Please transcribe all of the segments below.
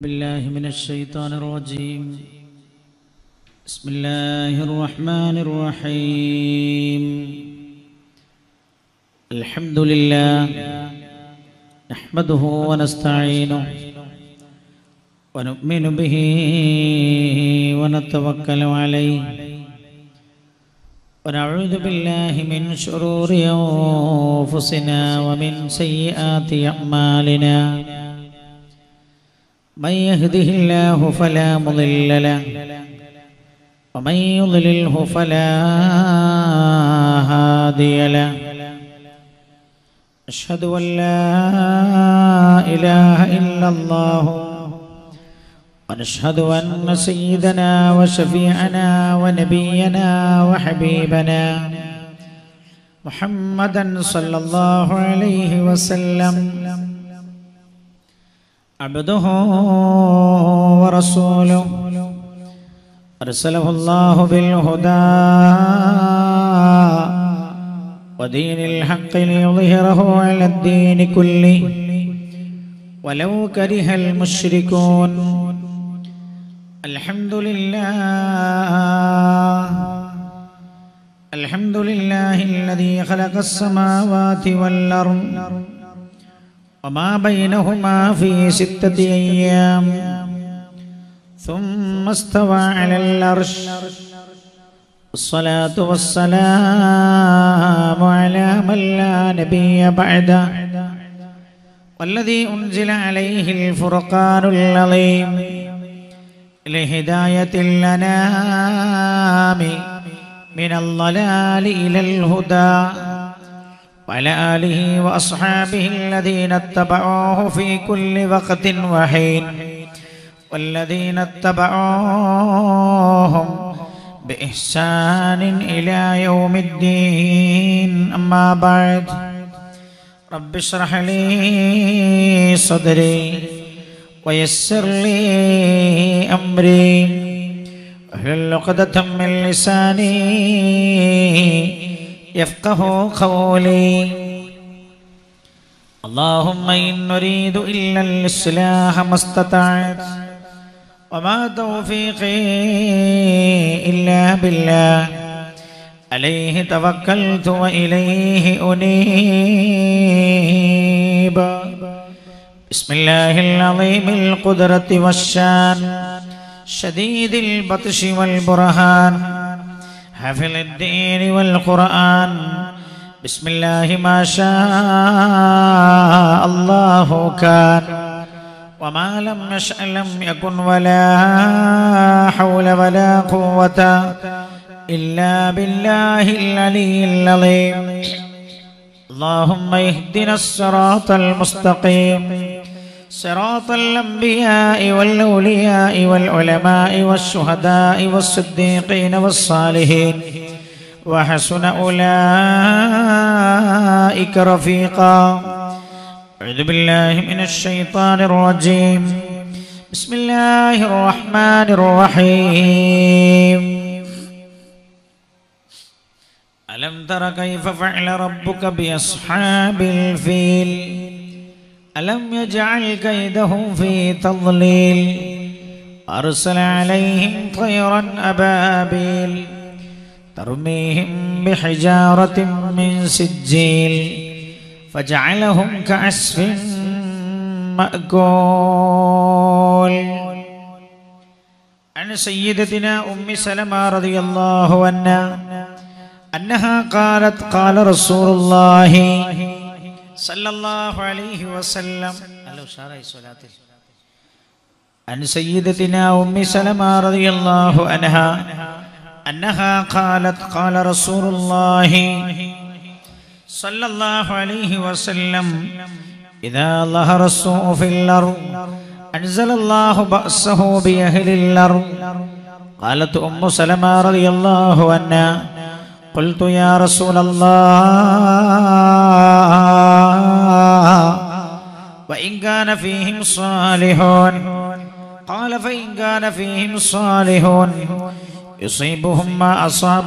بالله من الشيطان الرجيم بسم الله الرحمن الرحيم الحمد لله نحمده ونستعينه ونؤمن به ونتوكل عليه ونعوذ بالله من شرور أنفسنا ومن سيئات أعمالنا من يهده الله فلا مضل له ومن يضلله فلا هادي له أشهد أن لا إله إلا الله ونشهد أن سيدنا وشفيعنا ونبينا وحبيبنا محمدا صلى الله عليه وسلم عبده ورسوله أرسله الله بالهدى ودين الحق ليظهره على الدين كله ولو كره المشركون الحمد لله الحمد لله الذي خلق السماوات والأرض وما بينهما في ستة أيام ثم استوى على العرش الصلاة والسلام على من لا نبي بعده والذي أنزل عليه الفرقان العظيم لهداية الأنام من الضلال إلى الهدى وعلى آله وأصحابه الذين اتبعوه في كل وقت وحين والذين اتبعوهم بإحسان إلى يوم الدين أما بعد رب اشرح لي صدري ويسر لي أمري واحلل عقدة من لساني يفقه قولي اللهم إن نريد إلا الإصلاح ما استطعت وما توفيقي إلا بالله عليه توكلت وإليه أنيب بسم الله العظيم القدرة والشان شديد البطش والبرهان حفظ الدين والقرآن بسم الله ما شاء الله كان وما لم يشأ لم يكن ولا حول ولا قوة إلا بالله العلي العظيم اللهم اهدنا الصراط المستقيم صراط الأنبياء والأولياء والعلماء والشهداء والصديقين والصالحين وحسن أولئك رفيقا أعوذ بالله من الشيطان الرجيم بسم الله الرحمن الرحيم ألم تر كيف فعل ربك بأصحاب الفيل ألم يجعل كيدهم في تضليل أرسل عليهم طيرا أبابيل ترميهم بحجارة من سجيل فجعلهم كعسف مأكول عن سيدتنا أم سلمة رضي الله عنها أنها قالت قال رسول الله صلى الله عليه وسلم عن سيدتنا أم سلمة رضي الله عنها أنها قالت قال رسول الله صلى الله عليه وسلم إذا ظهر السوء في الأرض أنزل الله بأسه بأهل الأرض قالت أم سلمة رضي الله عنها قلت يا رسول الله وإن كان فيهم صالحون قال فإن كان فيهم صالحون يصيبهم ما أصاب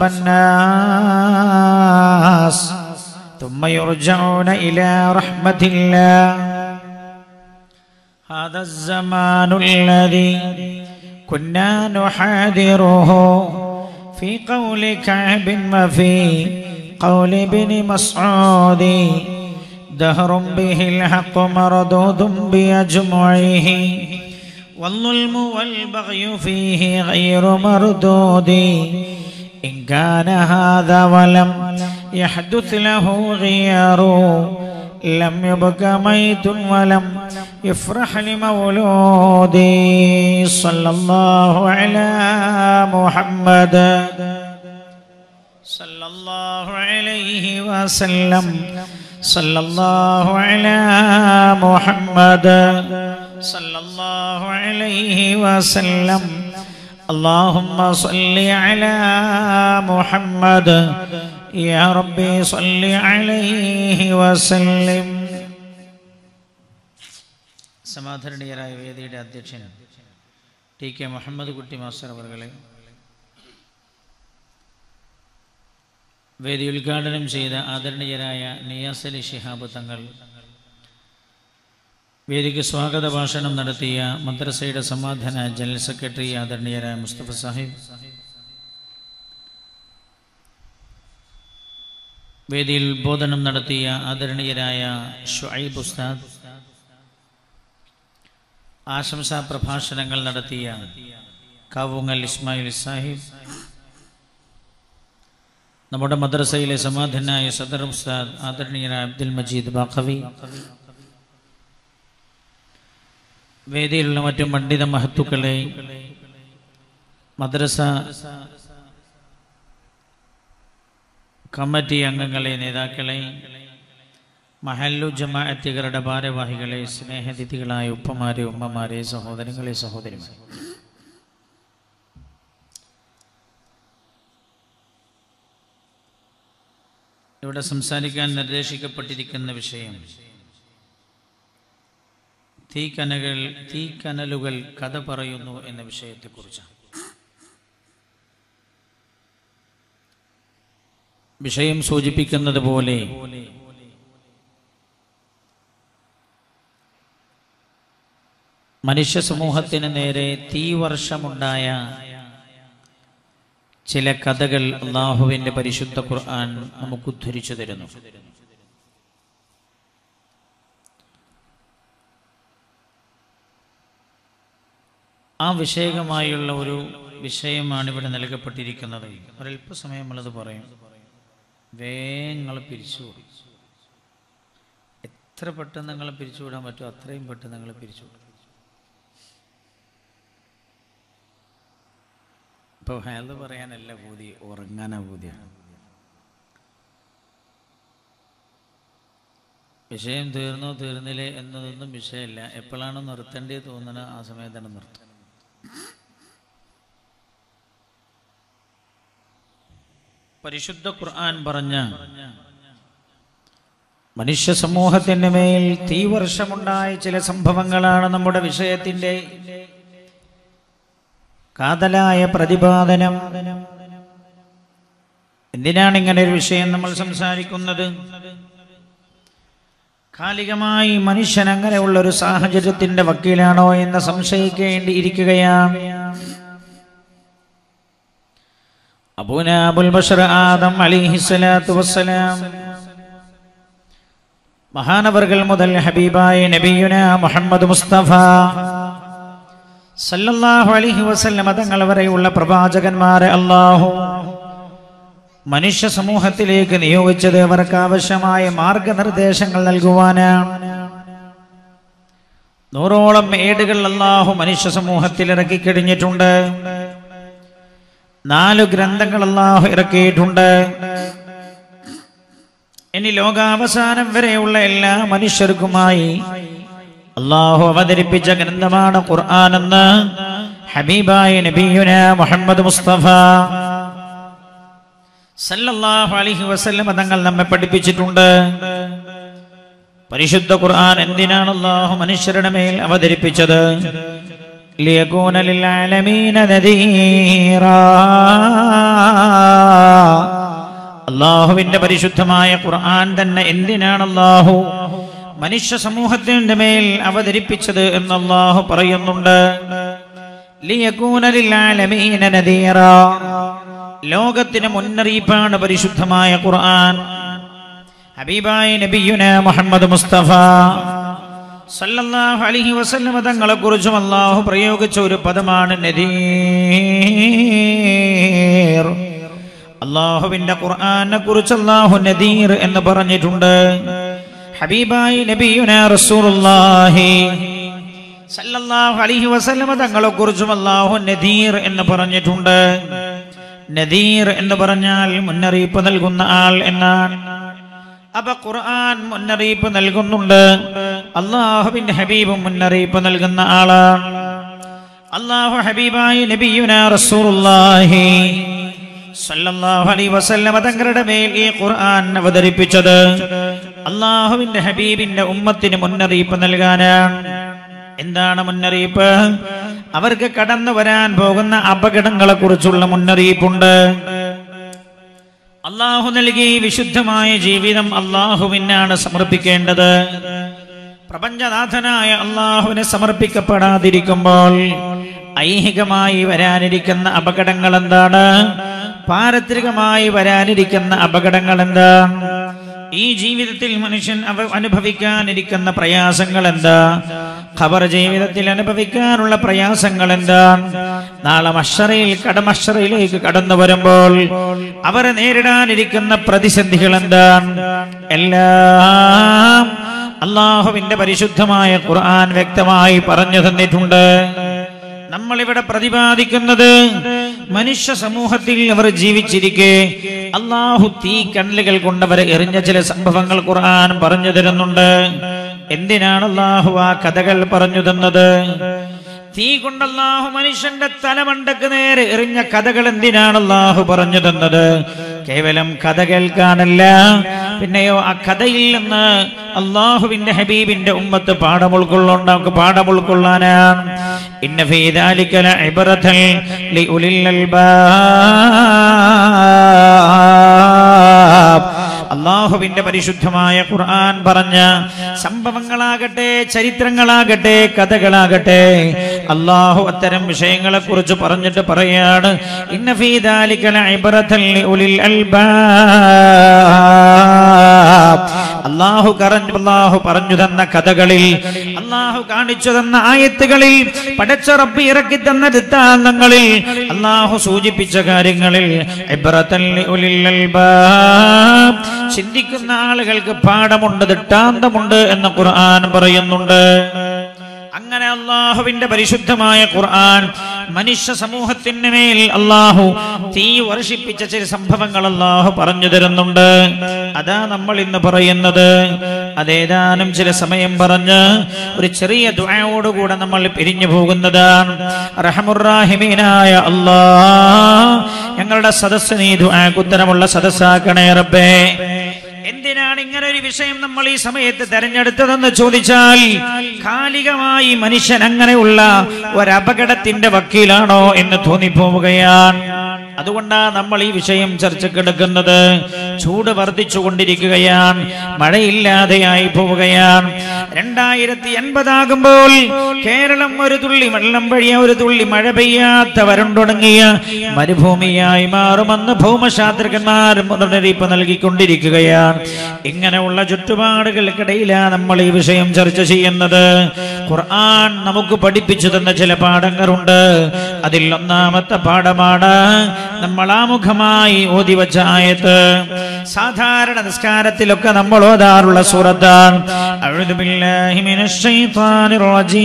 الناس ثم يرجعون إلى رحمة الله هذا الزمان الذي كنا نحاذره في قول كعب وفي قول ابن مسعود دهر به الحق مردود بأجمعه والظلم والبغي فيه غير مردود إن كان هذا ولم يحدث له غيار لم يبق ميت ولم يفرح لمولودي صلى الله على محمد صلى الله عليه وسلم صلى الله على محمد صلى الله عليه وسلم اللهم صل على محمد يا ربي صل عليه وسلم സമാധരണീയരായ വേദിയുടെ അധ്യക്ഷൻ T K Muhammad കുട്ടി മാസ്റ്റർ അവർകളെ വേദി ഉദ്ഘാടനം ചെയ്ത ആദരണീയരായ നിയാസ് അലി ശിഹാബ് തങ്ങൾ വേദിക്ക് സ്വാഗത ഭാഷണം നടത്തിയ മദ്രസയുടെ സമാധാന ജനറൽ സെക്രട്ടറി ആദരണീയരായ മുസ്തഫ സാഹിബ് വേദിയിൽ ഉദ്ബോധനം നടത്തിയ ആദരണീയരായ ഷുഐബ് ഉസ്താദ് ആശംസാ പ്രഭാഷണങ്ങൾ നടത്തിയ കാവുങ്ങൽ ഇസ്മായിൽ സാഹിബ് നമ്മുടെ മദ്രസയിലെ സമാധാനായ സദർ ഉസ്താദ് ആദരണീയനായ അബ്ദുൽ മജീദ് ബാഖവി വേദിയിലുള്ള മറ്റു പണ്ഡിത മഹത്തുക്കളെ മദ്രസ കമ്മിറ്റി അംഗങ്ങളെ നേതാക്കളെ മഹല്ലു ജമാഅത്തുകളുടെ ഭാരവാഹികളെ സ്നേഹതിഥികളായ ഉപ്പമാരെ ഉമ്മമാരെ സഹോദരങ്ങളെ സഹോദരിമാരെ ഇവിടെ സംസാരിക്കാൻ നിർദ്ദേശിക്കപ്പെട്ടിരിക്കുന്ന വിഷയം തീക്കനകൾ തീക്കനലുകൾ കഥ പറയുന്നു എന്ന വിഷയത്തെക്കുറിച്ചാണ് വിഷയം സൂചിപ്പിക്കുന്നത് പോലെ മനുഷ്യ സമൂഹത്തിന് നേരെ തീവർഷമുണ്ടായ ചില കഥകൾ അള്ളാഹുവിന്റെ പരിശുദ്ധ ഖുർആൻ നമുക്ക് ഉദ്ധരിച്ചു തരുന്നു ആ വിഷയകമായുള്ള ഒരു വിഷയമാണ് ഇവിടെ നൽകപ്പെട്ടിരിക്കുന്നത് ഒരല്പസമയം നമ്മളത് പറയും വേങ്ങൾ പിരിച്ചുവിടും എത്ര പെട്ടെന്ന് നിങ്ങളെ പിരിച്ചുവിടാൻ പറ്റുമോ അത്രയും പെട്ടെന്ന് നിങ്ങൾ പിരിച്ചുവിടും ഇപ്പോൾ ഹേത് പറയാനല്ല പൂതി ഉറങ്ങാനാ പൂതിയാണ് വിഷയം തീർന്നോ തീർന്നില്ലേ എന്നതൊന്നും വിഷയമില്ല എപ്പോഴാണ് നിർത്തേണ്ടത് തോന്നുന്നത് ആ സമയത്താണ് നിർത്തും പരിശുദ്ധ ഖുർആൻ പറഞ്ഞ മനുഷ്യ സമൂഹത്തിന്റെ മേൽ തീവർഷമുണ്ടായ ചില സംഭവങ്ങളാണ് നമ്മുടെ വിഷയത്തിന്റെ കാതലായ പ്രതിപാദനം എന്തിനാണ് ഇങ്ങനെ ഒരു വിഷയം നമ്മൾ സംസാരിക്കുന്നത് കാലികമായി മനുഷ്യൻ അങ്ങനെയുള്ള ഒരു സാഹചര്യത്തിന്റെ വക്കീലാണോ എന്ന് സംശയിക്കേണ്ടിയിരിക്കുകയാണ് അബൂനാബുൽ ബഷർ ആദം അലിഹിസ്സലാത്തു വസ്സലാം മഹാനവർകൾ മുതൽ ഹബീബായ നബിയുന മുഹമ്മദ് മുസ്തഫ സല്ലല്ലാഹു അലൈഹി വസല്ലം തങ്ങൾ വരെയുള്ള പ്രവാചകന്മാരെ അല്ലാഹു മനുഷ്യ സമൂഹത്തിലേക്ക് നിയോഗിച്ചത് അവർക്ക് ആവശ്യമായ മാർഗനിർദ്ദേശങ്ങൾ നൽകുവാനാണ് നൂറോളം ഏടുകൾ അല്ലാഹു മനുഷ്യ സമൂഹത്തിൽ ഇറക്കി കഴിഞ്ഞിട്ടുണ്ട് നാലു ഗ്രന്ഥങ്ങൾ അല്ലാഹു ഇറക്കിയിട്ടുണ്ട് ഇനി ലോകാവസാനം വരെയുള്ള എല്ലാ മനുഷ്യർക്കുമായി അള്ളാഹു അവതരിപ്പിച്ച ഗ്രന്ഥമാണ് ഖുർആൻ എന്ന് ഹബീബായ നബിയുന മുഹമ്മദ് മുസ്തഫ സല്ലല്ലാഹു അലൈഹി വസല്ലം തങ്ങൾ നമ്മെ പഠിപ്പിച്ചിട്ടുണ്ട് പരിശുദ്ധ ഖുർആൻ എന്തിനാണ് അള്ളാഹു മനുഷ്യരുടെ മേൽ അവതരിപ്പിച്ചത് ലിയകൂന ലിൽആലമീന നദീറാ അള്ളാഹുവിന്റെ പരിശുദ്ധമായ ഖുർആൻ തന്നെ എന്തിനാണ് അള്ളാഹു മനുഷ്യ സമൂഹത്തിന്റെ മേൽ അവതരിപ്പിച്ചത് എന്ന് അള്ളാഹു പറയുന്നുണ്ട് ലിയകൂന ലിൽആലമീന നദീറാ. ലോകത്തിന് മുന്നറിയിപ്പാണ് പരിശുദ്ധമായ ഖുർആൻ ഹബീബായ നബിയുന മുഹമ്മദ് മുസ്തഫ സല്ലല്ലാഹു അലൈഹി വസല്ലമ തങ്ങളെ കുറിച്ചും അള്ളാഹു പ്രയോഗിച്ച ഒരു പദമാണ് നദീർ അള്ളാഹുവിന്റെ ഖുർആനെ കുറിച്ച് അള്ളാഹു നദീർ എന്ന് പറഞ്ഞിട്ടുണ്ട് ഹബീബായി നബിയുന റസൂലുള്ളാഹി സല്ലല്ലാഹു അലൈഹി വസല്ലമ തങ്ങളെ കുറിച്ചും അള്ളാഹു നദീർ എന്ന് പറഞ്ഞിട്ടുണ്ട് നദീർ എന്ന് പറഞ്ഞാൽ മുന്നറിയിപ്പ് നൽകുന്ന ആൾ എന്നാണ് അപ്പൊ ഖുർആൻ മുന്നറിയിപ്പ് നൽകുന്നുണ്ട് അള്ളാഹുവിന്റെ ഹബീബും മുന്നറിയിപ്പ് നൽകുന്ന ആളാണ് അള്ളാഹു ഹബീബായി നബിയുന റസൂലുള്ളാഹി സല്ലല്ലാഹു അലൈഹി വസല്ലമ തങ്ങളുടെ മേൽ ഈ ഖുർആൻ അവതരിപ്പിച്ചത് അള്ളാഹുവിന്റെ ഹബീബിന്റെ ഉമ്മത്തിന് മുന്നറിയിപ്പ് നൽകാനാണ് എന്താണ് മുന്നറിയിപ്പ് അവർക്ക് കടന്നു വരാൻ പോകുന്ന അപകടങ്ങളെ കുറിച്ചുള്ള മുന്നറിയിപ്പുണ്ട് അള്ളാഹു നൽകി വിശുദ്ധമായ ജീവിതം അള്ളാഹുവിനാണ് സമർപ്പിക്കേണ്ടത് പ്രപഞ്ചനാഥനായ അള്ളാഹുവിനെ സമർപ്പിക്കപ്പെടാതിരിക്കുമ്പോൾ ഐഹികമായി വരാനിരിക്കുന്ന അപകടങ്ങൾ എന്താണ് പാരത്രികമായി വരാനിരിക്കുന്ന അപകടങ്ങൾ എന്താണ് ഈ ജീവിതത്തിൽ മനുഷ്യൻ അവ അനുഭവിക്കാനിരിക്കുന്ന പ്രയാസങ്ങൾ എന്താ ഖബർ ജീവിതത്തിൽ അനുഭവിക്കാനുള്ള പ്രയാസങ്ങൾ എന്താണ് നാളെ മഷറയിൽ കടമഷറയിലേക്ക് കടന്നു വരുമ്പോൾ അവരെ നേരിടാനിരിക്കുന്ന പ്രതിസന്ധികൾ എന്താണ് എല്ലാം അള്ളാഹുവിന്റെ പരിശുദ്ധമായ ഖുർആൻ വ്യക്തമായി പറഞ്ഞു തന്നിട്ടുണ്ട് നമ്മളിവിടെ പ്രതിപാദിക്കുന്നത് മനുഷ്യ സമൂഹത്തിൽ അവർ ജീവിച്ചിരിക്കെ അള്ളാഹു തീ കണ്ണലുകൾ കൊണ്ടവരെ എറിഞ്ഞ ചില സംഭവങ്ങൾ ഖുർആൻ പറഞ്ഞു തരുന്നുണ്ട് എന്തിനാണ് അള്ളാഹു ആ കഥകൾ പറഞ്ഞു തന്നത് തീ കൊണ്ട് അള്ളാഹു മനുഷ്യന്റെ തലമണ്ടക്ക് നേരെ എറിഞ്ഞ കഥകൾ എന്തിനാണ് അള്ളാഹു പറഞ്ഞു തന്നത് കേവലം കഥ കേൾക്കാനല്ല പിന്നെയോ ആ കഥയിൽ നിന്ന് അള്ളാഹുവിന്റെ ഹബീബിന്റെ ഉമ്മത്ത് പാഠം ഉൾക്കൊള്ളുണ്ട് നമുക്ക് പാഠം ഉൾക്കൊള്ളാനാണ് ഇന്ന ഫീ ذلك لعبرة لأولي الألباب അള്ളാഹുവിന്റെ പരിശുദ്ധമായ ഖുർആൻ പറഞ്ഞ സംഭവങ്ങളാകട്ടെ ചരിത്രങ്ങളാകട്ടെ കഥകളാകട്ടെ അള്ളാഹു അത്തരം വിഷയങ്ങളെ കുറിച്ച് പറഞ്ഞിട്ട് പറയാണ് ഇന്ന ഫീ ذلك لعبرة لأولي الألباب അള്ളാഹു കറഞ്ഞു അള്ളാഹു പറഞ്ഞു തന്ന കഥകളിൽ അള്ളാഹു കാണിച്ചു തന്ന ആയത്തുകളിൽ പടച്ച റബ്ബ് ഇറക്കി തന്ന ദൃത്താന്തങ്ങളിൽ അള്ളാഹു സൂചിപ്പിച്ച കാര്യങ്ങളിൽ ഇബ്രത്തൻ ലിഉലിൽ അൽബാബ്. ചിന്തിക്കുന്ന ആളുകൾക്ക് പാഠമുണ്ട് ദൃഷ്ടാന്തമുണ്ട് എന്ന് ഖുർആൻ പറയുന്നുണ്ട് അങ്ങനെ അള്ളാഹുവിന്റെ പരിശുദ്ധമായ ഖുർആൻ മനുഷ്യ സമൂഹത്തിന് മേൽ അള്ളാഹു തീ വർഷിപ്പിച്ച ചില സംഭവങ്ങൾ അള്ളാഹു പറഞ്ഞു തരുന്നുണ്ട് അതാ നമ്മൾ ഇന്ന് പറയുന്നത് അതേതാനും ചില സമയം പറഞ്ഞ് ഒരു ചെറിയ ദുആയോടുകൂടെ നമ്മൾ പിരിഞ്ഞു പോകുന്നതാണ് റഹമുറാഹിമീനായ അള്ളാ ഞങ്ങളുടെ സദസ്സ് നീ ദുആക്ക് ഉത്തരമുള്ള സദസ്സാക്കണേ റബ്ബേ എന്തിനാണ് ഇങ്ങനെ ഒരു വിഷയം നമ്മൾ ഈ സമയത്ത് തെരഞ്ഞെടുത്തതെന്ന് ചോദിച്ചാൽ കാലികമായി മനുഷ്യൻ അങ്ങനെയുള്ള ഒരപകടത്തിന്റെ വക്കീലാണോ എന്ന് തോന്നിപ്പോവുകയാണ് അതുകൊണ്ടാണ് നമ്മൾ ഈ വിഷയം ചർച്ചക്കെടുക്കുന്നത് ചൂട് വർദ്ധിച്ചു കൊണ്ടിരിക്കുകയാണ് മഴയില്ലാതെയായി പോവുകയാണ് രണ്ടായിരത്തി എൺപതാകുമ്പോൾ കേരളം ഒരു തുള്ളി വെള്ളം വഴിയ ഒരു തുള്ളി മഴ പെയ്യാത്ത വരണ്ടൊടുങ്ങിയ മരുഭൂമിയായി മാറുമെന്ന് ഭൗമശാസ്ത്രജ്ഞന്മാർ മുന്നറിയിപ്പ് നൽകിക്കൊണ്ടിരിക്കുകയാണ് ഇങ്ങനെയുള്ള ചുറ്റുപാടുകൾക്കിടയിലാണ് നമ്മൾ ഈ വിഷയം ചർച്ച ചെയ്യുന്നത് ഖുർആൻ നമുക്ക് പഠിപ്പിച്ചു തന്ന ചില പാഠങ്ങളുണ്ട് അതിൽ ഒന്നാമത്തെ പാഠമാണ് നമ്മൾ ആമുഖമായി ഓതി വച്ച ആയത്ത് സാധാരണ നിസ്കാരത്തിലൊക്കെ നമ്മൾ ഓതാറുള്ള സൂറത്താണ് അഴുതു ബില്ലാഹി മിനശ് ശൈത്വാനിർ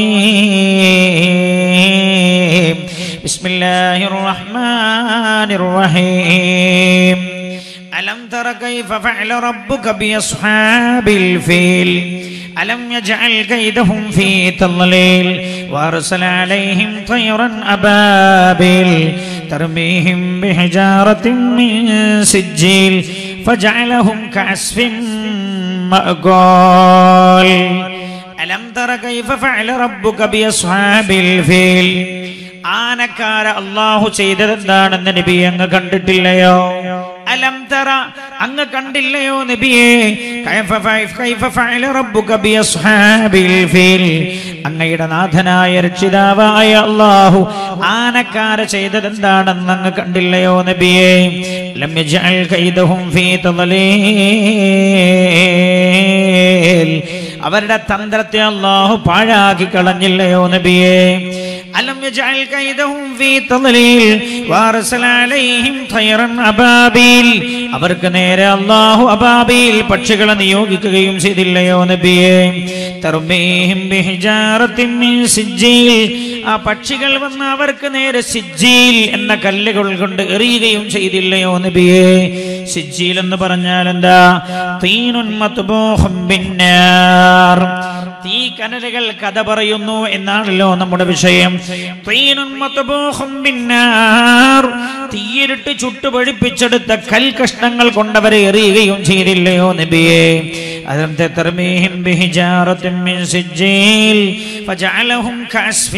റജീം ബിസ്മില്ലാഹിർ റഹ്മാനിർ റഹീം ألم تر كيف فعل ربك بأصحاب الفيل ألم يجعل كيدهم في تضليل وأرسل عليهم طيرا أبابيل ترميهم بحجارة من سجيل فجعلهم كعصف مأكول ألم تر كيف فعل ربك بأصحاب الفيل ആനക്കാര അള്ളാഹു ചെയ്തതെന്താണെന്ന് നബി അങ്ങ് കണ്ടിട്ടില്ലയോ അലം തറ അങ്ങ് കണ്ടില്ലയോ നബിയേ കൈഫ ഫൈ- കൈഫ ഫഅല റബ്ബുക ബി അസ്ഹാബിൽ ഫീൽ അങ്ങയുടെ നാഥനായ രക്ഷിതാവായ അല്ലാഹു ആനക്കാര ചെയ്തത് എന്താണെന്ന് അങ്ങ് കണ്ടില്ലയോ നബിയേ ലം യജ്അൽ കൈദഹും ഫീ തളലീൽ അവരുടെ തന്ത്രത്തെ അല്ലാഹു പാഴാക്കി കളഞ്ഞില്ലയോ നബിയേ അലം യജ്അൽ കൈദഹും ഫീ തളലീൽ വാർസല അലൈഹിം ഖൈറൻ അബാബീൽ അവർക്ക് നേരെ അല്ലാഹു അബാബീൽ പക്ഷികളെ നിയോഗിക്കുകയും ചെയ്തില്ലയോ നബിയേ തർമീഹിം ബിഹിജാറത്തിൻ മിൻ സിജ്ജീൽ ആ പക്ഷികൾ വന്ന് അവർക്ക് നേരെ സിജ്ജീൽ എന്ന കല്ലുകൾ കൊണ്ട് എറിയുകയും ചെയ്തില്ലയോ നബിയേ സിജ്ജീൽ എന്ന് പറഞ്ഞാൽ എന്താ തീനുൻ മത്ബൂഹും ബിന്നാർ തീ കനലുകൾ കഥ പറയുന്നു എന്നാണല്ലോ നമ്മുടെ വിഷയം തീനുൻ മത്ബൂഹും ബിന്നാർ തീയിലിട്ട് ചുട്ടുപഴിപ്പിച്ചെടുത്ത കൽകഷ്ണങ്ങൾ കൊണ്ടവരെ എറിയുകയും ചെയ്തില്ലയോ നബിയേ ألم تترميهم بحجارة من سجيل فجعلهم كعصف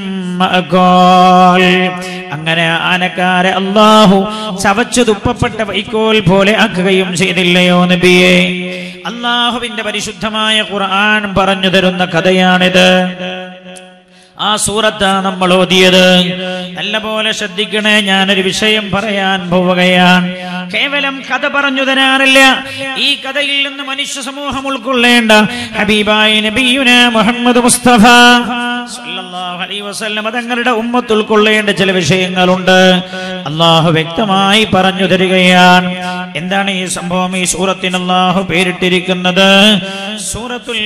مأكول അങ്ങനെ ആനക്കാരെ അള്ളാഹു ചവച്ചു തുപ്പപ്പെട്ട വൈക്കോൽ പോലെ ആക്കുകയും ചെയ്തില്ലയോ നബിയെ അള്ളാഹുവിന്റെ പരിശുദ്ധമായ ഖുർആൻ പറഞ്ഞു തരുന്ന കഥയാണിത് ആ സൂറത്താ നമ്മൾ ഓതിയത് നല്ലപോലെ ശ്രദ്ധിക്കണേ ഞാനൊരു വിഷയം പറയാൻ പോവുകയാണ് കേവലം കഥ പറഞ്ഞു തരാറില്ല ഈ കഥയിൽ നിന്ന് മനുഷ്യ സമൂഹം ഉൾക്കൊള്ളേണ്ട ഹബീബായ നബിയുന മുഹമ്മദ് മുസ്തഫ സല്ലല്ലാഹു അലൈഹി വസല്ലം തങ്ങളുടെ ഉമ്മത്ത് ഉൾക്കൊള്ളേണ്ട ചില വിഷയങ്ങളുണ്ട് അള്ളാഹു വ്യക്തമായി പറഞ്ഞു തരികയാണ് എന്താണ് ഈ സംഭവം ഈ സൂറത്തിന് അള്ളാഹു പേരിട്ടിരിക്കുന്നത് സൂറത്തുൽ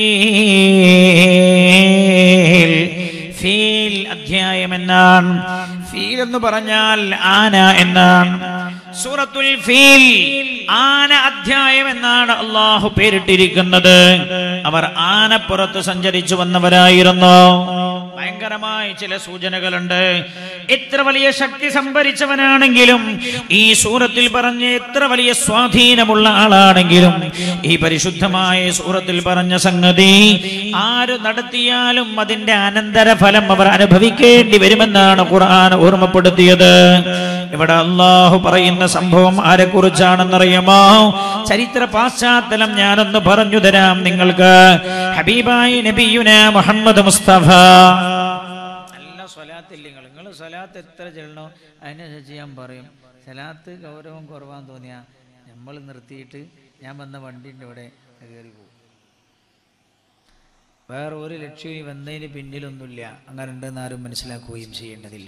ഫീൽ ഫീൽ അധ്യായം എന്നാണ് ഫീൽ എന്ന് പറഞ്ഞാൽ ആന എന്നാണ് സൂറത്തുൽ ഫീൽ ആന അധ്യായം എന്നാണ് അള്ളാഹു പേരിട്ടിരിക്കുന്നത് അവർ ആനപ്പുറത്ത് സഞ്ചരിച്ചു വന്നവരായിരുന്നു ഭയങ്കരമായ ചില സൂചനകളുണ്ട് എത്ര വലിയ ശക്തി സംഭരിച്ചവനാണെങ്കിലും ഈ സൂറത്തിൽ പറഞ്ഞ എത്ര വലിയ സ്വാധീനമുള്ള ആളാണെങ്കിലും ഈ പരിശുദ്ധമായ സൂറത്തിൽ പറഞ്ഞ സംഗതി ആര് നടത്തിയാലും അതിന്റെ അനന്തരഫലം അവർ അനുഭവിക്കേണ്ടി വരുമെന്നാണ് ഖുർആൻ ഓർമ്മപ്പെടുത്തിയത് ഇവിടെ അള്ളാഹു പറയുന്ന സംഭവം ആരെ കുറിച്ചാണെന്നറിയാമോ ചരിത്ര പാശ്ചാത്തലം ഞാനൊന്ന് പറഞ്ഞു തരാം നിങ്ങൾക്ക് ഹബീബായി നബിയുന മുഹമ്മദ് മുസ്തഫ നല്ല സ്വലാത്തില്ല നിങ്ങൾ നിങ്ങൾ സ്വലാത്ത് എത്ര ചെല്ലണോ അതിനനുസരിച്ച് ഞാൻ പറയും സ്വലാത്ത് ഗൗരവം കുറവാന്ന് തോന്നിയാ നമ്മൾ നിർത്തിയിട്ട് ഞാൻ വന്ന വണ്ടിൻ്റെ ഇവിടെ കയറി പോകും വേറെ ഒരു ലക്ഷ്യം ഈ വന്നതിന് പിന്നിലൊന്നുമില്ല അങ്ങനെ ഉണ്ടെന്ന് ആരും മനസ്സിലാക്കുകയും ചെയ്യേണ്ടതില്ല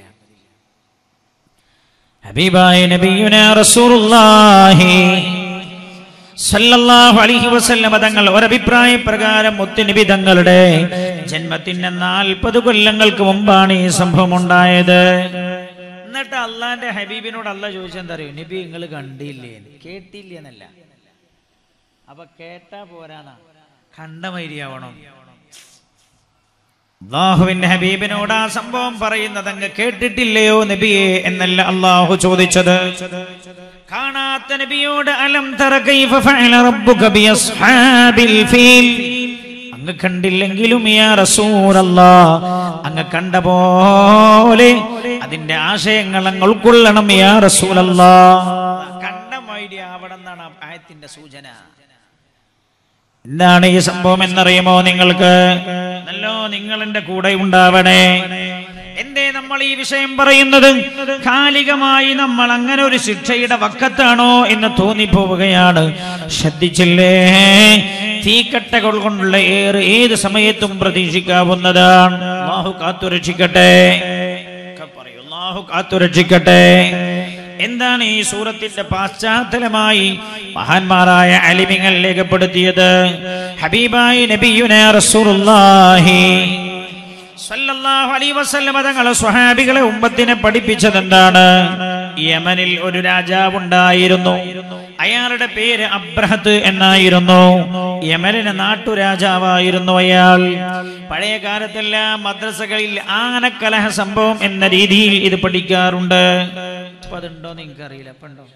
ഹബീബായ നബിയുന റസൂലുള്ളാഹി സല്ലല്ലാഹു അലൈഹി വസല്ലം തങ്ങൾ ഒരഭിപ്രായ പ്രകാരം മുത്തുനബി തങ്ങളുടെ ജന്മത്തിന് നാൽപ്പത് കൊല്ലങ്ങൾക്ക് മുമ്പാണ് ഈ സംഭവം ഉണ്ടായത് എന്നിട്ട് അള്ളാന്റെ ഹബീബിനോട് അല്ല ചോദിച്ചെന്താ അറിയോ നബി നിങ്ങൾ കണ്ടില്ലേ കേട്ടില്ലേ എന്നല്ല അപ്പൊ കേട്ടാ പോരാന്നാ കണ്ടമൈരിയാവണം അള്ളാഹുവിന്റെ ഹബീബിനോട് ആ സംഭവം പറയുന്നത് അങ്ങ് കേട്ടിട്ടില്ലയോ നബിയെ എന്നല്ല അള്ളാഹു ചോദിച്ചത് കാണാത്ത നബിയോട് അലം തറ കൈഫ ഫഅല റബ്ബുക ബി അസ്ഹാബിൽ ഫീൽ അങ്ങ് കണ്ടില്ലെങ്കിലും യാ റസൂലല്ലാ അങ്ങ് കണ്ട പോലെ അതിന്റെ ആശയങ്ങൾ അങ്ങ് ഉൾക്കൊള്ളണം യാ റസൂലല്ലാ കണ്ട മൈഡി ആവണം എന്നാണ് ആ ആയത്തിന്റെ സൂചന എന്താണ് ഈ സംഭവം എന്നറിയുമോ നിങ്ങൾക്ക് നല്ലോ നിങ്ങൾ എന്റെ കൂടെ ഉണ്ടാവണേ എന്തേ നമ്മൾ ഈ വിഷയം പറയുന്നത് കാലികമായി നമ്മൾ അങ്ങനെ ഒരു ശിക്ഷയുടെ വക്കത്താണോ എന്ന് തോന്നിപ്പോവുകയാണ് ശ്രദ്ധിച്ചില്ലേ തീക്കട്ടകൾ കൊണ്ടുള്ള ഏറ് ഏത് സമയത്തും പ്രതീക്ഷിക്കാവുന്നതാണ് അള്ളാഹു കാത്തുരക്ഷിക്കട്ടെ ഒക്കെ പറയൂ അള്ളാഹു കാത്തുരക്ഷിക്കട്ടെ എന്താണ് ഈ സൂറത്തിന്റെ പാശ്ചാത്തലമായി മഹാന്മാരായ അലിമിങ്ങൾ രേഖപ്പെടുത്തിയത് ഹബീബായി നബിയുന റസൂലുള്ളാഹി സല്ലല്ലാഹു അലൈഹി വസല്ലമ തങ്ങളെ സ്വഹാബികളെ ഉമ്മത്തിനെ പഠിപ്പിച്ചത് എന്താണ് യമനിൽ ഒരു രാജാവുണ്ടായിരുന്നു അയാളുടെ പേര് അബ്രഹത്ത് എന്നായിരുന്നു യമനിലെ നാട്ടുരാജാവായിരുന്നു അയാൾ പഴയ കാലത്തെല്ലാം മദ്രസകളിൽ ആനക്കലഹ സംഭവം എന്ന രീതിയിൽ ഇത് പഠിക്കാറുണ്ട് അപ്പൊ അതുണ്ടോ നിങ്ങൾക്ക് അറിയില്ല അപ്പൊ ഉണ്ടോ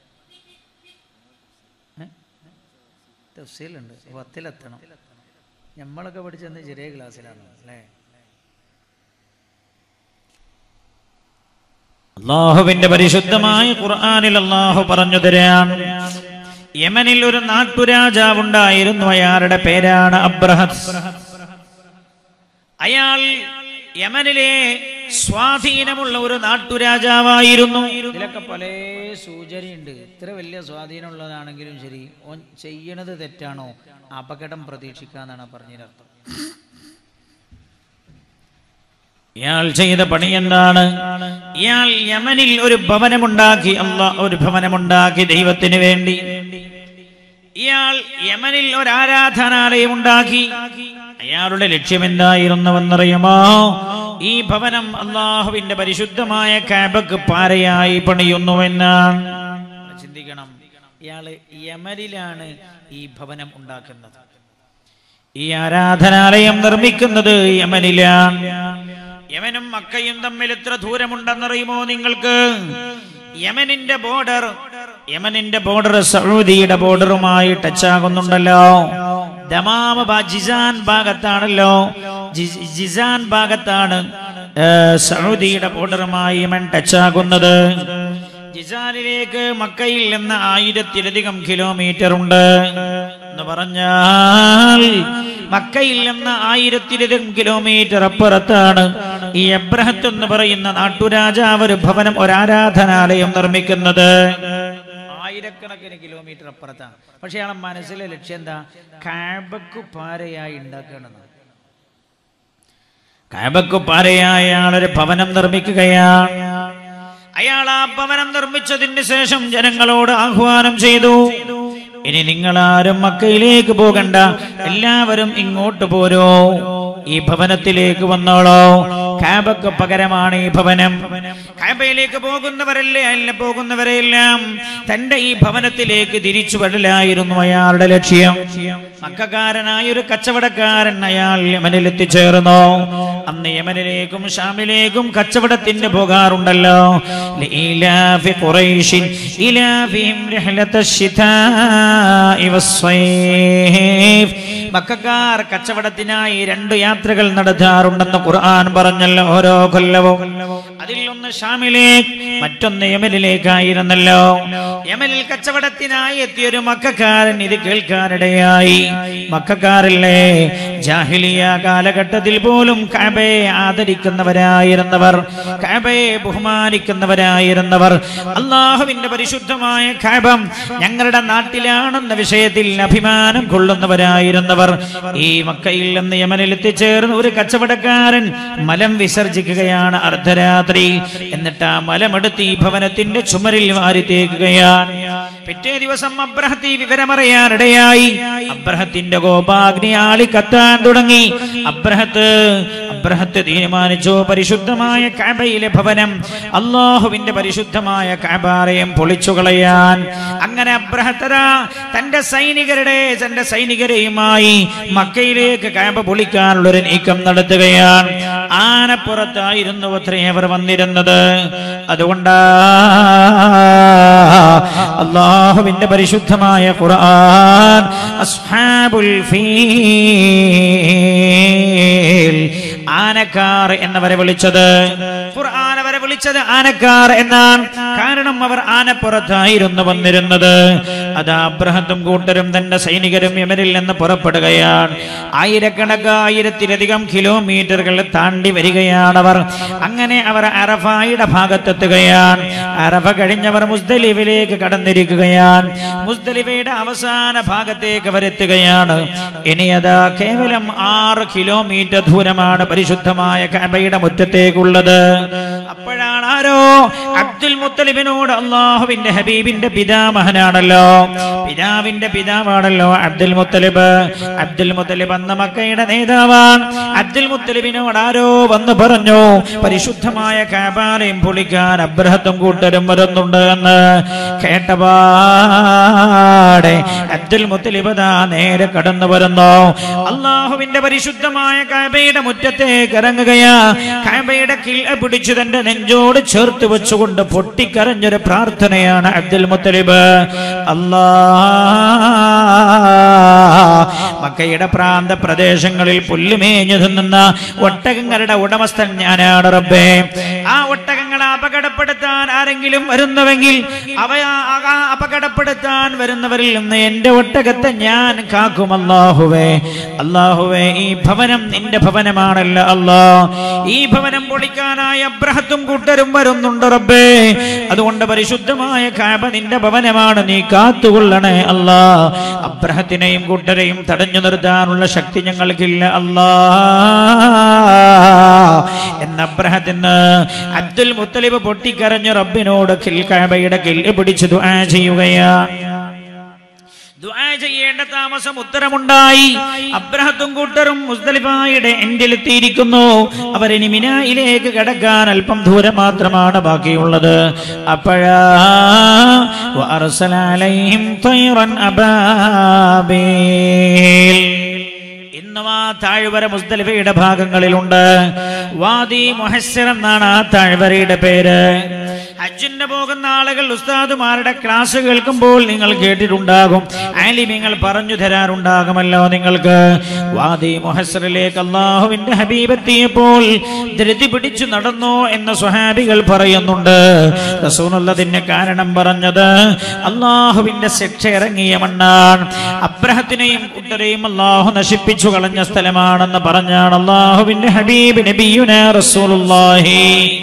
തഫ്സീലുണ്ട് പത്തിലെത്തണം നമ്മളൊക്കെ പഠിച്ചത് ചെറിയ ക്ലാസ്സിലാണ് അല്ലേ അള്ളാഹുവിന്റെ പരിശുദ്ധമായ ഖുർആനിൽ അള്ളാഹു പറഞ്ഞു തരാം യമനിൽ ഒരു നാട്ടുരാജാവുണ്ടായിരുന്നു അയാളുടെ പേരാണ് അബ്രഹത്ത് അയാൾ യമനിലെ സ്വാധീനമുള്ള ഒരു നാട്ടുരാജാവായിരുന്നു ഇതിലൊക്കെ പല സൂചനയുണ്ട് ഇത്ര വലിയ സ്വാധീനമുള്ളതാണെങ്കിലും ശരി ഓൻ ചെയ്യണത് തെറ്റാണോ അപകടം പ്രതീക്ഷിക്കാന്നാണ് പറഞ്ഞതിനർത്ഥം ഇയാൾ ചെയ്ത പണി എന്താണ് ഇയാൾ യമനിൽ ഒരു ഭവനമുണ്ടാക്കി അല്ല ഒരു ഭവനമുണ്ടാക്കി ദൈവത്തിന് വേണ്ടി ഇയാൾ യമനിൽ ഒരു ആരാധനാലയം ഉണ്ടാക്കി അയാളുടെ ലക്ഷ്യം എന്തായിരുന്നുവെന്നറിയുമോ ഈ ഭവനം അള്ളാഹുവിന്റെ പരിശുദ്ധമായ കാബക്ക് പാരയായി പണിയുന്നുവെന്നാണ് ചിന്തിക്കണം ഇയാള് യമനിലാണ് ഈ ഭവനം ഉണ്ടാക്കുന്നത് ഈ ആരാധനാലയം നിർമ്മിക്കുന്നത് യമനിലാണ് യമനും മക്കയും തമ്മിൽ എത്ര ദൂരമുണ്ടെന്നറിയുമോ നിങ്ങൾക്ക് യമനിന്റെ ബോർഡർ യമനിന്റെ ബോർഡർ സൗദിയുടെ ബോർഡറുമായി ടച്ച് ആകുന്നുണ്ടല്ലോ ദമാമ ബാ- ജിസാൻ ഭാഗത്താണല്ലോ ജി- ജിസാൻ ഭാഗത്താണ് ഏ, സൗദിയുടെ ബോർഡറുമായി യമൻ ടച്ച് ആകുന്നത് ജിസാനിലേക്ക് മക്കയിൽ നിന്ന് ആയിരത്തിലധികം കിലോമീറ്റർ ഉണ്ട് എന്ന് പറഞ്ഞാൽ മക്കയിൽ നിന്ന് ആയിരത്തിലധികം കിലോമീറ്റർ അപ്പുറത്താണ് ഈ എബ്രഹത്ത് എന്ന് പറയുന്ന നാട്ടുരാജാവ് ഒരു ഭവനം ഒരാരാധനാലയം നിർമ്മിക്കുന്നത് ആയിരക്കണക്കിന് കിലോമീറ്റർ അപ്പുറത്താണ് പക്ഷെ അയാളെ മനസ്സിലെ ലക്ഷ്യം എന്താ കാബക്ക് പാരയായി ഉണ്ടാക്കണമെന്ന് കാബക്ക് പാരയായ അയാളൊരു ഭവനം നിർമ്മിക്കുകയാണ് അയാൾ ആ ഭവനം നിർമ്മിച്ചതിന് ശേഷം ജനങ്ങളോട് ആഹ്വാനം ചെയ്തു ഇനി നിങ്ങൾ ആരും മക്കയിലേക്ക് പോകണ്ട എല്ലാവരും ഇങ്ങോട്ട് പോരോ ഈ ഭവനത്തിലേക്ക് വന്നോളോ കാബക്ക് പകരമാണ് ഈ ഭവനം കാബയിലേക്ക് പോകുന്നവരല്ലേ അല്ല പോകുന്നവരെല്ലാം തന്റെ ഈ ഭവനത്തിലേക്ക് തിരിച്ചു വരലായിരുന്നു അയാളുടെ ലക്ഷ്യം മക്കാരനായ ഒരു കച്ചവടക്കാരൻ അയാൾ യമനിൽ എത്തിച്ചേർന്നു അന്ന് യമനിലേക്കും ഷാമിലേക്കും കച്ചവടത്തിന് പോകാറുണ്ടല്ലോ ലീലാഫി ഖുറൈശിൻ ഇലാഫിഹിം റഹ്ലത്തശ്ശിതാഇ വസ്സൈഫ് മക്കാർ കച്ചവടത്തിനായി രണ്ട് യാത്രകൾ നടത്താറുണ്ടെന്ന് ഖുർആൻ പറഞ്ഞല്ലോ ഓരോ കൊല്ലവും അതിൽ ഒന്ന് ഷാമിലേക്ക് മറ്റൊന്ന് യമനിലേക്കായിരുന്നല്ലോ യമനിൽ കച്ചവടത്തിനായി എത്തിയൊരു മക്കാരൻ ഇത് കേൾക്കാനിടയായി മക്കാരല്ലേ ജാഹിലിയ കാലഘട്ടത്തിൽ പോലും കാബയെ ആദരിക്കുന്നവരായിരുന്നവർ കാബയെ ബഹുമാനിക്കുന്നവരായിരുന്നവർ അള്ളാഹുവിന്റെ പരിശുദ്ധമായ കാബം ഞങ്ങളുടെ നാട്ടിലാണെന്ന വിഷയത്തിൽ അഭിമാനം കൊള്ളുന്നവരായിരുന്നവർ ഈ മക്കയിൽ നിന്ന് യമനിൽ എത്തിച്ചേർന്ന് ഒരു കച്ചവടക്കാരൻ മലം വിസർജിക്കുകയാണ് അർദ്ധരാത്രി എന്നിട്ട് ആ മലമെടുത്ത് ഈ ഭവനത്തിന്റെ ചുമരിൽ വാരി തേക്കുകയാണ് പിറ്റേ ദിവസം അബ്രഹത്ത് ഈ വിവരമറിയാനിടയായി അബ്രഹത്തിന്റെ കോപാഗ്നി ആളി കത്താൻ തുടങ്ങി അബ്രഹത്ത് അബ്രഹത്ത് തീരുമാനിച്ചു പരിശുദ്ധമായ കാബയിലെ ഭവനം അള്ളാഹുവിന്റെ പരിശുദ്ധമായ കാബാലയം പൊളിച്ചു കളയാൻ അങ്ങനെ അബ്രഹത്തര തന്റെ സൈനികരുടെ തന്റെ സൈനികരെയുമായി മക്കയിലേക്ക് കാബ പൊളിക്കാനുള്ള ഒരു നീക്കം നടത്തുകയാണ് ആനപ്പുറത്തായിരുന്നു അത്രേ അവർ വന്നിരുന്നത് അതുകൊണ്ടാ അള്ളാഹുവിന്റെ പരിശുദ്ധമായ ഖുർആൻ അസ്ഹാബുൽ ഫീൽ ആനക്കാർ എന്നവരെ വിളിച്ചത് ഖുർആൻ അവരെ വിളിച്ചത് ആനക്കാർ എന്നാണ് കാരണം അവർ ആനപ്പുറത്തായിരുന്നു വന്നിരുന്നത് അത് അബ്രഹത്തും കൂട്ടരും തന്റെ സൈനികരും യമനിൽ നിന്ന് പുറപ്പെടുകയാണ് ആയിരക്കണക്ക് ആയിരത്തിലധികം കിലോമീറ്ററുകൾ താണ്ടി വരികയാണവർ അങ്ങനെ അവർ അറഫായുടെ ഭാഗത്തെത്തുകയാണ് അറഫ കഴിഞ്ഞവർ മുസ്ദലിഫിലേക്ക് കടന്നിരിക്കുകയാണ് മുസ്ദലിഫയുടെ അവസാന ഭാഗത്തേക്ക് അവരെത്തുകയാണ് ഇനി അതാ കേവലം ആറ് കിലോമീറ്റർ ദൂരമാണ് പരിശുദ്ധമായ കബയുടെ മുറ്റത്തേക്കുള്ളത് അപ്പോഴാണ് ആരോ അബ്ദുൽ മുത്തലിബിനോട് അള്ളാഹുവിന്റെ ഹബീബിന്റെ പിതാമഹനാണല്ലോ പിതാവിന്റെ പിതാവാണല്ലോ അബ്ദുൽ മുത്തലിബ് അബ്ദുൽ മുത്തലിബ് അന്ന് മക്കയുടെ നേതാവാണ് അബ്ദുൽ മുത്തലിബിനോട് ആരോ വന്ന് പറഞ്ഞു പരിശുദ്ധമായ കാബാലയം പൊളിക്കാൻ അബ്രഹത്തും കൂട്ടരും വരുന്നുണ്ട് എന്ന് കേട്ടപാടെ അബ്ദുൽ മുത്തലിബ് ദാ നേരെ കടന്നു വരുന്നു അള്ളാഹുവിന്റെ പരിശുദ്ധമായ കാബയുടെ മുറ്റത്തേക്ക് ഇറങ്ങുകയാ കാബയുടെ കിൽ പിടിച്ചു തന്റെ നെഞ്ചോട് ചേർത്ത് വെച്ചുകൊണ്ട് പൊട്ടിക്കരഞ്ഞൊരു പ്രാർത്ഥനയാണ് അബ്ദുൽ മുത്തലിബ് അല്ലാ മക്കയുടെ പ്രാന്ത പ്രദേശങ്ങളിൽ പുല്ലുമേഞ്ഞു തിന്നുന്ന ഒട്ടകങ്ങളുടെ ഉടമസ്ഥൻ ഞാനാണ് റബ്ബേ ആ ഒട്ടകങ്ങൾ അപകടപ്പെടുത്താൻ ആരെങ്കിലും വരുന്നുവെങ്കിൽ അവയ ആ അപകടപ്പെടുത്താൻ വരുന്നവരിൽ നിന്ന് എന്റെ ഒട്ടകത്തെ ഞാൻ കാക്കും അല്ലാഹുവേ അല്ലാഹുവേ ഈ ഭവനം നിന്റെ ഭവനമാണല്ലോ അല്ലാ ഈ ഭവനം പൊളിക്കാനായി അബ്രഹത്തും കൂട്ടരും വരുന്നുണ്ട് റബ്ബേ അതുകൊണ്ട് പരിശുദ്ധമായ കാബ നിന്റെ ഭവനമാണ് നീ കാത്തുകൊള്ളണേ അല്ലാ അബ്രഹത്തിനെയും കൂട്ടരെയും തടഞ്ഞു നിർത്താനുള്ള ശക്തി ഞങ്ങൾക്കില്ല അല്ലാ എന്ന അബ്രഹത്തിന് അബ്ദുൽ മുത്തലിബ് പൊട്ടിക്കരഞ്ഞ് റബ്ബിനോട് കിൽ കാബയുടെ കില്ല് പിടിച്ചു ദുആ ചെയ്യുകയാ ദുആ ചെയ്യേണ്ട താമസം ഉത്തരമുണ്ടായി അബ്രഹത്തും കൂട്ടരും മുസ്തലിഫായുടെ എൻഡിലെത്തിയിരിക്കുന്നു അവരിനി മിനായിലേക്ക് കടക്കാൻ അല്പം ദൂരം മാത്രമാണ് ബാക്കിയുള്ളത് അപ്പോഴാ വഅർസല അലൈഹിം തൈറൻ അബാബീൽ ഇന്നും ആ താഴ്വര മുസ്തലിഫയുടെ ഭാഗങ്ങളിലുണ്ട് വാദി മുഹസ്സിർ എന്നാണ് ആ താഴ്വരയുടെ പേര് ഹജ്ജിന് പോകുന്ന ആളുകൾ ഉസ്താദുമാരുടെ ക്ലാസ് കേൾക്കുമ്പോൾ നിങ്ങൾ കേട്ടിട്ടുണ്ടാകും ആലിമ്യങ്ങൾ പറഞ്ഞു തരാറുണ്ടാകുമല്ലോ നിങ്ങൾക്ക് വാദി മുഹസ്സിറിലേക്ക് അള്ളാഹുവിന്റെ ഹബീബ് എത്തിയപ്പോൾ ധൃതി പിടിച്ചു നടന്നു എന്ന് സ്വഹാബികൾ പറയുന്നുണ്ട് റസൂലുള്ളതിന് കാരണം പറഞ്ഞത് അള്ളാഹുവിന്റെ ശിക്ഷ ഇറങ്ങിയ മണ്ണാണ് അബ്രഹത്തിനെയും കൂട്ടരെയും അള്ളാഹു നശിപ്പിച്ചു കളഞ്ഞ സ്ഥലമാണെന്ന് പറഞ്ഞാണ് അള്ളാഹുവിന്റെ ഹബീബ് നബിയുന റസൂലുള്ളാഹി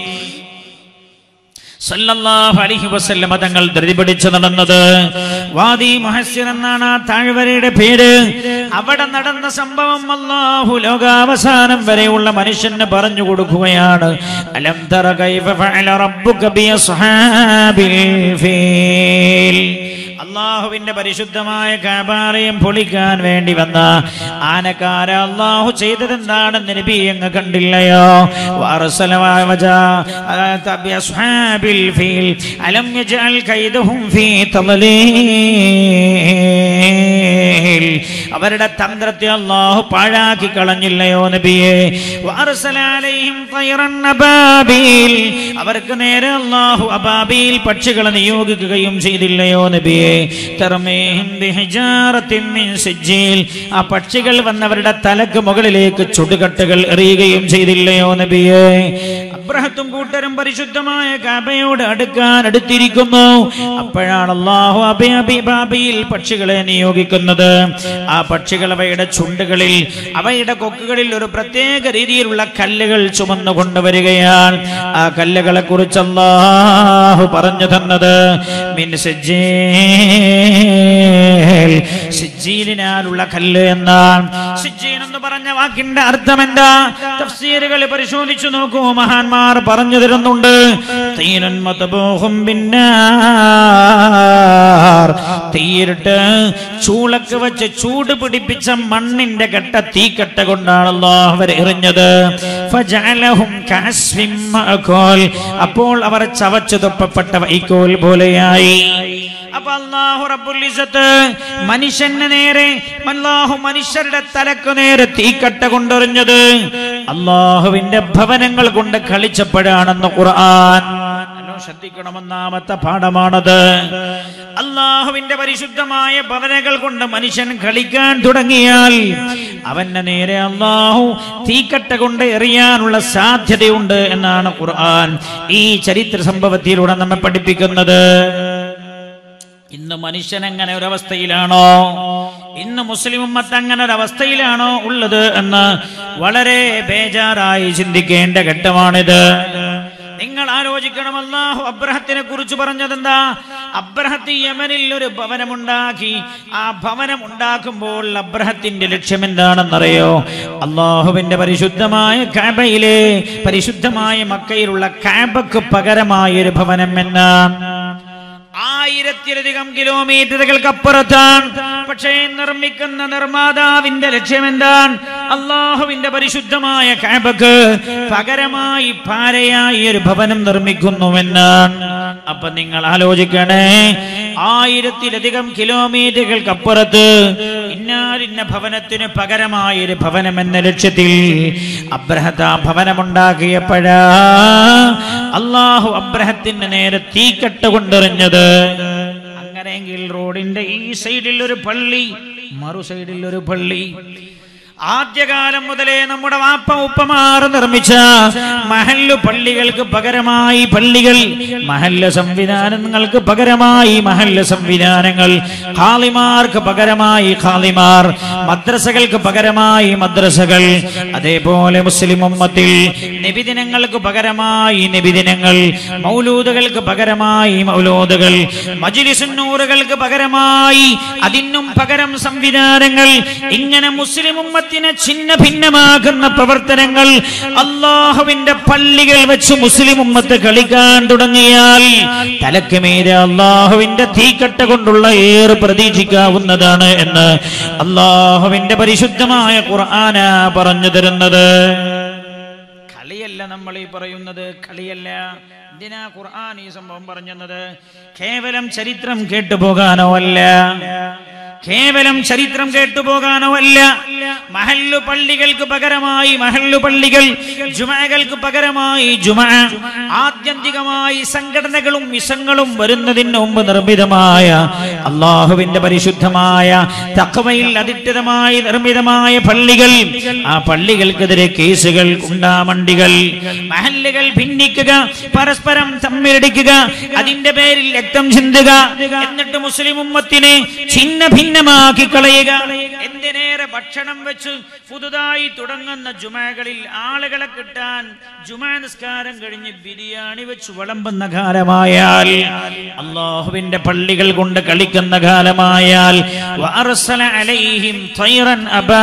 സല്ലല്ലാഹു അലൈഹി വസല്ലമ തങ്ങൾ ധൃതി പിടിച്ചു നടന്നത് വാദി മുഹസ്സിൻ എന്നാണ് ആ താഴ്വരയുടെ പേര് അവിടെ നടന്ന സംഭവം അല്ലാഹു ലോകാവസാനം വരെയുള്ള മനുഷ്യന് പറഞ്ഞു കൊടുക്കുകയാണ് അലം തറ കൈഫ ഫഅല റബ്ബുക ബി അസ്ഹാബിൽ ഫീൽ അള്ളാഹുവിന്റെ പരിശുദ്ധമായ കാബാലയം പൊളിക്കാൻ വേണ്ടി വന്ന ആനക്കാര അള്ളാഹു ചെയ്തതെന്താണെന്ന് നബി അങ്ങ് കണ്ടില്ലയോ വഅർസലമായ വജാ തബി അസ്ഹാബിൽ ഫീൽ അലം യജഅൽ കൈദഹും ഫീ തളലീൽ അവരുടെ തന്ത്രത്തെ അള്ളാഹു പാഴാക്കി കളഞ്ഞില്ലയോ നബിയെ വഅർസല അലൈഹിം തൈറൻ അബാബീൽ അവർക്ക് നേരെ അള്ളാഹു അബാബീൽ പക്ഷികളെ നിയോഗിക്കുകയും ചെയ്തില്ലയോ നബിയെ തർമീഹിം ബിഹിജാറത്തിൻ മിൻ സിജ്ജീൽ ആ പക്ഷികൾ വന്നവരുടെ തലക്ക് മുകളിലേക്ക് ചുടുകട്ടകൾ എറിയുകയും ചെയ്തില്ലയോ നബിയെ അബ്രഹത്തും കൂട്ടരും പരിശുദ്ധമായ കാബയോട് അടുക്കാൻ അടുത്തിരിക്കുന്നു അപ്പോഴാണ് അള്ളാഹു അബി അബി ബാബിയിൽ പക്ഷികളെ നിയോഗിക്കുന്നത് ആ പക്ഷികൾ അവയുടെ ചുണ്ടുകളിൽ അവയുടെ കൊക്കുകളിൽ ഒരു പ്രത്യേക രീതിയിലുള്ള കല്ലുകൾ ചുമന്നു കൊണ്ടുവരികയാണ് ആ കല്ലുകളെ കുറിച്ച് അള്ളാഹു പറഞ്ഞു തന്നത് മിൻ സിജ്ജീൽ സിജ്ജീലിനാലുള്ള കല്ല് എന്നാണ് സിജ്ജീൻ എന്ന് പറഞ്ഞ വാക്കിന്റെ അർത്ഥം എന്താ തഫ്സീറുകൾ പരിശോധിച്ചു നോക്കൂ മഹാന്മാർ പറഞ്ഞു തരുന്നുണ്ട് തീനുൻ മതബൂഹും ബിന്നാർ തീരിട്ട് ചൂളക്ക് വെച്ച് ചൂട് പിടിപ്പിച്ച മണ്ണിന്റെ കട്ട തീക്കട്ട കൊണ്ടാണല്ലോ അവർ എറിഞ്ഞത് ഫജഅലഹും കഅസ്ഫിൻ മഅകൂൽ. അപ്പോൾ അവർ ചവച്ചു തുപ്പപ്പെട്ട വൈക്കോൽ പോലെയായി അപ്പൊ അള്ളാഹു റബ്ബുൽ ഇസ്സത്ത് മനുഷ്യന് നേരെ അള്ളാഹു മനുഷ്യരുടെ തലക്ക് നേരെ തീക്കട്ട കൊണ്ടെറിഞ്ഞത് അള്ളാഹുവിന്റെ ഭവനങ്ങൾ കൊണ്ട് കളിച്ചപ്പോഴാണെന്ന് ഖുർആൻ നല്ലോ ശ്രദ്ധിക്കണമെന്നാമത്തെ പാഠമാണത് അള്ളാഹുവിന്റെ പരിശുദ്ധമായ ഭവനകൾ കൊണ്ട് മനുഷ്യൻ കളിക്കാൻ തുടങ്ങിയാൽ അവന്റെ നേരെ അള്ളാഹു തീക്കട്ട കൊണ്ട് എറിയാനുള്ള സാധ്യതയുണ്ട് എന്നാണ് ഖുർആൻ ഈ ചരിത്ര സംഭവത്തിലൂടെ നമ്മെ പഠിപ്പിക്കുന്നത് ഇന്ന് മനുഷ്യൻ അങ്ങനെ ഒരവസ്ഥയിലാണോ ഇന്ന് മുസ്ലിം ഉമ്മത്ത് അങ്ങനെ ഒരവസ്ഥയിലാണോ ഉള്ളത് എന്ന് വളരെ ബേജാറായി ചിന്തിക്കേണ്ട ഘട്ടമാണിത് നിങ്ങൾ ആലോചിക്കണം അല്ലാഹു അബ്രഹത്തിനെ കുറിച്ച് പറഞ്ഞതെന്താ അബ്രഹത്ത് യമനിൽ ഒരു ഭവനമുണ്ടാക്കി ആ ഭവനം ഉണ്ടാക്കുമ്പോൾ അബ്രഹത്തിന്റെ ലക്ഷ്യം എന്താണെന്നറിയോ അള്ളാഹുവിന്റെ പരിശുദ്ധമായ കാബയിലെ പരിശുദ്ധമായ മക്കയിലുള്ള കാബക്ക് പകരമായ ഒരു ഭവനം എന്നാണ് ആയിരത്തിലധികം കിലോമീറ്ററുകൾക്ക് അപ്പുറത്താണ് പക്ഷേ നിർമ്മിക്കുന്ന നിർമ്മാതാവിന്റെ ലക്ഷ്യം എന്താണ് അള്ളാഹുവിന്റെ പരിശുദ്ധമായ കാബക്ക് പകരമായി പാരയായി ഒരു ഭവനം നിർമ്മിക്കുന്നുവെന്നാണ് അപ്പൊ നിങ്ങൾ ആലോചിക്കണേ ആയിരത്തിലധികം കിലോമീറ്ററുകൾക്ക് അപ്പുറത്ത് ഇന്നാലിന്ന ഭവനത്തിന് പകരമായ ഒരു ഭവനം എന്ന ലക്ഷ്യത്തിൽ അബ്രഹത്ത് ആ ഭവനമുണ്ടാക്കിയപ്പോഴാ അള്ളാഹു അബ്രഹത്തിന്റെ നേരെ തീക്കട്ട കൊണ്ടെറിഞ്ഞത് അങ്ങനെയെങ്കിൽ റോഡിന്റെ ഈ സൈഡിൽ ഒരു പള്ളി മറു സൈഡിൽ ഒരു പള്ളി ആദ്യകാലം മുതലേ നമ്മുടെ വാപ്പ ഉപ്പമാർ നിർമ്മിച്ച മഹല്ലു പള്ളികൾക്ക് പകരമായി പള്ളികൾ മഹല്ല സംവിധാനങ്ങൾക്ക് പകരമായി മഹല്ല സംവിധാനങ്ങൾ ഖാലിമാർക്ക് പകരമായി ഖാലിമാർ മദ്രസകൾക്ക് പകരമായി മദ്രസകൾ അതേപോലെ മുസ്ലിം ഉമ്മത്തിൽ നിബിദിനങ്ങൾക്ക് പകരമായി നിബിദിനങ്ങൾ മൗലൂദുകൾക്ക് പകരമായി മൗലൂദുകൾ മജിലിസുന്നൂറുകൾക്ക് പകരമായി അതിനും പകരം സംവിധാനങ്ങൾ ഇങ്ങനെ മുസ്ലിം ഉമ്മത്തിനെ ഛിന്ന ഭിന്നമാകുന്ന പ്രവർത്തനങ്ങൾ അള്ളാഹുവിന്റെ പള്ളികൾ വെച്ച് മുസ്ലിം ഉമ്മത്ത് കളിക്കാൻ തുടങ്ങിയാൽ തലക്ക് മീരെ അള്ളാഹുവിന്റെ തീക്കട്ട കൊണ്ടുള്ള ഏറ് പ്രതീക്ഷിക്കാവുന്നതാണ് എന്ന് അള്ളാഹുവിന്റെ പരിശുദ്ധമായ ഖുർആന പറഞ്ഞു തരുന്നത് കളിയല്ല നമ്മൾ ഈ പറയുന്നത് കളിയല്ല എന്തിനാ ഖുർആൻ ഈ സംഭവം പറഞ്ഞത് കേവലം ചരിത്രം കേട്ടുപോകാനോ അല്ല കേവലം ചരിത്രം കേട്ടുപോകാനോ അല്ല മഹല്ലു പള്ളികൾക്ക് പകരമായി മഹല്ലു പള്ളികൾ ജുമകൾക്ക് പകരമായി ജുമ ആത്യന്തികമായി സംഘടനകളും വിഷങ്ങളും വരുന്നതിന് മുമ്പ് നിർമ്മിതമായ അള്ളാഹുവിന്റെ പരിശുദ്ധമായ തക്കവയിൽ അധിഷ്ഠിതമായി നിർമ്മിതമായ പള്ളികൾ ആ പള്ളികൾക്കെതിരെ കേസുകൾ കുണ്ടാമണ്ടികൾ മഹല്ലുകൾ ഭിന്നിക്കുക പരസ്പരം തമ്മിലടിക്കുക അതിന്റെ പേരിൽ രക്തം ചിന്തുക എന്നിട്ട് മുസ്ലിം ഉമ്മത്തിനെ ഛിന്ന ഭിന്നമാക്കി കളയുക എന്തിനേറെ ഭക്ഷണം വെച്ച് പുതുതായി തുടങ്ങുന്ന ജുമകളിൽ ആളുകളെ കിട്ടാൻ ജുമാ നിസ്കാരം കഴിഞ്ഞ് ബിരിയാണി വെച്ച് വിളമ്പുന്ന കാലമായാൽ അള്ളാഹുവിന്റെ പള്ളികൾ കൊണ്ട് കളിക്കുന്ന കാലമായാൽ വഅർസല അലൈഹിം ത്വയ്റൻ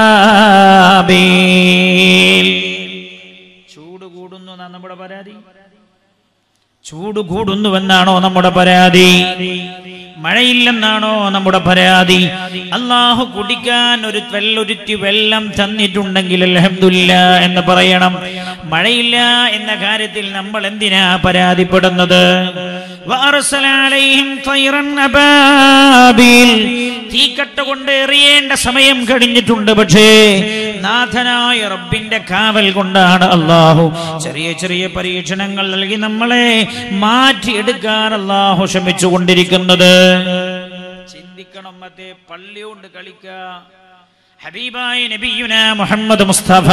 അബാബീൽ ചൂട് കൂടുന്നു എന്നാ നമ്മുടെ പരാതി ചൂട് കൂടുന്നുവെന്നാണോ നമ്മുടെ പരാതി മഴയില്ലെന്നാണോ നമ്മുടെ പരാതി അള്ളാഹു കുടിക്കാൻ ഒരു വെല്ലൊരുത്തി വെള്ളം തന്നിട്ടുണ്ടെങ്കിൽ അലഹമില്ല എന്ന് പറയണം മഴയില്ല എന്ന കാര്യത്തിൽ നമ്മൾ എന്തിനാ പരാതിപ്പെടുന്നത് വഅർസല അലൈഹിം ത്വയ്റൻ അബാബീൽ. തീക്കട്ട കൊണ്ട് എറിയേണ്ട സമയം കഴിഞ്ഞിട്ടുണ്ട് പക്ഷേ നാഥനായ റബ്ബിന്റെ കാവൽ കൊണ്ടാണ് അള്ളാഹു ചെറിയ ചെറിയ പരീക്ഷണങ്ങൾ നൽകി നമ്മളെ മാറ്റിയെടുക്കാൻ അള്ളാഹു ശ്രമിച്ചു കൊണ്ടിരിക്കുന്നത് ചിന്തിക്കണം മറ്റേ പള്ളി കൊണ്ട് കളിക്ക ഹബീബായ നബിയുന മുഹമ്മദ് മുസ്തഫ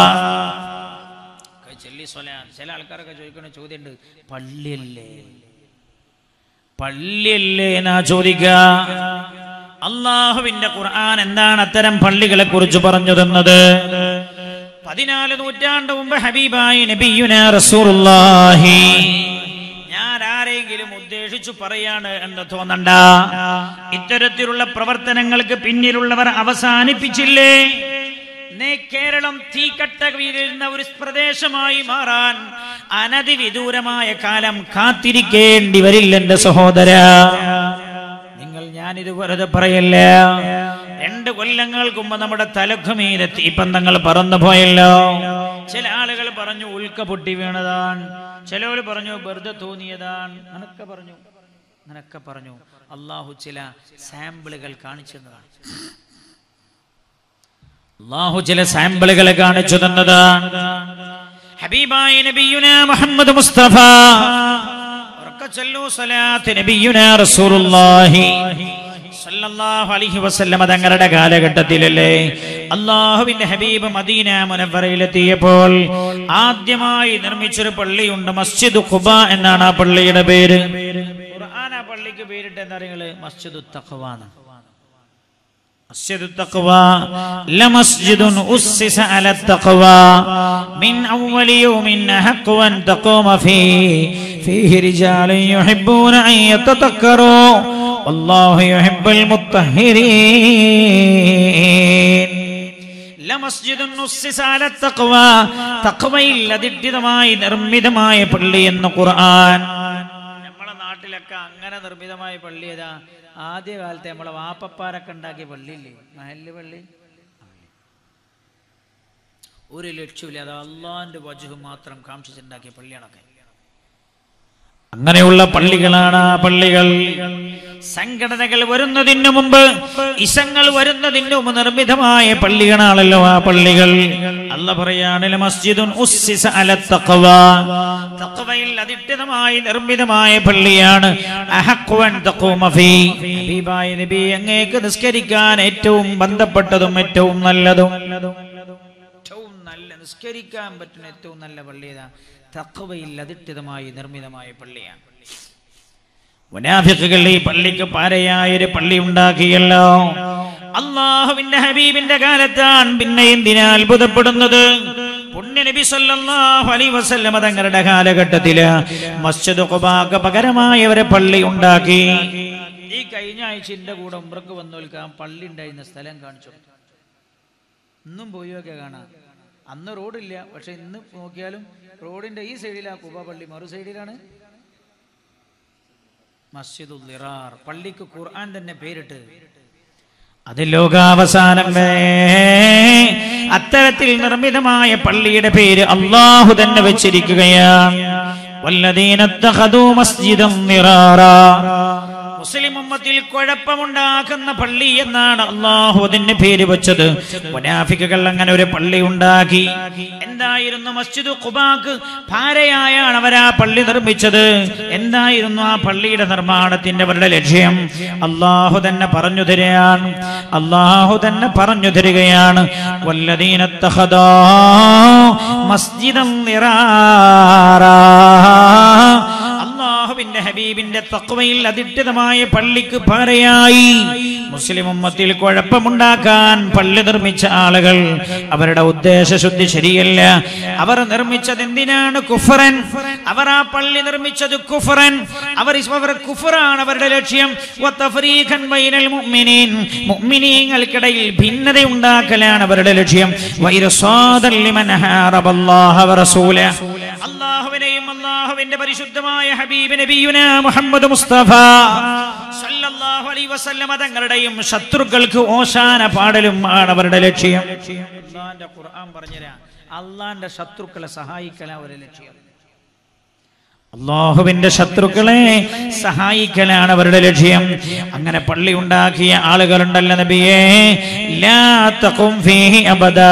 ചെല്ലി സ്വലാൻ ചില ആൾക്കാരൊക്കെ ചോദിക്കുന്ന ചോദ്യമുണ്ട് പള്ളിയല്ലേ പള്ളിയല്ലേ എന്നാ ചോദിക്ക അള്ളാഹുവിന്റെ ഖുർആൻ എന്താണ് അത്തരം പള്ളികളെ കുറിച്ച് പറഞ്ഞു തന്നത് പതിനാല് നൂറ്റാണ്ട് മുമ്പ് ഹബീബായി നബിയുന റസൂലുള്ളാഹി ഞാൻ ആരെങ്കിലും ഉദ്ദേശിച്ചു പറയാണ് എന്ന് തോന്നണ്ട ഇത്തരത്തിലുള്ള പ്രവർത്തനങ്ങൾക്ക് പിന്നിലുള്ളവർ അവസാനിപ്പിച്ചില്ലേ നേ കേരളം തീക്കട്ട വീഴുന്ന ഒരു പ്രദേശമായി മാറാൻ അനധിവിദൂരമായ കാലം കാത്തിരിക്കേണ്ടി വരില്ല എന്റെ സഹോദര നിങ്ങൾ ഞാനിത് വെറുതെ പറയല്ല രണ്ട് കൊല്ലങ്ങൾക്ക് മുമ്പ് നമ്മുടെ തലക്കുമീരെ തീപ്പന്തങ്ങൾ പറന്നു പോയല്ലോ ചില ആളുകൾ പറഞ്ഞു ഉൽക്ക പൊട്ടി വീണതാണ് ചിലവർ പറഞ്ഞു വെറുതെ തോന്നിയതാണ് അങ്ങനൊക്കെ പറഞ്ഞു അങ്ങനൊക്കെ പറഞ്ഞു അള്ളാഹു ചില സാമ്പിളുകൾ കാണിച്ചതാണ് അള്ളാഹു ചില സാമ്പിളുകളെ കാണിച്ചു തന്നതാണ് ഹബീബായ നബിയുന മുഹമ്മദ് മുസ്തഫ ഉറക്കെ ചൊല്ലൂ സ്വലാത്ത് നബിയുന റസൂലുള്ളാഹി സല്ലല്ലാഹു അലൈഹി വസല്ലമ തങ്ങളുടെ കാലഘട്ടത്തിലല്ലേ അള്ളാഹുവിന്റെ ഹബീബ് മദീന മുനവറയിലെത്തിയപ്പോൾ ആദ്യമായി നിർമ്മിച്ചൊരു പള്ളിയുണ്ട് മസ്ജിദ് ഖുബ എന്നാണ് ആ പള്ളിയുടെ പേര് ഖുർആൻ ആ പള്ളിക്ക് പേരിട്ട് എന്താ നിങ്ങള് മസ്ജിദ് തഖ്വ എന്നാണ് مسجد التقوى لمسجد أسس على التقوى من أول يوم أحق أن تقوم فيه فيه رجال يحبون أن يتذكروا والله يحب المطهرين لمسجد أسس على التقوى തഖ്വയിൽ അധിഷ്ഠിതമായി നിർമ്മിതമായ പള്ളി എന്ന് ഖുർആൻ നമ്മളെ നാട്ടിലൊക്കെ അങ്ങനെ നിർമ്മിതമായ പള്ളി ഏതാ ആദ്യ കാലത്തെ നമ്മളെ വാപ്പപ്പാരൊക്കെ ഉണ്ടാക്കിയ പള്ളിയില്ലേ മഹല്ല് പള്ളി ഒരു ലക്ഷ്യമില്ല അത് അള്ളാന്റെ വജുഹ് മാത്രം കാംക്ഷിച്ചുണ്ടാക്കിയ പള്ളിയാണൊക്കെ അങ്ങനെയുള്ള പള്ളികളാണ് ആ പള്ളികൾ സംഘടനകൾ വരുന്നതിന് മുമ്പ് ഇസങ്ങൾ വരുന്നതിന് മുമ്പ് നിർമ്മിതമായ പള്ളികളാണല്ലോ ആ പള്ളികൾ അല്ല പറയാണ് മസ്ജിദുൻ ഉസ്സിസ അല തഖ്വ തഖ്വയിൽ അധിഷ്ഠിതമായി നിർമ്മിതമായ പള്ളിയാണ് അഹഖ്വൻ തഖൂമ ഫീ ഹബീബായ നബി അങ്ങേക്ക് നിസ്കരിക്കാൻ ഏറ്റവും ബന്ധപ്പെട്ടതും ഏറ്റവും നല്ലതും നിസ്കരിക്കാൻ പറ്റുന്ന ഏറ്റവും നല്ല പള്ളി ഏതാ തക്കവയിൽ അധിഷ്ഠിതമായി നിർമ്മിതമായ പള്ളിയാണ് മുനാഫിക്കുകൾ ഈ പള്ളിക്ക് പാരയായ ഒരു പള്ളി ഉണ്ടാക്കിയല്ലോ അള്ളാഹുവിന്റെ ഹബീബിന്റെ കാലത്താണ് പിന്നെ എന്തിനാ അത്ഭുതപ്പെടുന്നത് പുണ്യ നബി സല്ലല്ലാഹു അലൈഹി വസല്ലമ തങ്ങളുടെ കാലഘട്ടത്തില് മസ്ജിദ് ഖുബാക്ക് പകരമായ ഒരു പള്ളി ഉണ്ടാക്കി ഈ കഴിഞ്ഞ ആഴ്ച എന്റെ കൂടെ ഉംറക്ക് വന്നു നിൽക്കാൻ പള്ളി ഉണ്ടായിരുന്ന സ്ഥലം കാണിച്ചു കൊടുത്തു. ഇന്നും പോയൊക്കെ കാണാം അന്ന് റോഡില്ല പക്ഷെ ഇന്ന് നോക്കിയാലും റോഡിന്റെ ഈ സൈഡിലാണ് കുബ പള്ളി മറു സൈഡിലാണ് മസ്ജിദുൽ നിറാർ പള്ളിക്ക് ഖുർആൻ തന്നെ പേരിട്ട് അത് ലോകാവസാനം വരെ അത്തരത്തിൽ നിർമ്മിതമായ പള്ളിയുടെ പേര് അള്ളാഹു തന്നെ വെച്ചിരിക്കുകയാണ് വല്ലദീന ഇത്തഖദൂ മസ്ജിദൻ നിറാറാ മുസ്ലിം ഉമ്മത്തിൽ കുഴപ്പമുണ്ടാക്കുന്ന പള്ളി എന്നാണ് അള്ളാഹു അതിന് പേര് വെച്ചത് മുനാഫിക്കുകൾ അങ്ങനെ ഒരു പള്ളി ഉണ്ടാക്കി എന്തായിരുന്നു മസ്ജിദ് ഖുബാക്ക് ഭാരയായാണ് അവർ ആ പള്ളി നിർമ്മിച്ചത് എന്തായിരുന്നു ആ പള്ളിയുടെ നിർമ്മാണത്തിന്റെ അവരുടെ ലക്ഷ്യം അള്ളാഹു തന്നെ പറഞ്ഞു തരികയാണ് അള്ളാഹു തന്നെ പറഞ്ഞു തരികയാണ് വല്ലദീനത്തഹദാ മസ്ജിദം നിറാറാ അള്ളാഹുവിന്റെ ഹബീബിന്റെ തക്വയിൽ അധിഷ്ഠിതമായ പള്ളിക്ക് പാരയായി മുസ്ലിം ഉമ്മത്തിൽ കുഴപ്പമുണ്ടാക്കാൻ പള്ളി നിർമ്മിച്ച ആളുകൾ അവരുടെ ഉദ്ദേശശുദ്ധി ശരിയല്ല അവർ നിർമ്മിച്ചത് എന്തിനാണ് കുഫറൻ അവർ ആ പള്ളി നിർമ്മിച്ചത് കുഫറൻ അവർ അവർ കുഫറാണ് അവരുടെ ലക്ഷ്യം വത്തഫരീഖൻ ബൈനൽ മുഅ്മിനീൻ മുഅ്മിനീങ്ങൾക്കിടയിൽ ഭിന്നത ഉണ്ടാക്കലാണ് അവരുടെ ലക്ഷ്യം വൈറസാദൽ ലിമൻ ഹാറബല്ലാഹ വറസൂല അള്ളാഹുവിനെയും അള്ളാഹുവിന്റെ പരിശുദ്ധമായ ഹബീബ് നബിയുന മുഹമ്മദ് മുസ്തഫ സല്ലല്ലാഹു അലൈഹി വസല്ലമ തങ്ങളുടെയും ശത്രുക്കൾക്ക് ഓശാന പാടലും ആണ് അവരുടെ ലക്ഷ്യം അള്ളാന്റെ ഖുർആൻ പറഞ്ഞുതരാ അള്ളാന്റെ ശത്രുക്കളെ സഹായിക്കല ഒരു ലക്ഷ്യം അള്ളാഹുവിന്റെ ശത്രുക്കളെ സഹായിക്കലാണ് അവരുടെ ലക്ഷ്യം അങ്ങനെ പള്ളി ഉണ്ടാക്കിയ ആളുകളുണ്ടല്ലോ നബിയേ ലാ തഖും ഫീഹി അബദാ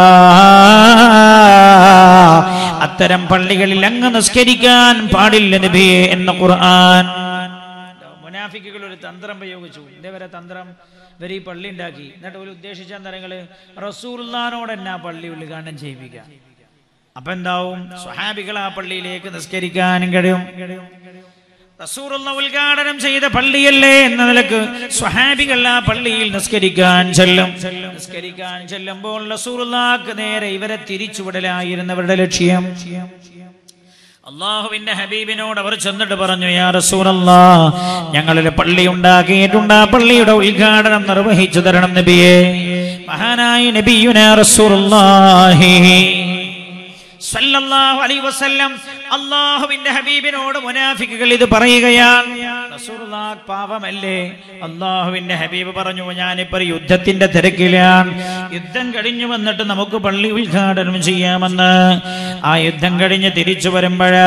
അത്തരം പള്ളികളിൽ അങ്ങ് നിസ്കരിക്കാൻ പാടില്ല നബിയെ എന്ന ഖുർആൻ മുനാഫിക്കുകൾ ഒരു തന്ത്രം പ്രയോഗിച്ചു ഇതേവരെ തന്ത്രം ഇവർ ഈ പള്ളി ഉണ്ടാക്കി എന്നിട്ട് ഒരു ഉദ്ദേശിച്ച തരങ്ങള് റസൂർലാനോട് തന്നെ ആ പള്ളി ഉദ്ഘാടനം ചെയ്യിപ്പിക്കുക അപ്പൊ എന്താവും സ്വഹാബികൾ ആ പള്ളിയിലേക്ക് നിസ്കരിക്കാനും കഴിയും റസൂറുള്ള ഉദ്ഘാടനം ചെയ്ത പള്ളിയല്ലേ എന്ന നിലക്ക് സ്വഹാബികൾ ആ പള്ളിയിൽ നിസ്കരിക്കാൻ ചെല്ലും നിസ്കരിക്കാൻ ചെല്ലുമ്പോൾ റസൂറുള്ളാക്ക് നേരെ ഇവരെ തിരിച്ചുവിടലായിരുന്നവരുടെ ലക്ഷ്യം അള്ളാഹുവിന്റെ ഹബീബിനോട് അവർ ചെന്നിട്ട് പറഞ്ഞു യാ റസൂലല്ലാ ഞങ്ങളൊരു പള്ളി ഉണ്ടാക്കിയിട്ടുണ്ട് ആ പള്ളിയുടെ ഉദ്ഘാടനം നിർവഹിച്ചു തരണം നബിയെ മഹാനായ നബിയുന റസൂലുള്ളാഹി സല്ലല്ലാഹു അലൈഹി വസല്ലം അള്ളാഹുവിന്റെ ഹബീബിനോട് മുനാഫിക്കുകൾ ഇത് പറയുകയാണ് റസൂലുള്ളാഹ് പാവമല്ലേ അള്ളാഹുവിന്റെ ഹബീബ് പറഞ്ഞു ഞാനിപ്പോ ഒരു യുദ്ധത്തിന്റെ തിരക്കിലാണ് യുദ്ധം കഴിഞ്ഞു വന്നിട്ട് നമുക്ക് പള്ളി ഉദ്ഘാടനം ചെയ്യാമെന്ന് ആ യുദ്ധം കഴിഞ്ഞ് തിരിച്ചു വരുമ്പോഴാ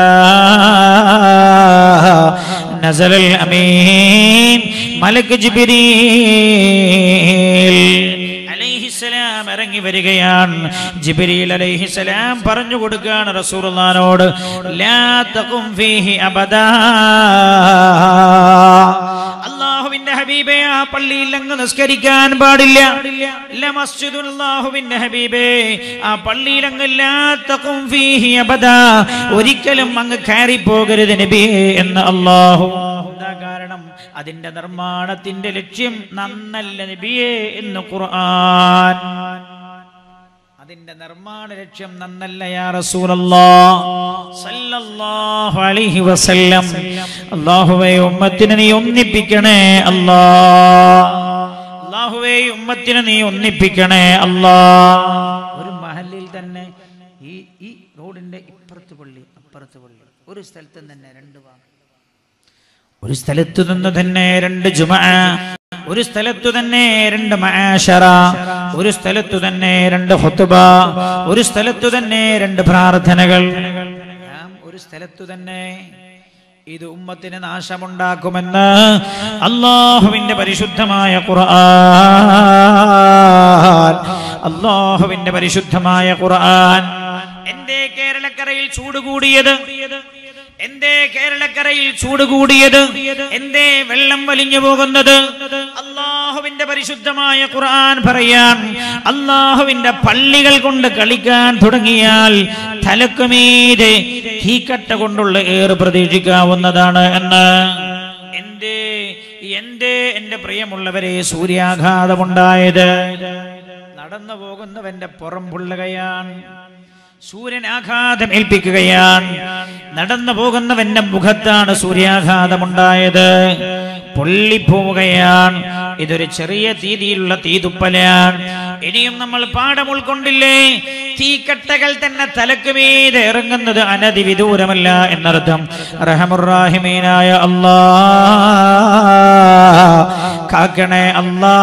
നസലൽ അമീൻ മലക്ക് ജിബിരീൽ അലൈഹിസ്സലാം ഇറങ്ങി വരികയാണ് ജിബ്രീൽ അലൈഹിസ്സലാം പറഞ്ഞു കൊടുക്കുകയാണ് റസൂലുള്ളാഹിനോട് ലാ തഖും ഫീഹി അബദാ അള്ളാഹുവിന്റെ ഹബീബെ ആ പള്ളിയിൽ അങ്ങ് നിസ്കരിക്കാൻ പാടില്ല ല മസ്ജിദുൽ അല്ലാഹുവിന്റെ ഹബീബേ ആ പള്ളിയിൽ അങ്ങ് ലാ തഖും ഫീഹി അബദാ ഒരിക്കലും അങ്ങ് കയറി പോകരുത് നബിയേ എന്ന് അള്ളാഹു എന്താ കാരണം അതിന്റെ നിർമ്മാണത്തിന്റെ ലക്ഷ്യം നന്നല്ല നബിയേ എന്ന് ഖുർആൻ അതിന്റെ നിർമ്മാണ ലക്ഷ്യം നന്നല്ല യാ റസൂലല്ലാഹ് സല്ലല്ലാഹു അലൈഹി വസല്ലം അല്ലാഹുവേ ഉമ്മത്തിനെ നീ ഒന്നിപ്പിക്കണേ അല്ലാ അല്ലാഹുവേ ഉമ്മത്തിനെ നീ ഒന്നിപ്പിക്കണേ അല്ലാ ഒരു മഹലിൽ തന്നെ ഈ ഈ റോഡിന്റെ ഇപ്പുറത്ത് പള്ളി അപ്പുറത്ത് പള്ളി ഒരു സ്ഥലത്ത് തന്നെ രണ്ട് ഭാഗം ഒരു സ്ഥലത്തു നിന്ന് തന്നെ രണ്ട് ജുമ ഒരു സ്ഥലത്തു തന്നെ രണ്ട് മആശറ ഒരു സ്ഥലത്തു തന്നെ രണ്ട് ഹുത്തുബ ഒരു സ്ഥലത്തു തന്നെ രണ്ട് പ്രാർത്ഥനകൾ എല്ലാം ഒരു സ്ഥലത്തു തന്നെ ഇത് ഉമ്മത്തിന് നാശമുണ്ടാക്കുമെന്ന് അള്ളാഹുവിന്റെ പരിശുദ്ധമായ ഖുർആൻ അള്ളാഹുവിന്റെ പരിശുദ്ധമായ ഖുർആൻ എന്റെ കേരളക്കരയിൽ ചൂട് കൂടിയത് എന്തേ കേരളക്കരയിൽ ചൂട് കൂടിയത് എന്തേ വെള്ളം വലിഞ്ഞു പോകുന്നത് അള്ളാഹുവിന്റെ പരിശുദ്ധമായ ഖുർആൻ പറയാൻ അള്ളാഹുവിന്റെ പള്ളികൾ കൊണ്ട് കളിക്കാൻ തുടങ്ങിയാൽ തലക്കുമീതെ തീക്കട്ട കൊണ്ടുള്ള ഏറ് പ്രതീക്ഷിക്കാവുന്നതാണ് എന്ന് എന്തേ എന്തേ എന്റെ പ്രിയമുള്ളവരെ സൂര്യാഘാതമുണ്ടായത് നടന്നു പോകുന്നവന്റെ പുറം പുള്ളുകയാണ് സൂര്യൻ ആഘാതം ഏൽപ്പിക്കുകയാണ് നടന്നു പോകുന്നവന്റെ മുഖത്താണ് സൂര്യാഘാതമുണ്ടായത് പൊള്ളിപ്പോവുകയാണ് ഇതൊരു ചെറിയ രീതിയിലുള്ള തീതുപ്പലാണ് ഇനിയും നമ്മൾ പാഠം ഉൾക്കൊണ്ടില്ലേ തീക്കട്ടകൾ തന്നെ തലക്ക് മീതെ ഇറങ്ങുന്നത് അനധി വിദൂരമല്ല എന്നർത്ഥം റഹമുറാഹിമീനായ അല്ലാ കാക്കണേ അല്ലാ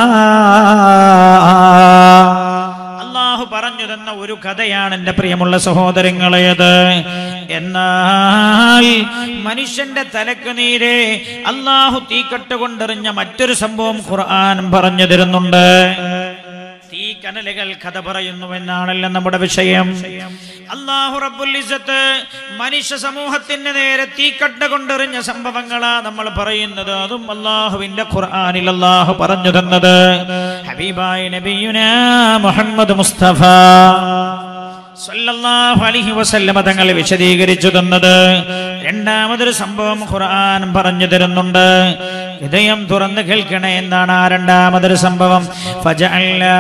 അള്ളാഹു പറഞ്ഞു തന്ന ഒരു കഥയാണ് എൻ്റെ പ്രിയമുള്ള സഹോദരങ്ങളേത് എന്നാൽ മനുഷ്യന്റെ തലക്ക് നീരെ അള്ളാഹു തീക്കട്ട് കൊണ്ടെറിഞ്ഞ മറ്റൊരു സംഭവം ഖുർആൻ പറഞ്ഞു തരുന്നുണ്ട് തീ കനലുകൾ കഥ പറയുന്നു എന്നാണല്ലോ നമ്മുടെ വിഷയം അള്ളാഹു റബ്ബുൽ ഇസ്സത്ത് മനുഷ്യ സമൂഹത്തിന് നേരെ തീക്കട്ട കൊണ്ടെറിഞ്ഞ സംഭവങ്ങളാ നമ്മൾ പറയുന്നത് അതും അള്ളാഹുവിന്റെ ഖുർആനിൽ അള്ളാഹു പറഞ്ഞു തന്നത് ഹബീബായ നബിയുന മുഹമ്മദ് മുസ്തഫ സല്ലല്ലാഹു അലൈഹി വസല്ലമ തങ്ങൾ വിശദീകരിച്ചു തന്നത് രണ്ടാമതൊരു സംഭവം ഖുർആൻ പറഞ്ഞു തരുന്നുണ്ട് ഹൃദയം തുറന്ന് കേൾക്കണേ എന്നാണ് ആ രണ്ടാമതൊരു സംഭവം ഫജഅൽനാ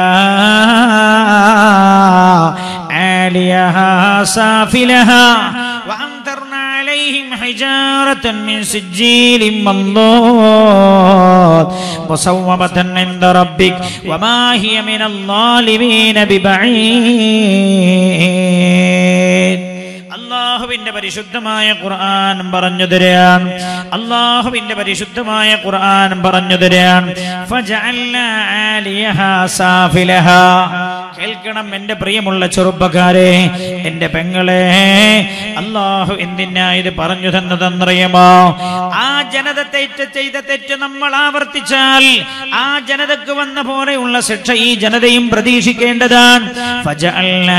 ആലിയഹാ സാഫിലഹാ وأمطرنا عليهم حجارة من سجيل منضود مسومة عند ربك وما هي من الظالمين ببعيد അള്ളാഹുവിന്റെ പരിശുദ്ധമായ ഖുർആൻ പറഞ്ഞു തരാൻ അള്ളാഹുവിന്റെ പരിശുദ്ധമായ ഖുർആൻ പറഞ്ഞു തരാൻ ഫജഅൽനാ ആലിയഹാ സാഫിലഹാ കേൾക്കണം എന്റെ പ്രിയമുള്ള ചെറുപ്പക്കാരെ എന്റെ പെങ്ങളെ അള്ളാഹു എന്തിനാ ഇത് പറഞ്ഞു തന്നതെന്നറിയുമോ ആ ജനത തെറ്റ് ചെയ്ത തെറ്റ് നമ്മൾ ആവർത്തിച്ചാൽ ആ ജനതക്ക് വന്ന പോലെയുള്ള ശിക്ഷ ഈ ജനതയും പ്രതീക്ഷിക്കേണ്ടതാണ് ഫജഅൽനാ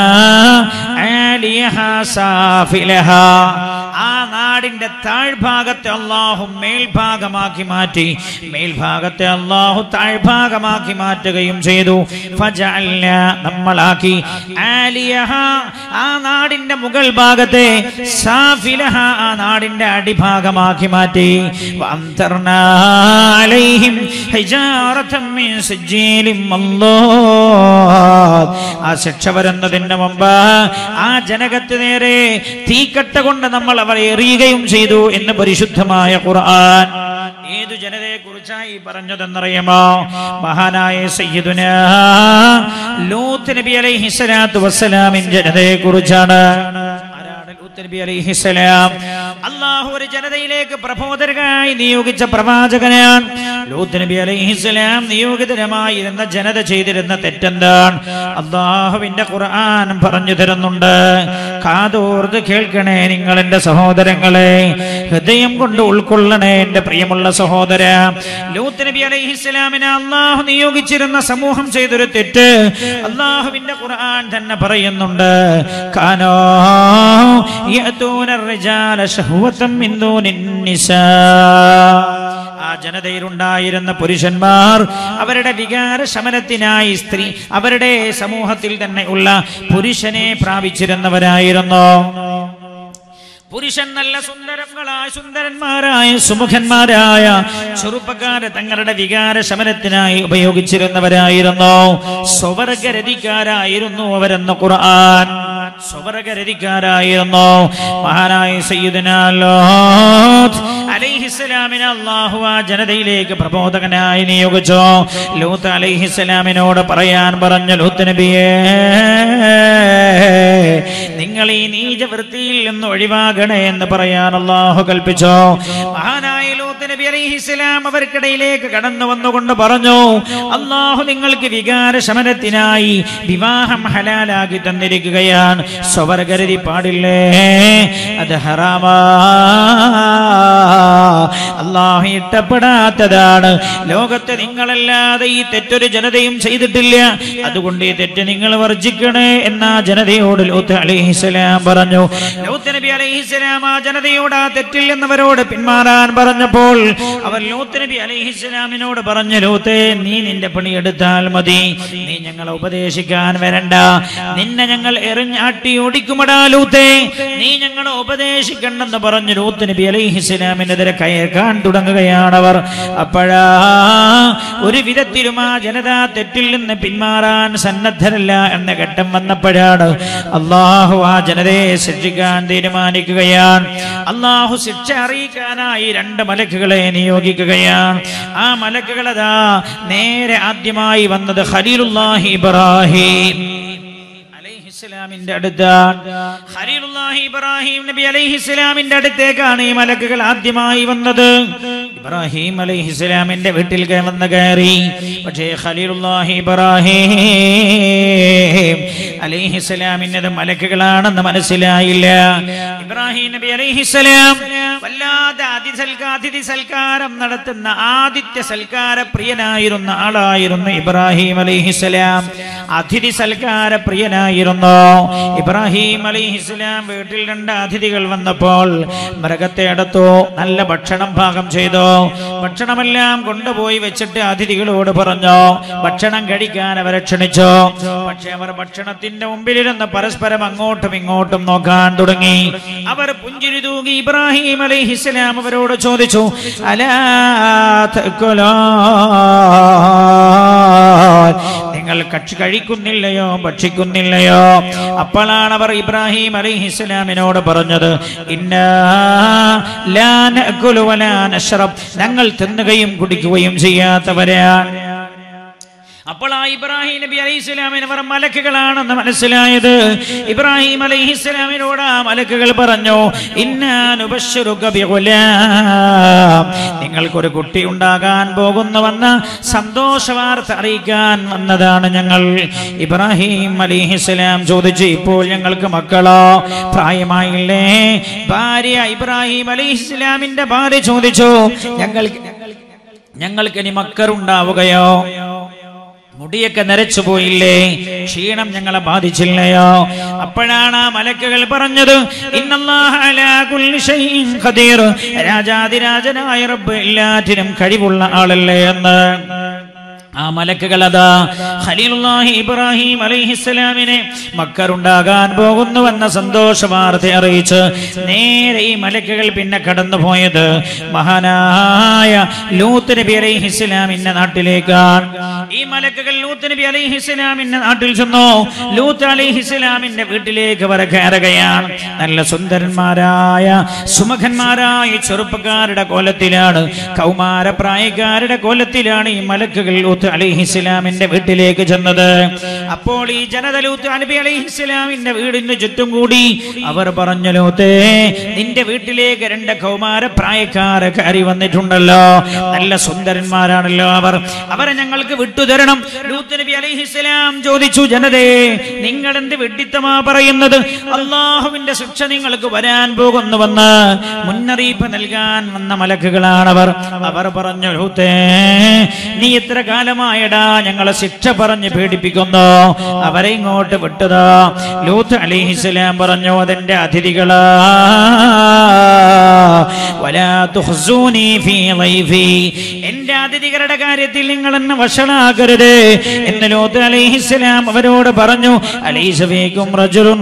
ആലിയഹാ സാഫിലഹാ ആ നാടിന്റെ താഴ്ഭാഗത്തെ അള്ളാഹു മേൽഭാഗമാക്കി മാറ്റി മേൽഭാഗത്തെ അള്ളാഹു താഴ്ഭാഗമാക്കി മാറ്റുകയും ചെയ്തു ഫജഅൽന നമ്മളാക്കി ആലിയഹ ആ നാടിന്റെ മുകൾ ഭാഗത്തെ സാഫിലഹ ആ നാടിന്റെ അടിഭാഗമാക്കി മാറ്റി വഅംതർന അലൈഹിം ഹിജാറതൻ മിൻ സിജ്ജീലിൻ മല്ലാദ് ആ ശിക്ഷ വരുന്നതിന് മുമ്പ് ആ ജനകത്ത് നേരെ തീക്കട്ട കൊണ്ട് നമ്മൾ അവർ എറിയുകയും ചെയ്തു എന്ന് പരിശുദ്ധമായ ഖുർആൻ ഏതു ജനതയെ കുറിച്ചായി പറഞ്ഞതെന്നറിയുമോ മഹാനായ സയ്യിദുന ലൂത്ത് നബി അലൈഹി സ്വലാത്തു വസ്സലാമിൻ ജനതയെ കുറിച്ചാണ് ആരാണ് ലൂത്ത് നബി അലൈഹിസ്സലാം അള്ളാഹു ഒരു ജനതയിലേക്ക് പ്രബോധകനായി നിയോഗിച്ച പ്രവാചകനാണ് ലൂത്ത് നബി അലൈഹിസ്സലാം നിയോഗിതരമായിരുന്ന ജനത ചെയ്തിരുന്ന തെറ്റെന്താണ് അള്ളാഹുവിന്റെ ഖുർആൻ പറഞ്ഞു തരുന്നുണ്ട് കാതോർത്ത് കേൾക്കണേ നിങ്ങൾ എന്റെ സഹോദരങ്ങളെ ഹൃദയം കൊണ്ട് ഉൾക്കൊള്ളണേ എന്റെ പ്രിയമുള്ള സഹോദര ലൂത്ത് നബി അലൈഹിസ്സലാമിനെ അള്ളാഹു നിയോഗിച്ചിരുന്ന സമൂഹം ചെയ്തൊരു തെറ്റ് അള്ളാഹുവിന്റെ ഖുർആൻ തന്നെ പറയുന്നുണ്ട് കാനോ يأتون الرجال شهوة من دون النساء ആ ജനതയിലുണ്ടായിരുന്ന പുരുഷന്മാർ അവരുടെ വികാര ശമനത്തിനായി സ്ത്രീ അവരുടെ സമൂഹത്തിൽ തന്നെ ഉള്ള പുരുഷനെ പ്രാപിച്ചിരുന്നവരായിരുന്നു പുരുഷൻ നല്ല സുന്ദരങ്ങളായ സുന്ദരന്മാരായ സുമുഖന്മാരായ ചെറുപ്പക്കാരെ തങ്ങളുടെ വികാര ശമനത്തിനായി ഉപയോഗിച്ചിരുന്നവരായിരുന്നു സ്വവർഗരതിക്കാരായിരുന്നു അവരെന്ന് ഖുർആൻ സ്വവർഗരതിക്കാരായിരുന്നു മഹാനായ സയ്യിദുനാലോത്ത് അലൈഹിസ്സലാമിനെ അള്ളാഹു ആ ജനതയിലേക്ക് പ്രബോധകനായി നിയോഗിച്ചു ലൂത്ത് അലൈഹിസ്സലാമിനോട് പറയാൻ പറഞ്ഞ ലൂത്ത് നബിയേ നിങ്ങൾ ഈ നീചവൃത്തിയിൽ നിന്ന് ഒഴിവാകണേ എന്ന് പറയാൻ അള്ളാഹു കൽപ്പിച്ചു മഹാനായ ലൂത്ത് നബി അലൈഹിസ്സലാം അവർക്കിടയിലേക്ക് കടന്നു വന്നുകൊണ്ട് പറഞ്ഞു അള്ളാഹു നിങ്ങൾക്ക് വികാര ശമനത്തിനായി വിവാഹം ഹലാലാക്കി തന്നിരിക്കുകയാണ് സ്വവർഗരതി പാടില്ലേ അത് ഹറാമാ അള്ളാഹു ഇഷ്ടപ്പെടാത്തതാണ് ലോകത്തെ നിങ്ങളല്ലാതെ ഈ തെറ്റൊരു ജനതയും ചെയ്തിട്ടില്ല അതുകൊണ്ട് ഈ തെറ്റ് നിങ്ങൾ വർജിക്കണേ എന്ന ആ ജനതയോട് ലൂത്ത് അലൈഹിസ്സലാം പറഞ്ഞു ലൂത്ത് നബി അലൈഹിസ്സലാം ആ ജനതയോട് ആ തെറ്റിൽ എന്നവരോട് പിന്മാറാൻ പറഞ്ഞപ്പോൾ അവർ ലൂത്ത് നബി അലൈഹിസ്സലാമിനോട് പറഞ്ഞു ലൂത്തേ നീ നിന്റെ പണിയെടുത്താൽ മതി നീ ഞങ്ങളെ ഉപദേശിക്കാൻ വരണ്ട നിന്നെ ഞങ്ങൾ എറിഞ്ഞാട്ടി ഓടിക്കുമടാ ലൂത്തേ നീ ഞങ്ങളെ ഉപദേശിക്കണ്ടെന്ന് പറഞ്ഞു ലൂത്ത് നബി അലൈഹിസ്സലാമിനെതിരെ കയക്കാൻ തുടങ്ങുകയാണവർ അപ്പോഴാ ഒരു വിധത്തിലും ആ ജനത തെറ്റിൽ നിന്ന് പിന്മാറാൻ സന്നദ്ധരല്ല എന്ന ഘട്ടം വന്നപ്പോഴാണ് അള്ളാഹു ആ ജനതയെ ശിക്ഷിക്കാൻ തീരുമാനിക്കുകയാണ് അള്ളാഹു ശിക്ഷ അറിയിക്കാനായി രണ്ട് മലക്കുകളെ നിയോഗിക്കുകയാണ് ആ മലക്കുകളതാ നേരെ ആദ്യമായി വന്നത് ഖലീലുല്ലാഹി ഇബ്രാഹിം അലൈഹിസ്സലാമിന്റെ അടുത്താണ് ഖലീലുല്ലാഹി ഇബ്രാഹിം നബി അലൈഹിസ്സലാമിന്റെ അടുത്തേക്കാണ് ഈ മലക്കുകൾ ആദ്യമായി വന്നത് ഇബ്രാഹിം അലൈഹിസ്സലാമിന്റെ വീട്ടിൽ കേ- വന്ന് കയറി പക്ഷേ ഖലീലുല്ലാഹി ഇബ്രാഹിം അലൈഹിസ്സലാമിനത് മലക്കുകളാണെന്ന് മനസ്സിലായില്ല ഇബ്രാഹിം നബി അലൈഹിസ്സലാം വല്ലാതെ അതിസൽക്കാ അതിഥി സൽക്കാരം നടത്തുന്ന ആദിത്യ സൽക്കാര പ്രിയനായിരുന്ന ആളായിരുന്നു ഇബ്രാഹിം അലൈഹിസ്സലാം അതിഥി സൽക്കാര പ്രിയനായിരുന്നു ഇബ്രാഹിം അലൈഹിസ്സലാം വീട്ടിൽ രണ്ട് അതിഥികൾ വന്നപ്പോൾ മൃഗത്തെ അടുത്തു നല്ല ഭക്ഷണം പാകം ചെയ്തു ഭക്ഷണമെല്ലാം കൊണ്ടുപോയി വെച്ചിട്ട് അതിഥികളോട് പറഞ്ഞു ഭക്ഷണം കഴിക്കാൻ അവരെ ക്ഷണിച്ചു പക്ഷെ അവർ ഭക്ഷണത്തിന്റെ മുമ്പിലിരുന്ന് പരസ്പരം അങ്ങോട്ടും ഇങ്ങോട്ടും നോക്കാൻ തുടങ്ങി അവർ പുഞ്ചിരി തൂകി ഇബ്രാഹിം അലൈഹിസ്സലാം അവരോട് ചോദിച്ചു അലാ തഅക്കുലൂൻ? നിങ്ങൾ കക്ഷി കഴിക്കുന്നില്ലയോ ഭക്ഷിക്കുന്നില്ലയോ അപ്പോഴാണ് അവർ ഇബ്രാഹിം അലൈഹിസ്സലാമിനോട് പറഞ്ഞത് ഇന്നാ ലാ നഅക്കുലു വലാ നശ്റബ് ഞങ്ങൾ തിന്നുകയും കുടിക്കുകയും ചെയ്യാത്തവരാണ് അപ്പോൾ ആ ഇബ്രാഹിം നബി അലൈഹി സ്വലാമിന് അവർ മലക്കുകളാണെന്ന് മനസ്സിലായത് ഇബ്രാഹിം അലൈഹി സ്വലാമിനോട് ആ മലക്കുകൾ പറഞ്ഞു ഇന്നാനുബശ്ശിറുക ബിഗുലാം. നിങ്ങൾക്കൊരു കുട്ടി ഉണ്ടാകാൻ പോകുന്നുവെന്ന് സന്തോഷ വാർത്ത അറിയിക്കാൻ വന്നതാണ് ഞങ്ങൾ ഇബ്രാഹിം അലൈഹി സ്വലാം ചോദിച്ചു ഇപ്പോൾ ഞങ്ങൾക്ക് മക്കളോ പ്രായമായില്ലേ ഭാര്യ ഇബ്രാഹിം അലൈഹി സ്വലാമിന്റെ ഭാര്യ ചോദിച്ചു ഞങ്ങൾക്ക് ഞങ്ങൾക്ക് ഇനി മക്കറുണ്ടാവുകയോ മുടിയൊക്കെ നരച്ചു പോയില്ലേ ക്ഷീണം ഞങ്ങളെ ബാധിച്ചില്ലയോ അപ്പോഴാണ് ആ മലക്കുകൾ പറഞ്ഞത് ഇന്നല്ലാഹ അലാ കുല്ലി ഷൈഇൻ ഖദീർ രാജാതിരാജനായ റബ്ബ് എല്ലാറ്റിനും കഴിവുള്ള ആളല്ലേ എന്ന് ആ മലക്കുകൾ അതാ ഖലീലുല്ലാഹി ഇബ്രാഹിം അലൈഹിസ്സലാമിനെ മക്കറുണ്ടാകാൻ പോകുന്നുവെന്ന സന്തോഷ വാർത്ത അറിയിച്ച് നേരെ ഈ മലക്കുകൾ പിന്നെ കടന്നുപോയത് മഹാനായ ലൂത്ത് നബി അലൈഹിസ്സലാമിന്റെ നാട്ടിലേക്കാണ് ഈ മലക്കുകൾ ലൂത്ത് നബി അലൈഹിസ്സലാമിന്റെ നാട്ടിൽ ചെന്നു ലൂത്ത് അലൈഹിസ്സലാമിന്റെ വീട്ടിലേക്ക് അവർ കയറുകയാണ് നല്ല സുന്ദരന്മാരായ സുമുഖന്മാരായ ചെറുപ്പക്കാരുടെ കോലത്തിലാണ് കൗമാരപ്രായക്കാരുടെ കോലത്തിലാണ് ഈ മലക്കുകൾ ലൂത്ത് അലിഹിസ്ലാമിന്റെ വീട്ടിലേക്ക് ചെന്നത് അപ്പോൾ ഈ ജനത ലൂത്ത് നബി അലിഹിസ്ലാമിന്റെ വീടിന് ചുറ്റും കൂടി അവർ പറഞ്ഞു ലൂത്തേ നിന്റെ വീട്ടിലേക്ക് രണ്ട് കൗമാര പ്രായക്കാർ കയറി വന്നിട്ടുണ്ടല്ലോ നല്ല സുന്ദരന്മാരാണല്ലോ അവർ അവരെ ഞങ്ങൾക്ക് വിട്ടുതരണം ലൂത്ത് നബി അലിഹിസ്ലാം ചോദിച്ചു ജനതേ നിങ്ങൾ എന്ത് വെഡിത്തമാ പറയുന്നത് അള്ളാഹുവിന്റെ ശിക്ഷ നിങ്ങൾക്ക് വരാൻ പോകുന്നുവെന്ന് മുന്നറിയിപ്പ് നൽകാൻ വന്ന മലക്കുകളാണവർ അവർ പറഞ്ഞു ലൂത്തേ നീ ഇത്ര കാലമായടാ ഞങ്ങളെ ശിക്ഷ പറഞ്ഞ് പേടിപ്പിക്കുന്നു അവരെ ഇങ്ങോട്ട് വിട്ടതാ ലൂത്ത് അലിഹിസ്ലാം പറഞ്ഞു അതെന്റെ അതിഥികളാ വലാ തുഹ്സൂനി ഫീ ളൈഫി. എന്റെ അതിഥികളുടെ കാര്യത്തിൽ നിങ്ങൾ എന്നെ വഷളാക്കരുത് എന്ന് ലൂത്ത് അലിഹിസ്ലാം അവരോട് പറഞ്ഞു അലീസഫീക്കും റജുലുൻ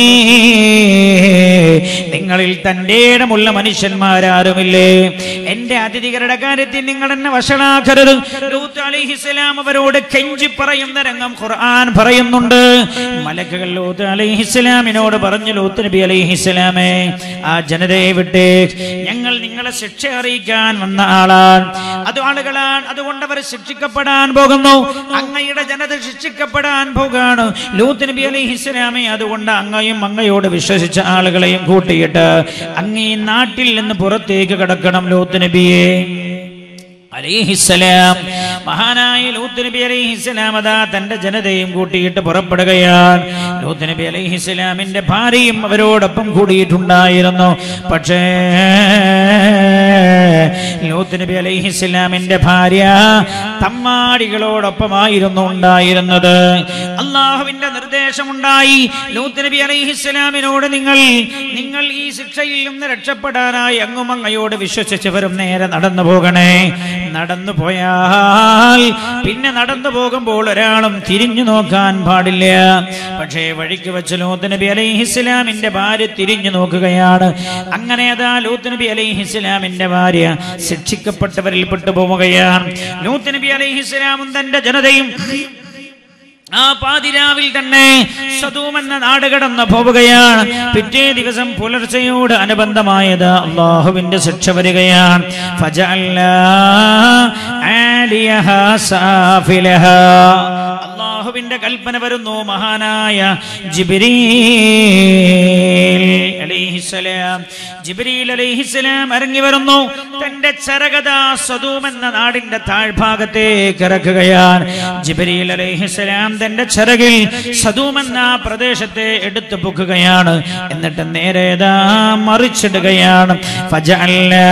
റഷീദ്. നിങ്ങളിൽ തന്റെ ഇടമുള്ള മനുഷ്യന്മാരാരുമില്ലേ എന്റെ അതിഥികളുടെ കാര്യത്തിൽ നിങ്ങൾ എന്നെ വഷളാക്കരുത് ലൂത്ത് അലിഹിസ്ലാം അവരോട് കെഞ്ചി പറയുന്ന രംഗം ഖുർആൻ പറയുന്നുണ്ട് മലക്കുകൾ ലൂത്ത് അലിഹിസ്ലാമിനോട് പറഞ്ഞു ലൂത്ത് നബി അലിഹിസ്ലാമേ ആ ജനതയെ വിട്ട് ഞങ്ങൾ നിങ്ങളെ ശിക്ഷ അറിയിക്കാൻ വന്ന ആളാണ് അത് ആളുകളാണ് അതുകൊണ്ട് അവർ ശിക്ഷിക്കപ്പെടാൻ പോകുന്നു അങ്ങയുടെ ജനത ശിക്ഷിക്കപ്പെടാൻ പോകുകയാണ് ലൂത്ത് നബി അലിഹിസ്ലാമെ അതുകൊണ്ട് അങ്ങയും അങ്ങയോട് വിശ്വസിച്ച ആളുകളെയും കൂട്ടിയിട്ട് അങ്ങ് ഈ നാട്ടിൽ നിന്ന് പുറത്തേക്ക് കടക്കണം ലൂത്ത് നബിയെ അലിഹിസ്സലാം മഹാനായ ലൂത്ത് നബി അലിഹിസ്സലാം അതാ തന്റെ ജനതയും കൂട്ടിയിട്ട് പുറപ്പെടുകയാണ് ലൂത്ത് നബി അലിഹിസ്സലാമിന്റെ ഭാര്യയും അവരോടൊപ്പം കൂടിയിട്ടുണ്ടായിരുന്നു പക്ഷേ ലൂത്ത് നബി അലൈഹിസ്ലാമിന്റെ ഭാര്യ തമ്മാടികളോടൊപ്പമായിരുന്നു ഉണ്ടായിരുന്നത് അള്ളാഹുവിന്റെ നിർദ്ദേശമുണ്ടായി ലൂത്ത് നബി അലൈഹിസ്ലാമിനോട് നിങ്ങൾ നിങ്ങൾ ഈ ശിക്ഷയിൽ നിന്ന് രക്ഷപ്പെടാനായി അങ്ങും അങ്ങയോട് വിശ്വസിച്ചവരും നേരെ നടന്നു പോകണേ നടന്നു പോയാൽ പിന്നെ നടന്നു പോകുമ്പോൾ ഒരാളും തിരിഞ്ഞു നോക്കാൻ പാടില്ല പക്ഷേ വഴിക്ക് വെച്ച് ലൂത്ത് നബി അലൈഹിസ്ലാമിന്റെ ഭാര്യ തിരിഞ്ഞു നോക്കുകയാണ് അങ്ങനെ അതാ ലൂത്ത് നബി അലൈഹിസ്ലാമിന്റെ ഭാര്യ ശിക്ഷിക്കപ്പെട്ടവരിൽ പെട്ടുപോവുകയാണ് ലൂത്ത് നബി അലൈഹിസ്ലാമും തന്റെ ജനതയും ആ പാതിരാവിൽ തന്നെ സദൂം എന്ന നാട് കടന്നു പോവുകയാണ് പിറ്റേ ദിവസം പുലർച്ചയോട് അനുബന്ധമായത് അള്ളാഹുവിന്റെ ശിക്ഷ വരികയാണ് ഫജഅൽനാ ആലിയഹാ സാഫിലഹാ. അള്ളാഹുവിന്റെ കൽപ്പന വരുന്നു മഹാനായ ജിബ്രീൽ അലൈഹിസ്സലാം ജിബ്രീൽ അലൈഹിസ്സലാം ഇറങ്ങി വരുന്നു തന്റെ ചരകത സദൂം എന്ന നാടിന്റെ താഴ്ഭാഗത്തേക്ക് ഇറക്കുകയാണ് ജിബ്രീൽ അലൈഹിസ്സലാം തന്റെ ചിറകിൽ സദൂം എന്ന പ്രദേശത്തെ എടുത്തു പൊക്കുകയാണ് എന്നിട്ട് നേരെ ദാ മറിച്ചിടുകയാണ് ഫജഅൽനാ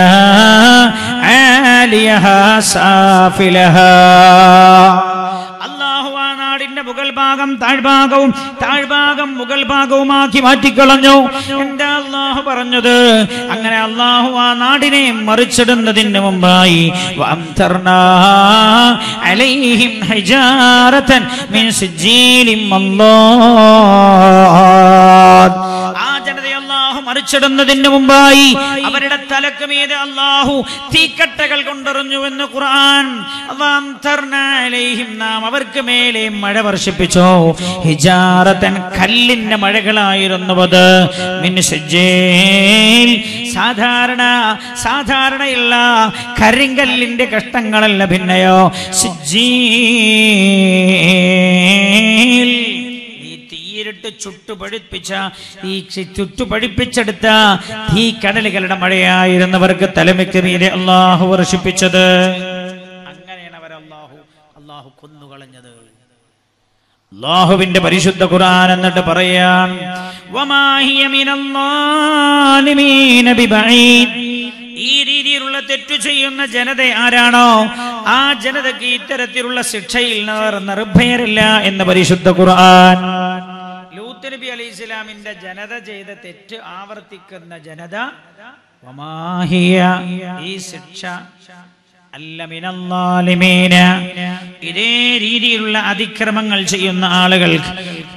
ആലിയഹാ സാഫിലഹാ അള്ളാഹു ആ നാടിന്റെ മുകൾ ഭാഗം താഴ്ഭാഗവും താഴ്ഭാഗം മുകൾ ഭാഗവുമാക്കി മാറ്റിക്കളഞ്ഞു എന്താ അള്ളാഹു പറഞ്ഞത് അങ്ങനെ അള്ളാഹു ആ നാടിനെ മറിച്ചിടുന്നതിന് മുമ്പായി വഅംതർനാ അലൈഹിം ഹിജാറതൻ മിൻ സിജ്ജീലിൻ മല്ലാദ് ആ ജനതയെ അള്ളാഹു മറിച്ചിടുന്നതിന് മുമ്പായി അവരുടെ തലക്ക് മീതെ അള്ളാഹു തീക്കട്ടകൾ കൊണ്ടെറിഞ്ഞു എന്ന് ഖുർആൻ വഅംതർനാ അലൈഹിം നാം അവർക്ക് മേലെ മഴ വർഷിപ്പിച്ചു ഹിജാറത്തൻ കല്ലിന്റെ മഴകളായിരുന്നു അത് മിൻ സിജ്ജീൽ സാധാരണ സാധാരണയുള്ള കരിങ്കല്ലിന്റെ കഷ്ടങ്ങളല്ല ഭിന്നയോ സിജ്ജീൽ ഈ തീരിട്ട് ചുട്ടുപഴിപ്പിച്ച ഈ ചി- ചുട്ടുപഴിപ്പിച്ചെടുത്ത തീ കടലുകളുടെ മഴയായിരുന്നവർക്ക് തലമിക്ക് മീതെ അള്ളാഹു വർഷിപ്പിച്ചത് അങ്ങനെയാണ് അവർ അള്ളാഹു അള്ളാഹു കൊന്നുകളഞ്ഞത് അള്ളാഹുവിന്റെ പരിശുദ്ധ ഖുർആൻ എന്നിട്ട് പറയാൻ വമാ ഹിയ മിനല്ലാലിമീന ബിബഈദ്. ഈ രീതിയിലുള്ള തെറ്റു ചെയ്യുന്ന ജനത ആരാണോ ആ ജനതയ്ക്ക് ഇത്തരത്തിലുള്ള ശിക്ഷയിൽ അവർ നിർഭയരില്ല എന്ന് പരിശുദ്ധ ഖുർആൻ ലൂത്ത് നബി അലൈഹി ഇസ്ലാമിന്റെ ജനത ചെയ്ത തെറ്റ് ആവർത്തിക്കുന്ന ജനത വമാഹിയ ഈ ശിക്ഷ അല്ല മിനല്ലാലിമീന ഇതേ രീതിയിലുള്ള അതിക്രമങ്ങൾ ചെയ്യുന്ന ആളുകൾക്ക്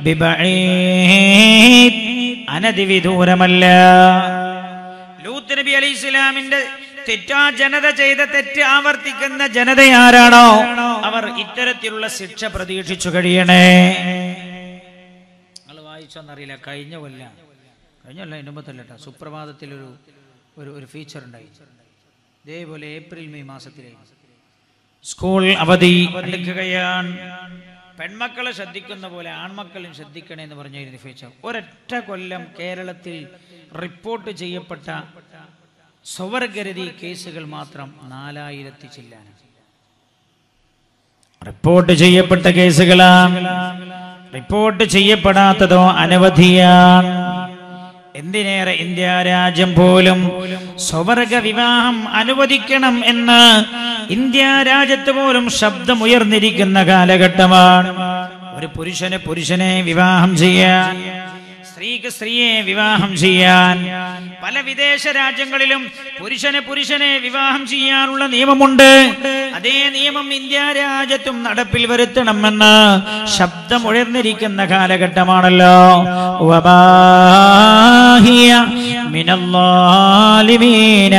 ബിബഈദ് അനതിവിദൂരമല്ല ലൂത്ത് നബി അലൈഹി ഇസ്ലാമിന്റെ തെറ്റാ ജനത ചെയ്ത തെറ്റ് ആവർത്തിക്കുന്ന ജനത ആരാണോ അവർ ഇത്തരത്തിലുള്ള ശിക്ഷ പ്രതീക്ഷിച്ചു കഴിയണേ നിങ്ങൾ വായിച്ചോന്നറിയില്ല കഴിഞ്ഞ കൊല്ല കഴിഞ്ഞ കൊല്ലം എൻ്റെ മുമ്പത്തല്ല കേട്ടോ സുപ്രഭാതത്തിലൊരു ഒരു ഒരു ഫീച്ചർ ഉണ്ടായി ഇതേപോലെ ഏപ്രിൽ മെയ് മാസത്തിലെ സ്കൂൾ അവധി എടുക്കുകയാണ് പെൺമക്കളെ ശ്രദ്ധിക്കുന്ന പോലെ ആൺമക്കളും ശ്രദ്ധിക്കണേ എന്ന് പറഞ്ഞായിരുന്നു ഫീച്ചർ ഒരൊറ്റ കൊല്ലം കേരളത്തിൽ റിപ്പോർട്ട് ചെയ്യപ്പെട്ട സ്വവർഗരതി കേസുകൾ മാത്രം നാലായിരത്തി ചില്ലാനം റിപ്പോർട്ട് ചെയ്യപ്പെട്ട കേസുകളാണ് റിപ്പോർട്ട് ചെയ്യപ്പെടാത്തതോ അനവധിയാണ് എന്തിനേറെ ഇന്ത്യ രാജ്യം പോലും സ്വവർഗ വിവാഹം അനുവദിക്കണം എന്ന് ഇന്ത്യ രാജ്യത്ത് പോലും ശബ്ദമുയർന്നിരിക്കുന്ന കാലഘട്ടമാണ് ഒരു പുരുഷന് പുരുഷനെ വിവാഹം ചെയ്യാൻ സ്ത്രീക്ക് സ്ത്രീയെ വിവാഹം ചെയ്യാൻ പല വിദേശ രാജ്യങ്ങളിലും പുരുഷന് പുരുഷനെ വിവാഹം ചെയ്യാനുള്ള നിയമമുണ്ട് അതേ നിയമം ഇന്ത്യ രാജ്യത്തും നടപ്പിൽ വരുത്തണമെന്ന് ശബ്ദമുയർന്നിരിക്കുന്ന കാലഘട്ടമാണല്ലോ വബാഹിയ മിനല്ലാലിമീന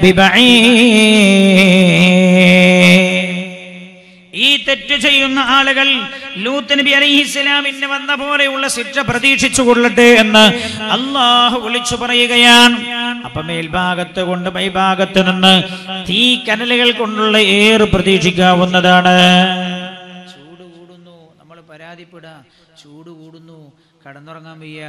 ബിബഈ ഈ തെറ്റ് ചെയ്യുന്ന ആളുകൾ ലൂത്ത് നബി അലൈഹിസ്സലാമിന് വന്ന പോലെയുള്ള ശിക്ഷ പ്രതീക്ഷിച്ചു കൊള്ളട്ടെ എന്ന് അള്ളാഹു വിളിച്ചു പറയുകയാണ് അപ്പൊ മേൽഭാഗത്ത് കൊണ്ട് മൈഭാഗത്ത് നിന്ന് തീ കനലുകൾ കൊണ്ടുള്ള ഏറ് പ്രതീക്ഷിക്കാവുന്നതാണ് ചൂട് കൂടുന്നു നമ്മൾ പരാതിപ്പെടാ ചൂട് കൂടുന്നു കടന്നുറങ്ങാൻ വയ്യ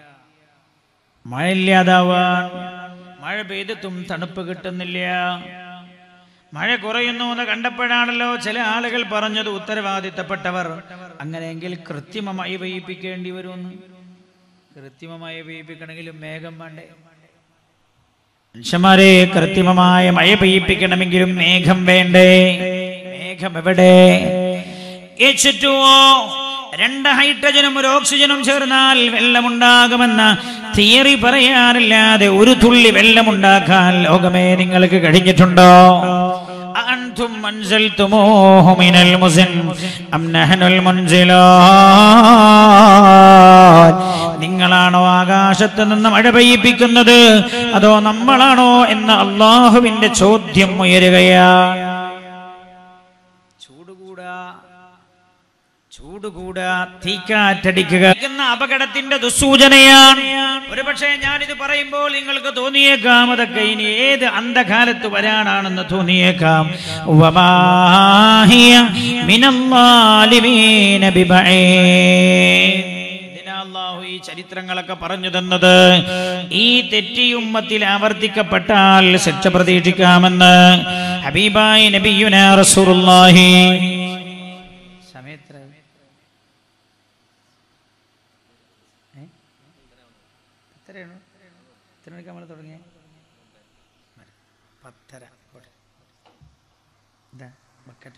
മഴയില്ലാതാവാൻ മഴ പെയ്തിട്ടും തണുപ്പ് കിട്ടുന്നില്ല മഴ കുറയുന്നു എന്ന് കണ്ടപ്പോഴാണല്ലോ ചില ആളുകൾ പറഞ്ഞത് ഉത്തരവാദിത്തപ്പെട്ടവർ അങ്ങനെയെങ്കിൽ കൃത്രിമമായി പെയ്യിപ്പിക്കേണ്ടി വരുമെന്ന് കൃത്രിമമായി പെയ്യിപ്പിക്കണമെങ്കിലും മേഘം വേണ്ടേ മനുഷ്യന്മാരെ കൃത്രിമമായ മഴ പെയ്യിപ്പിക്കണമെങ്കിലും മേഘം വേണ്ടേ മേഘം എവിടെ H2O രണ്ട് ഹൈഡ്രജനും ഒരു ഓക്സിജനും ചേർന്നാൽ വെള്ളമുണ്ടാകുമെന്ന തിയറി പറയാനല്ലാതെ ഒരു തുള്ളി വെള്ളമുണ്ടാക്കാൻ ലോകമേ നിങ്ങൾക്ക് കഴിഞ്ഞിട്ടുണ്ടോ أأنتم أنزلتموه من المزن أم نحن المنزلون നിങ്ങളാണോ ആകാശത്ത് നിന്ന് മഴ പെയ്യിപ്പിക്കുന്നത് അതോ നമ്മളാണോ എന്ന അള്ളാഹുവിന്റെ ചോദ്യം ഉയരുകയാണ് ചൂടുകൂടാ ചൂടുകൂടാ തീക്കാറ്റടിക്കുക എന്ന അപകടത്തിന്റെ ദുസ്സൂചനയാണ് ഒരുപക്ഷെ ഞാനിത് പറയുമ്പോൾ നിങ്ങൾക്ക് തോന്നിയേക്കാം അതൊക്കെ ഇനി ഏത് അന്ധകാലത്ത് വരാനാണെന്ന് തോന്നിയേക്കാം വമാഹിയ മിനല്ലാലിമീന ബിബഈദ്. ഇതിനാ അല്ലാഹു ഈ ചരിത്രങ്ങളൊക്കെ പറഞ്ഞു തന്നത് ഈ തെറ്റി ഉമ്മത്തിൽ ആവർത്തിക്കപ്പെട്ടാൽ ശിക്ഷ പ്രതീക്ഷിക്കാമെന്ന് ഹബീബായി നബിയുന റസൂലുള്ളാഹി സമയത്ര എത്രയാണ് എത്ര മണിക്ക് നമ്മൾ തുടങ്ങിയ പത്തര പോട്ടെ. ഇതാ ബക്കറ്റ്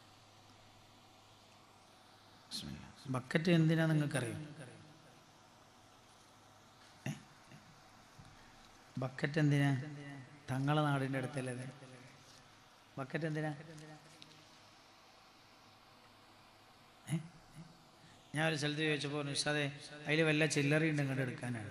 ബിസ്മില്ലാ. ബക്കറ്റ് എന്തിനാ നിങ്ങൾക്കറിയാം ഏ? ബക്കറ്റ് എന്തിനാ തങ്ങളെ നാടിൻ്റെ അടുത്തല്ലേ ഇത്? ബക്കറ്റ് എന്തിനാ ഏ? ഞാൻ ഒരു സ്ഥലത്ത് ചോദിച്ചപ്പോൾ നിഷാദെ അതിൽ വല്ല ചില്ലറയുണ്ട് ഇങ്ങോട്ട് എടുക്കാനാണ്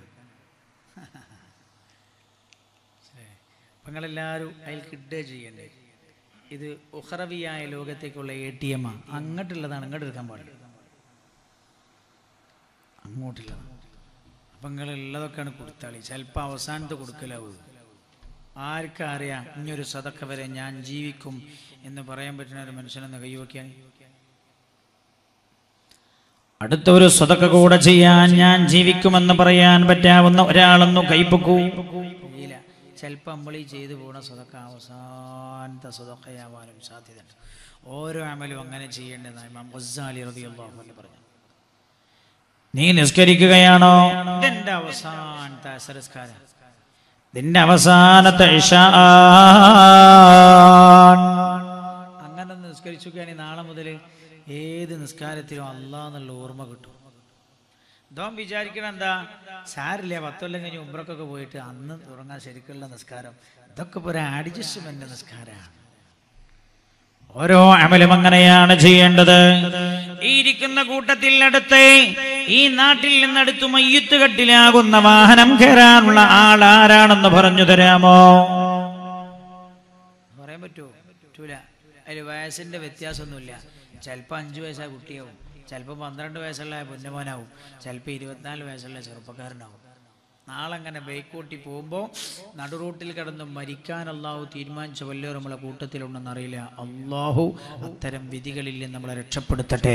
അപ്പം നിങ്ങളെല്ലാവരും അതിൽ കിട്ടുക ചെയ്യണ്ടേ ഇത് ഉഹറവിയായ ലോകത്തേക്കുള്ള എ ടി എം അങ്ങോട്ടുള്ളതാണ് ഇങ്ങോട്ട് എടുക്കാൻ പാടില്ല അങ്ങോട്ടുള്ളതാണ് അപ്പം നിങ്ങളുള്ളതൊക്കെയാണ് കൊടുത്താളി ചിലപ്പോൾ അവസാനത്ത് കൊടുക്കലാവും ആർക്കും അറിയാം ഇനിയൊരു സതക്ക വരെ ഞാൻ ജീവിക്കും എന്ന് പറയാൻ പറ്റുന്ന ഒരു മനുഷ്യനെന്ന് കൈവയ്ക്കാൻ അടുത്ത ഒരു സ്വതക്ക കൂടെ ചെയ്യാൻ ഞാൻ ജീവിക്കുമെന്ന് പറയാൻ പറ്റാവുന്ന ഒരാളൊന്നും കൈപ്പൊക്കൂ ഇല്ല ചിലപ്പോൾ നമ്മൾ ഈ ചെയ്തു പോണ സ്വതക്ക അവസാനത്തെ സ്വതക്കയാവാനും സാധ്യതയുണ്ട് ഓരോ അമലും അങ്ങനെ ചെയ്യേണ്ടതാണ് ഇമാം ഗസ്സാലി റളിയല്ലാഹു അൻഹു പറഞ്ഞു നീ നിസ്കരിക്കുകയാണോ ഇതെന്റെ അവസാനത്തെ അസരസ്കാരം ഇതിന്റെ അവസാനത്തെ ഇശാ അങ്ങനെ നിസ്കരിക്കുകയാണെങ്കിൽ നാളെ മുതൽ ഏത് നിസ്കാരത്തിലും അല്ലാ എന്നുള്ള ഓർമ്മ കിട്ടും ദോം വിചാരിക്കണം എന്താ സാരില്ല പത്തൊല്ലം കഴിഞ്ഞ് ഉമ്രക്കൊക്കെ പോയിട്ട് അന്ന് തുടങ്ങാൻ ശരിക്കുള്ള നിസ്കാരം ഇതൊക്കെ ഇപ്പോൾ ഒരു അഡ്ജസ്റ്റ്മെന്റ് നിസ്കാരമാണ് ഓരോ അമലും അങ്ങനെയാണ് ചെയ്യേണ്ടത് ഈ ഇരിക്കുന്ന കൂട്ടത്തിൽ അടുത്ത് ഈ നാട്ടിൽ നിന്നടുത്ത് മയ്യത്ത് കെട്ടിലാകുന്ന വാഹനം കയറാനുള്ള ആൾ ആരാണെന്ന് പറഞ്ഞു തരാമോ പറയാൻ പറ്റുമോ പറ്റൂല അതിൽ വയസ്സിന്റെ വ്യത്യാസമൊന്നുമില്ല ചിലപ്പോൾ അഞ്ചു വയസ്സായ കുട്ടിയാവും ചിലപ്പോൾ പന്ത്രണ്ട് വയസ്സുള്ള പുന്നമോനാവും ചിലപ്പോൾ ഇരുപത്തിനാല് വയസ്സുള്ള ചെറുപ്പക്കാരനാവും നാളെ അങ്ങനെ ബൈക്ക് കൂട്ടി പോകുമ്പോൾ നടുറൂട്ടിൽ കിടന്ന് മരിക്കാൻ അള്ളാഹു തീരുമാനിച്ച വല്ലവരും നമ്മളെ കൂട്ടത്തിലുണ്ടെന്ന് അറിയില്ല അള്ളാഹു അത്തരം വിധികളിൽ നിന്ന് നമ്മളെ രക്ഷപ്പെടുത്തട്ടെ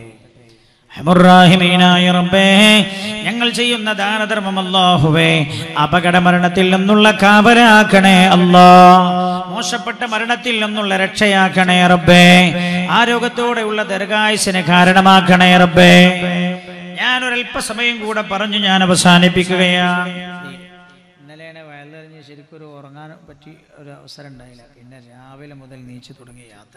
ഹമുറാഹിമീനായ റബ്ബേ ഞങ്ങൾ ചെയ്യുന്ന ദാനധർമ്മം അല്ലാഹുവേ അപകട മരണത്തിൽ നിന്നുള്ള കാവലാക്കണേ അല്ലാ മോശപ്പെട്ട മരണത്തിൽ നിന്നുള്ള രക്ഷയാക്കണേ റബ്ബേ ആരോഗ്യത്തോടെയുള്ള ദീർഘായുസിന് കാരണമാക്കണേ റബ്ബേ ഞാൻ ഒരല്പസമയം കൂടെ പറഞ്ഞു ഞാൻ അവസാനിപ്പിക്കുകയാണ് ഇന്നലെയാണ് വയലെറിഞ്ഞ് ശരിക്കും ഒരു ഉറങ്ങാൻ പറ്റി ഒരു അവസരം ഉണ്ടായില്ല പിന്നെ രാവിലെ മുതൽ നീച്ചു തുടങ്ങിയ യാത്ര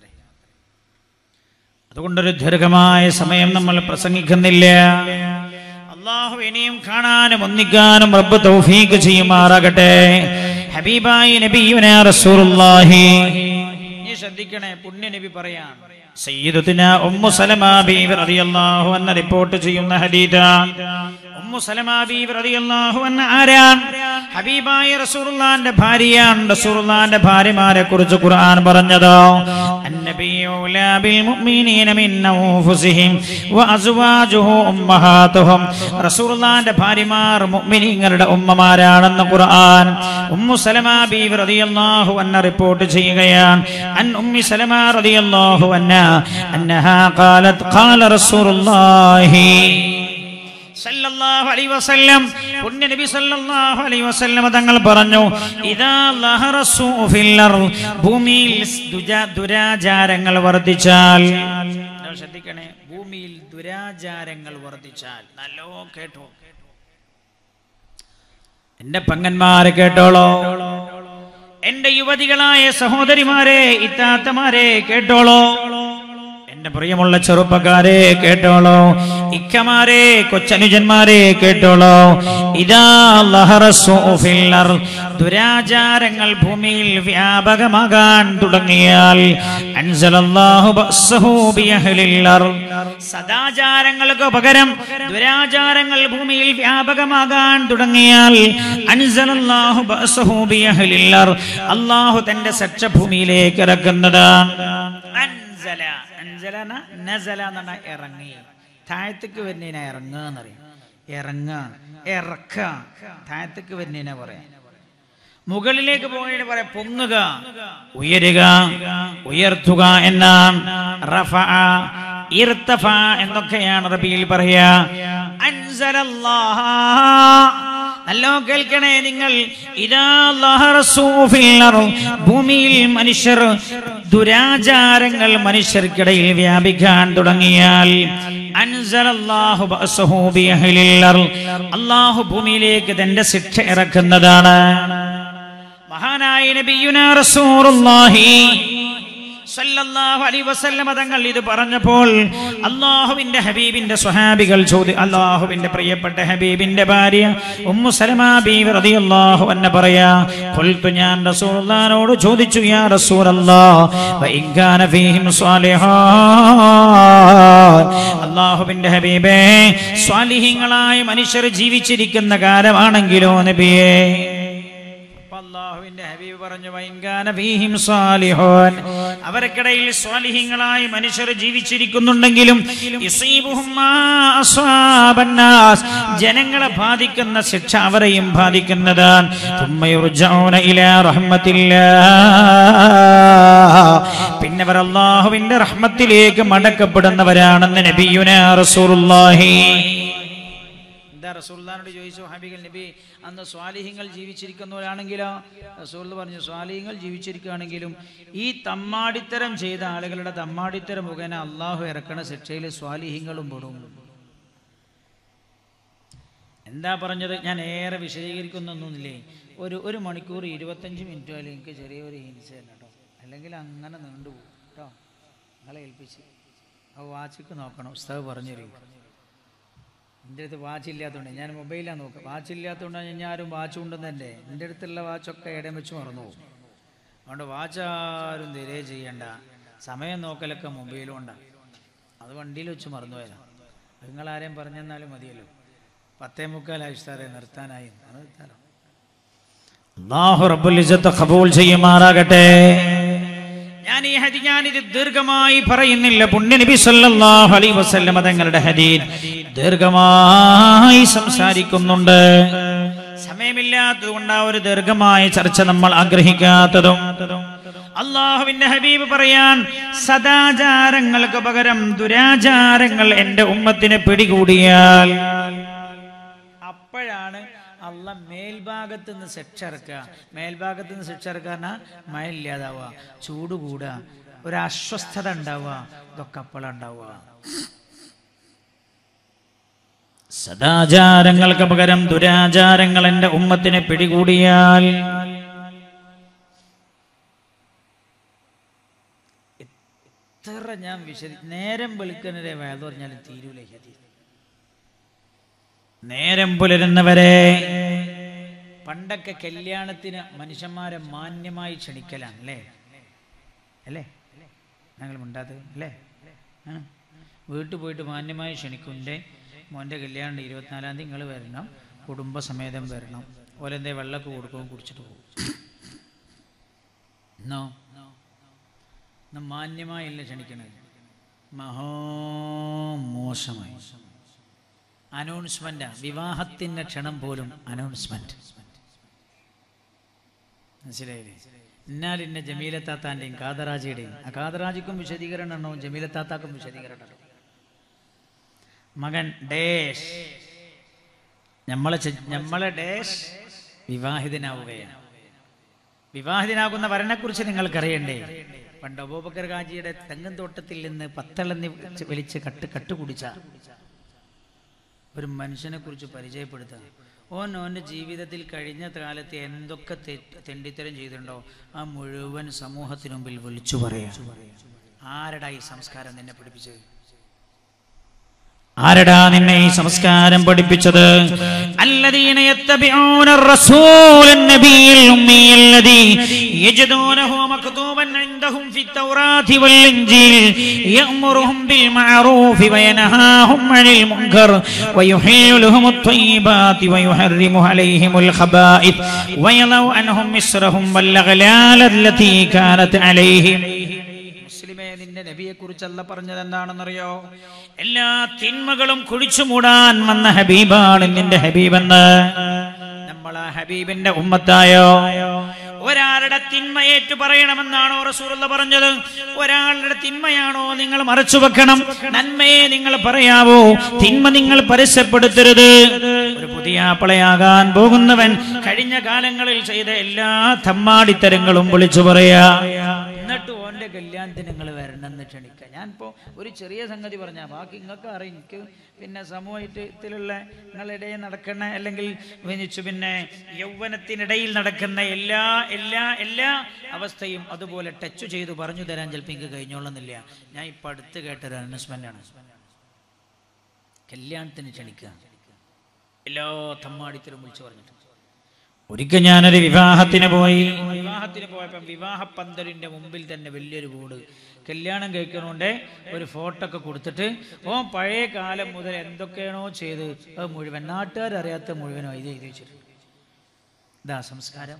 അതുകൊണ്ടൊരു ദീർഘമായ സമയം നമ്മൾ പ്രസംഗിക്കുന്നില്ല അള്ളാഹു ഇനിയും കാണാനും ഒന്നിക്കാനും റബ്ബ് തൗഫീഖ് ചെയ്യുമാറാകട്ടെ ഹബീബായി നബിയുന റസൂലുള്ളാഹി നീ ശ്രദ്ധിക്കണേ പുണ്യ നബി പറയാൻ സയ്യിദുന ഉമ്മു സലമ ബീവി റളിയല്ലാഹു അൻഹ റിപ്പോർട്ട് ചെയ്യുന്ന ഹദീസാണ് ഉമ്മു സലമ ബീവി റളിയല്ലാഹു അൻഹ ആരാണ് ഹബീബായ റസൂലുള്ളാഹിന്റെ ഭാര്യയാണ് റസൂലുള്ളാഹിന്റെ ഭാര്യമാരെ കുറിച്ച് ഖുർആൻ പറഞ്ഞതോ النبي أولى بالمؤمنين من أنفسهم وأزواجه أمهاتهم رسول الله ഭാര്യമാർ മുഅ്മിനീങ്ങളുടെ ഉമ്മമാരാണെന്ന് ഖുർആൻ ഉമ്മു സലമ ബീവി റളിയല്ലാഹു അൻഹ റിപ്പോർട്ട് ചെയ്യുകയാണ് അൻ ഉമ്മി സലമ റളിയല്ലാഹു അൻഹ അന്നഹാ ഖാലത് ഖാല റസൂലുള്ളാഹി സല്ലല്ലാഹു അലൈഹി വസല്ലം പുണ്യ നബി സല്ലല്ലാഹു അലൈഹി വസല്ലം തങ്ങൾ പറഞ്ഞു ഇദാ ലഹറ സൂഉ ഫിൽ അർദ് ഭൂമിയിൽ ദുജ- ദുരാചാരങ്ങൾ വർദ്ധിച്ചാൽ നിങ്ങൾ ശ്രദ്ധിക്കണേ ഭൂമിയിൽ ദുരാചാരങ്ങൾ വർദ്ധിച്ചാൽ നല്ലോ കേട്ടോ എന്റെ പങ്ങന്മാരെ കേട്ടോളോ എന്റെ യുവതികളായ സഹോദരിമാരെ ഇത്താത്തമാരെ കേട്ടോളോ എന്റെ പ്രിയമുള്ള ചെറുപ്പക്കാരെ കേട്ടോളോ ഇക്കമാരെ കൊച്ചനുജന്മാരെ കേട്ടോളോ ഇതാ ലഹറസ്സു ഫിൽ അർദ്. ദുരാചാരങ്ങൾ ഭൂമിയിൽ വ്യാപകമാകാൻ തുടങ്ങിയാൽ അൻസലല്ലാഹു ബഅസ്സഹു ബിഅഹ്ലിൽ അർദ്. സദാചാരങ്ങൾക്ക് പകരം ദുരാചാരങ്ങൾ ഭൂമിയിൽ വ്യാപകമാകാൻ തുടങ്ങിയാൽ അൻസലല്ലാഹു ബഅസ്സഹു ബിഅഹ്ലിൽ അർദ്. അല്ലാഹു തന്റെ ശിക്ഷ ഭൂമിയിലേക്ക് ഇറക്കുന്നതാണ് അൻസല അൻസല എന്ന നസല എന്ന് പറഞ്ഞാൽ ഇറങ്ങി താഴത്തേക്ക് വരുന്നതിനെ ഇറങ്ങുക എന്നറിയാം ഇറങ്ങുക ഇറക്ക താഴത്തേക്ക് വരുന്നതിനെ പറയാം മുകളിലേക്ക് പോകുന്നതിന് പറയാം പൊങ്ങുക ഉയരുക ഉയർത്തുക എന്നാണ് റഫ ഇർത്തഫ എന്നൊക്കെയാണ് റബിയിൽ പറയാ അൻസലല്ലാഹ നല്ലോ കേൾക്കണേ നിങ്ങൾ ഇതാ ലഹറസൂ ഫിൽ അർദ്. ഭൂമിയിൽ മനുഷ്യർ ദുരാചാരങ്ങൾ മനുഷ്യർക്കിടയിൽ വ്യാപിക്കാൻ തുടങ്ങിയാൽ അൻസലല്ലാഹു ബഅസഹു ബിഅഹ്ലിൽ അർദ്. അല്ലാഹു ഭൂമിയിലേക്ക് തന്റെ ശിക്ഷ ഇറക്കുന്നതാണ് മഹാനായ നബിയുന റസൂലുള്ളാഹി സല്ലല്ലാഹു അലൈഹി വസല്ലമ തങ്ങൾ ഇത് പറഞ്ഞപ്പോൾ അള്ളാഹുവിന്റെ ഹബീബിന്റെ സ്വഹാബികൾ ചോദി അള്ളാഹുവിന്റെ പ്രിയപ്പെട്ട ഹബീബിന്റെ ഭാര്യ ഉമ്മു സലമ ബീവി റളിയല്ലാഹു അൻഹ പറയാ ഖുൽതു ഞാൻ റസൂലുള്ളാഹിനോട് ചോദിച്ചു യാ റസൂലല്ലാഹ് വ ഇൻ കാന ഫീഹിം സ്വാലിഹാൻ അള്ളാഹുവിന്റെ ഹബീബേ സ്വാലിഹീങ്ങളായ മനുഷ്യർ ജീവിച്ചിരിക്കുന്ന കാലമാണെങ്കിലോ നബിയേ അപ്പൊ അള്ളാഹുവിന്റെ ഹബീബ് പറഞ്ഞു വൈങ്കാന ഫീഹിം സ്വാലിഹൂൻ അവർക്കിടയിൽ സ്വാലിഹീങ്ങളായ മനുഷ്യർ ജീവിച്ചിരിക്കുന്നുണ്ടെങ്കിലും യുസീബുഹും മാ അസ്വാബന്നാസ്. ജനങ്ങളെ ബാധിക്കുന്ന ശിക്ഷ അവരെയും ബാധിക്കുന്നതാണ് തുമ്മ യുർജഊന ഇലാ റഹ്മത്തില്ലാ പിന്നെ അവർ അള്ളാഹുവിന്റെ റഹ്മത്തിലേക്ക് മടക്കപ്പെടുന്നവരാണെന്ന് നബിയുന റസൂലുള്ളാഹി എന്താ റസൂൽദാനോട് ചോദിച്ചു ഹബീബൽ നബി അന്ന് സ്വാലിഹ്യങ്ങൾ ജീവിച്ചിരിക്കുന്നവരാണെങ്കിലോ റസൂൽ പറഞ്ഞു സ്വാലിഹ്യങ്ങൾ ജീവിച്ചിരിക്കുകയാണെങ്കിലും ഈ തമ്മാടിത്തരം ചെയ്ത ആളുകളുടെ തമ്മാടിത്തരം മുഖേന അള്ളാഹു ഇറക്കണ ശിക്ഷയിൽ സ്വാലിഹ്യങ്ങളും പെടും എന്താ പറഞ്ഞത് ഞാൻ ഏറെ വിശദീകരിക്കുന്നൊന്നുമില്ലേ ഒരു ഒരു മണിക്കൂർ ഇരുപത്തഞ്ച് മിനിറ്റ് ആയാലും എനിക്ക് ചെറിയൊരു ഹിൻസ് തന്നെ കേട്ടോ അല്ലെങ്കിൽ അങ്ങനെ നീണ്ടുപോകും കേട്ടോ നിങ്ങളെ ഏൽപ്പിച്ച് ആ വാച്ചിക്ക് നോക്കണം ഉസ്താവ് പറഞ്ഞു തരും എൻ്റെ അടുത്ത് വാച്ച് ഇല്ലാത്തതുകൊണ്ട് ഞാൻ മൊബൈലാണ് നോക്കുക വാച്ച് ഇല്ലാത്തതുകൊണ്ട് ഞാൻ ആരും വാച്ച് കൊണ്ടുവന്നെ എൻ്റെ അടുത്തുള്ള വാച്ചൊക്കെ ഇടം വെച്ച് മറന്നു പോകും അതുകൊണ്ട് വാച്ച് ആരും തിരേ ചെയ്യണ്ട സമയം നോക്കലൊക്കെ മൊബൈലും ഉണ്ടാകും അത് വണ്ടിയിൽ വെച്ച് മറന്നു പോയതാണ് നിങ്ങൾ ആരെയും പറഞ്ഞെന്നാലും മതിയല്ലോ പത്തേ മുക്കാലായി ഉസ്താദെ നിർത്താനായി അത് നിർത്താലോ അല്ലാഹു റബ്ബുൽ ഇസ്സത്ത് ഖബൂൽ ചെയ്യുമാറാകട്ടെ ഞാൻ ഈ ഹദി ഞാനിത് ദീർഘമായി പറയുന്നില്ല പുണ്യ നബി സല്ലല്ലാഹു അലൈഹി വസല്ലം തങ്ങളുടെ ഹദീൻ ദീർഘമായി സംസാരിക്കുന്നുണ്ട് സമയമില്ലാത്തത് കൊണ്ട് ആ ഒരു ദീർഘമായ ചർച്ച നമ്മൾ ആഗ്രഹിക്കാത്തതും അള്ളാഹുവിന്റെ ഹബീബ് പറയാൻ സദാചാരങ്ങൾക്ക് പകരം ദുരാചാരങ്ങൾ എന്റെ ഉമ്മത്തിനെ പിടികൂടിയാൽ അപ്പോഴാണ് അള്ള മേൽഭാഗത്ത് നിന്ന് ശിക്ഷ ഇറക്കുക മേൽഭാഗത്ത് നിന്ന് ശിക്ഷ ഇറക്കുക മഴ ഇല്ലാതാവുക ചൂട് കൂടുക ഒരു അസ്വസ്ഥത ഉണ്ടാവുക ഇതൊക്കെ അപ്പോഴുണ്ടാവുക സദാചാരങ്ങൾക്ക് പകരം ദുരാചാരങ്ങൾ എൻ്റെ ഉമ്മത്തിനെ പിടികൂടിയാൽ എത്ര ഞാൻ വിശദി നേരം വെളുക്കുന്നവരെ വേദ പറഞ്ഞാലും തീരൂല ഈ ഹദീസ് നേരം പുലരുന്നവരെ പണ്ടൊക്കെ കല്യാണത്തിന് മനുഷ്യന്മാരെ മാന്യമായി ക്ഷണിക്കലാണ് അല്ലേ അല്ലേ ഞങ്ങൾ മിണ്ടാത്തത് അല്ലേ ആ. വീട്ടിൽ പോയിട്ട് മാന്യമായി ക്ഷണിക്കുൻ്റെ മോൻ്റെ കല്യാണം ഇരുപത്തിനാലാം തീയതി നിങ്ങൾ വരണം കുടുംബസമേതം വരണം ഓലെന്തേ വെള്ളമൊക്കെ കൊടുക്കുകയും കുടിച്ചിട്ട് പോകും എന്നോ ഇന്ന് മാന്യമായില്ല ക്ഷണിക്കണത് മഹോ മോശമായി അനൗൺസ്മെന്റ് വിവാഹത്തിന്റെ ക്ഷണം പോലും അനൗൺസ്മെന്റ് മനസ്സിലായില്ലേ ഇന്നാലിന്ന ജമീലത്താത്താന്റെയും കാതറാജിയുടെയും ആ കാതറാജിക്കും വിശദീകരണം ഉണ്ടാവും ജമീലത്താത്താക്കും വിശദീകരണം ഉണ്ടാവും മകൻ ഡേഷ് നമ്മളെ ചെ- നമ്മളെ ഡേഷ് വിവാഹിതനാവുകയാണ് വിവാഹിതനാകുന്ന വരനെക്കുറിച്ച് നിങ്ങൾക്കറിയണ്ടേ പണ്ട് അബൂബക്കർ കാജിയുടെ തെങ്ങൻ തോട്ടത്തിൽ നിന്ന് പത്തളന്നി വിളിച്ച് വലിച്ച് കട്ട് കട്ട് കുടിച്ച ഒരു മനുഷ്യനെ കുറിച്ച് പരിചയപ്പെടുത്തുക ഓൻ ഓൻ്റെ ജീവിതത്തിൽ കഴിഞ്ഞ കാലത്ത് എന്തൊക്കെ തെറ്റ് തെണ്ടിത്തരം ചെയ്തിട്ടുണ്ടോ ആ മുഴുവൻ സമൂഹത്തിന് മുമ്പിൽ വിളിച്ചു പറയാ ആരടാ ഈ സംസ്കാരം നിന്നെ പഠിപ്പിച്ചത് ആരടാ നിന്നെ ഈ സംസ്കാരം പഠിപ്പിച്ചത് الذين يتبعون الرسول النبي الأمي الذي يجدونه مكتوبا عندهم في التوراة والإنجيل يأمرهم بالمعروف وينهاهم عن المنكر ويحل لهم الطيبات ويحرم عليهم الخبائث ويضع عنهم مصرهم والأغلال التي كانت عليهم മുസ്ലിമേ നിന്റെ നബിയെ കുറിച്ചല്ല പറഞ്ഞത് എന്താണെന്നറിയോ എല്ലാ തിന്മകളും കുഴിച്ചു മൂടാൻ വന്ന ഹബീബാണ് നിന്റെ ഹബീബെന്ന് നമ്മൾ ആ ഹബീബിന്റെ ഉമ്മത്തായോ ഒരാളുടെ തിന്മ ഏറ്റു പറയണമെന്നാണോ റസൂലുള്ള പറഞ്ഞത് ഒരാളുടെ തിന്മയാണോ നിങ്ങൾ മറച്ചു വെക്കണം നന്മയെ നിങ്ങൾ പറയാവോ തിന്മ നിങ്ങൾ പരസ്യപ്പെടുത്തരുത് ഒരു പുതിയ ആപ്പിളയാകാൻ പോകുന്നവൻ കഴിഞ്ഞ കാലങ്ങളിൽ ചെയ്ത എല്ലാ തമ്മാടിത്തരങ്ങളും വിളിച്ചു പറയാ എന്നിട്ട് ഓന്റെ കല്യാണത്തിന് നിങ്ങൾ വരണം എന്ന് ക്ഷണിക്കുക ഞാനിപ്പോ ഒരു ചെറിയ സംഗതി പറഞ്ഞ ബാക്കി നിങ്ങൾക്ക് അറിയാം എനിക്ക് പിന്നെ സമൂഹത്തിലുള്ള നിങ്ങളിടയിൽ നടക്കുന്ന അല്ലെങ്കിൽ വിനിച്ചു പിന്നെ യൗവനത്തിനിടയിൽ നടക്കുന്ന എല്ലാ എല്ലാ എല്ലാ അവസ്ഥയും അതുപോലെ ടച്ച് ചെയ്ത് പറഞ്ഞു തരാൻ ചിലപ്പോൾ എനിക്ക് കഴിഞ്ഞോളുന്നില്ല ഞാൻ ഇപ്പൊ അടുത്ത് കേട്ടൊരു അനൗൺസ്മെന്റാണ് കല്യാണത്തിന് ക്ഷണിക്കുക എല്ലാ തമ്മാടിത്തരും വിളിച്ചു പറഞ്ഞിട്ട് ഒരിക്കൽ ഞാനൊരു വിവാഹത്തിന് പോയി വിവാഹത്തിന് പോയപ്പോൾ വിവാഹ പന്തലിന്റെ മുമ്പിൽ തന്നെ വലിയൊരു ബോർഡ് കല്യാണം കഴിക്കണോണ്ട് ഒരു ഫോട്ടോ ഒക്കെ കൊടുത്തിട്ട് ഓ പഴയ കാലം മുതൽ എന്തൊക്കെയാണോ ചെയ്ത് അത് മുഴുവൻ നാട്ടുകാരറിയാത്ത മുഴുവനോ ഇത് എഴുതി വെച്ചിട്ടുണ്ട് ഇതാ സംസ്കാരം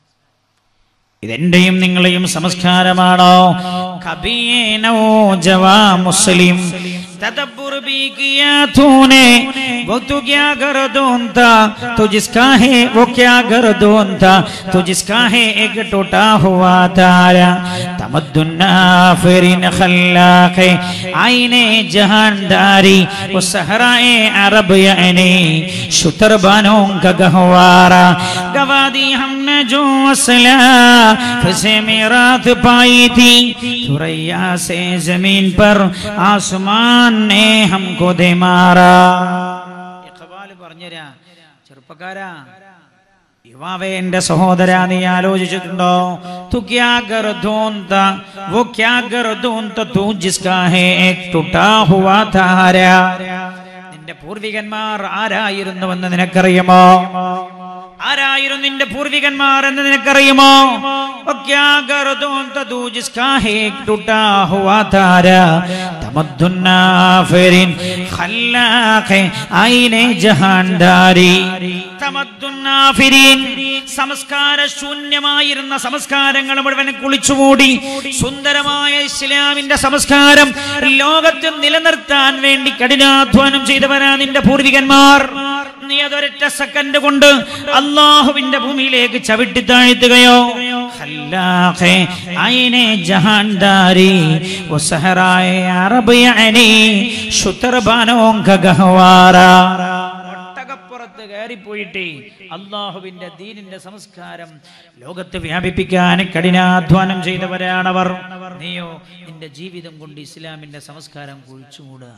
ഇതെന്റെയും നിങ്ങളെയും സംസ്കാരമാണോ കബീനോ ജവാ മുസ്ലിം तदब्बर भी किया तूने वो तू क्या गर्दोन था तो जिसका है वो क्या गर्दोन था तो जिसका है एक टूटा हुआ तारा तमद्दुन्ना फिरिन खल्लाक आईने जहानदारी वो सहराए अरब यानी शुतर बानों का गहवारा गवा दी हमने जो असला फसे में रात पाई थी थुरैया से जमीन पर आसमान ने हमको दे मारा ഇഖ്ബാൽ പറഞ്ഞുതരാ ചെറുപ്പക്കാരാ യുവാവേ എന്റെ സഹോദര നീ ആലോചിച്ചിട്ടുണ്ടോ തു ക്യാ ഗർദോൻ താ വോ ക്യാ ഗർദോൻ താ തൂ ജിസ്കാ ഹേ ഏക് ടുട്ടാ ഹുവാ താര നിന്റെ പൂർവികന്മാർ ആരായിരുന്നുവെന്ന് നിനക്കറിയുമോ ആരായിരുന്നു നിന്റെ പൂർവികന്മാർ എന്ന് നിനക്കറിയുമോ ഓ ക്യാ ഗർദോൻ താ തൂ ജിസ്കാ ഹേ ഏക് ടുട്ടാ ഹുവാ താര തമദ്ദുന്നാ ഫിരിൻ ഖല്ലാഖെ ഐനെ ജഹാൻദാരി തമദ്ദുന്നാഫിരീൻ സംസ്കാര ശൂന്യമായിരുന്ന സംസ്കാരങ്ങൾ മുഴുവൻ കുളിച്ചുമൂടി സുന്ദരമായ ഇസ്ലാമിന്റെ സംസ്കാരം ലോകത്ത് നിലനിർത്താൻ വേണ്ടി കഠിനാധ്വാനം ചെയ്തവരാ നിന്റെ പൂർവികന്മാർ നീ അതൊരൊറ്റ സെക്കൻഡ് കൊണ്ട് അള്ളാഹുവിന്റെ ഭൂമിയിലേക്ക് ചവിട്ടി താഴ്ത്തുകയോ ഖല്ലാഖെ ഐനെ ജഹാൻദാരി വസഹറായ അറബ് യഅനി ശുതർബാനോം ഗഹവാറാ ഒട്ടകപ്പുറത്ത് കയറിപ്പോയിട്ട് അള്ളാഹുവിന്റെ ദീനിന്റെ സംസ്കാരം ലോകത്ത് വ്യാപിപ്പിക്കാൻ കഠിനാധ്വാനം ചെയ്തവരാണവർ നീയോ നിന്റെ ജീവിതം കൊണ്ട് ഇസ്ലാമിന്റെ സംസ്കാരം കുഴിച്ചുമൂടുക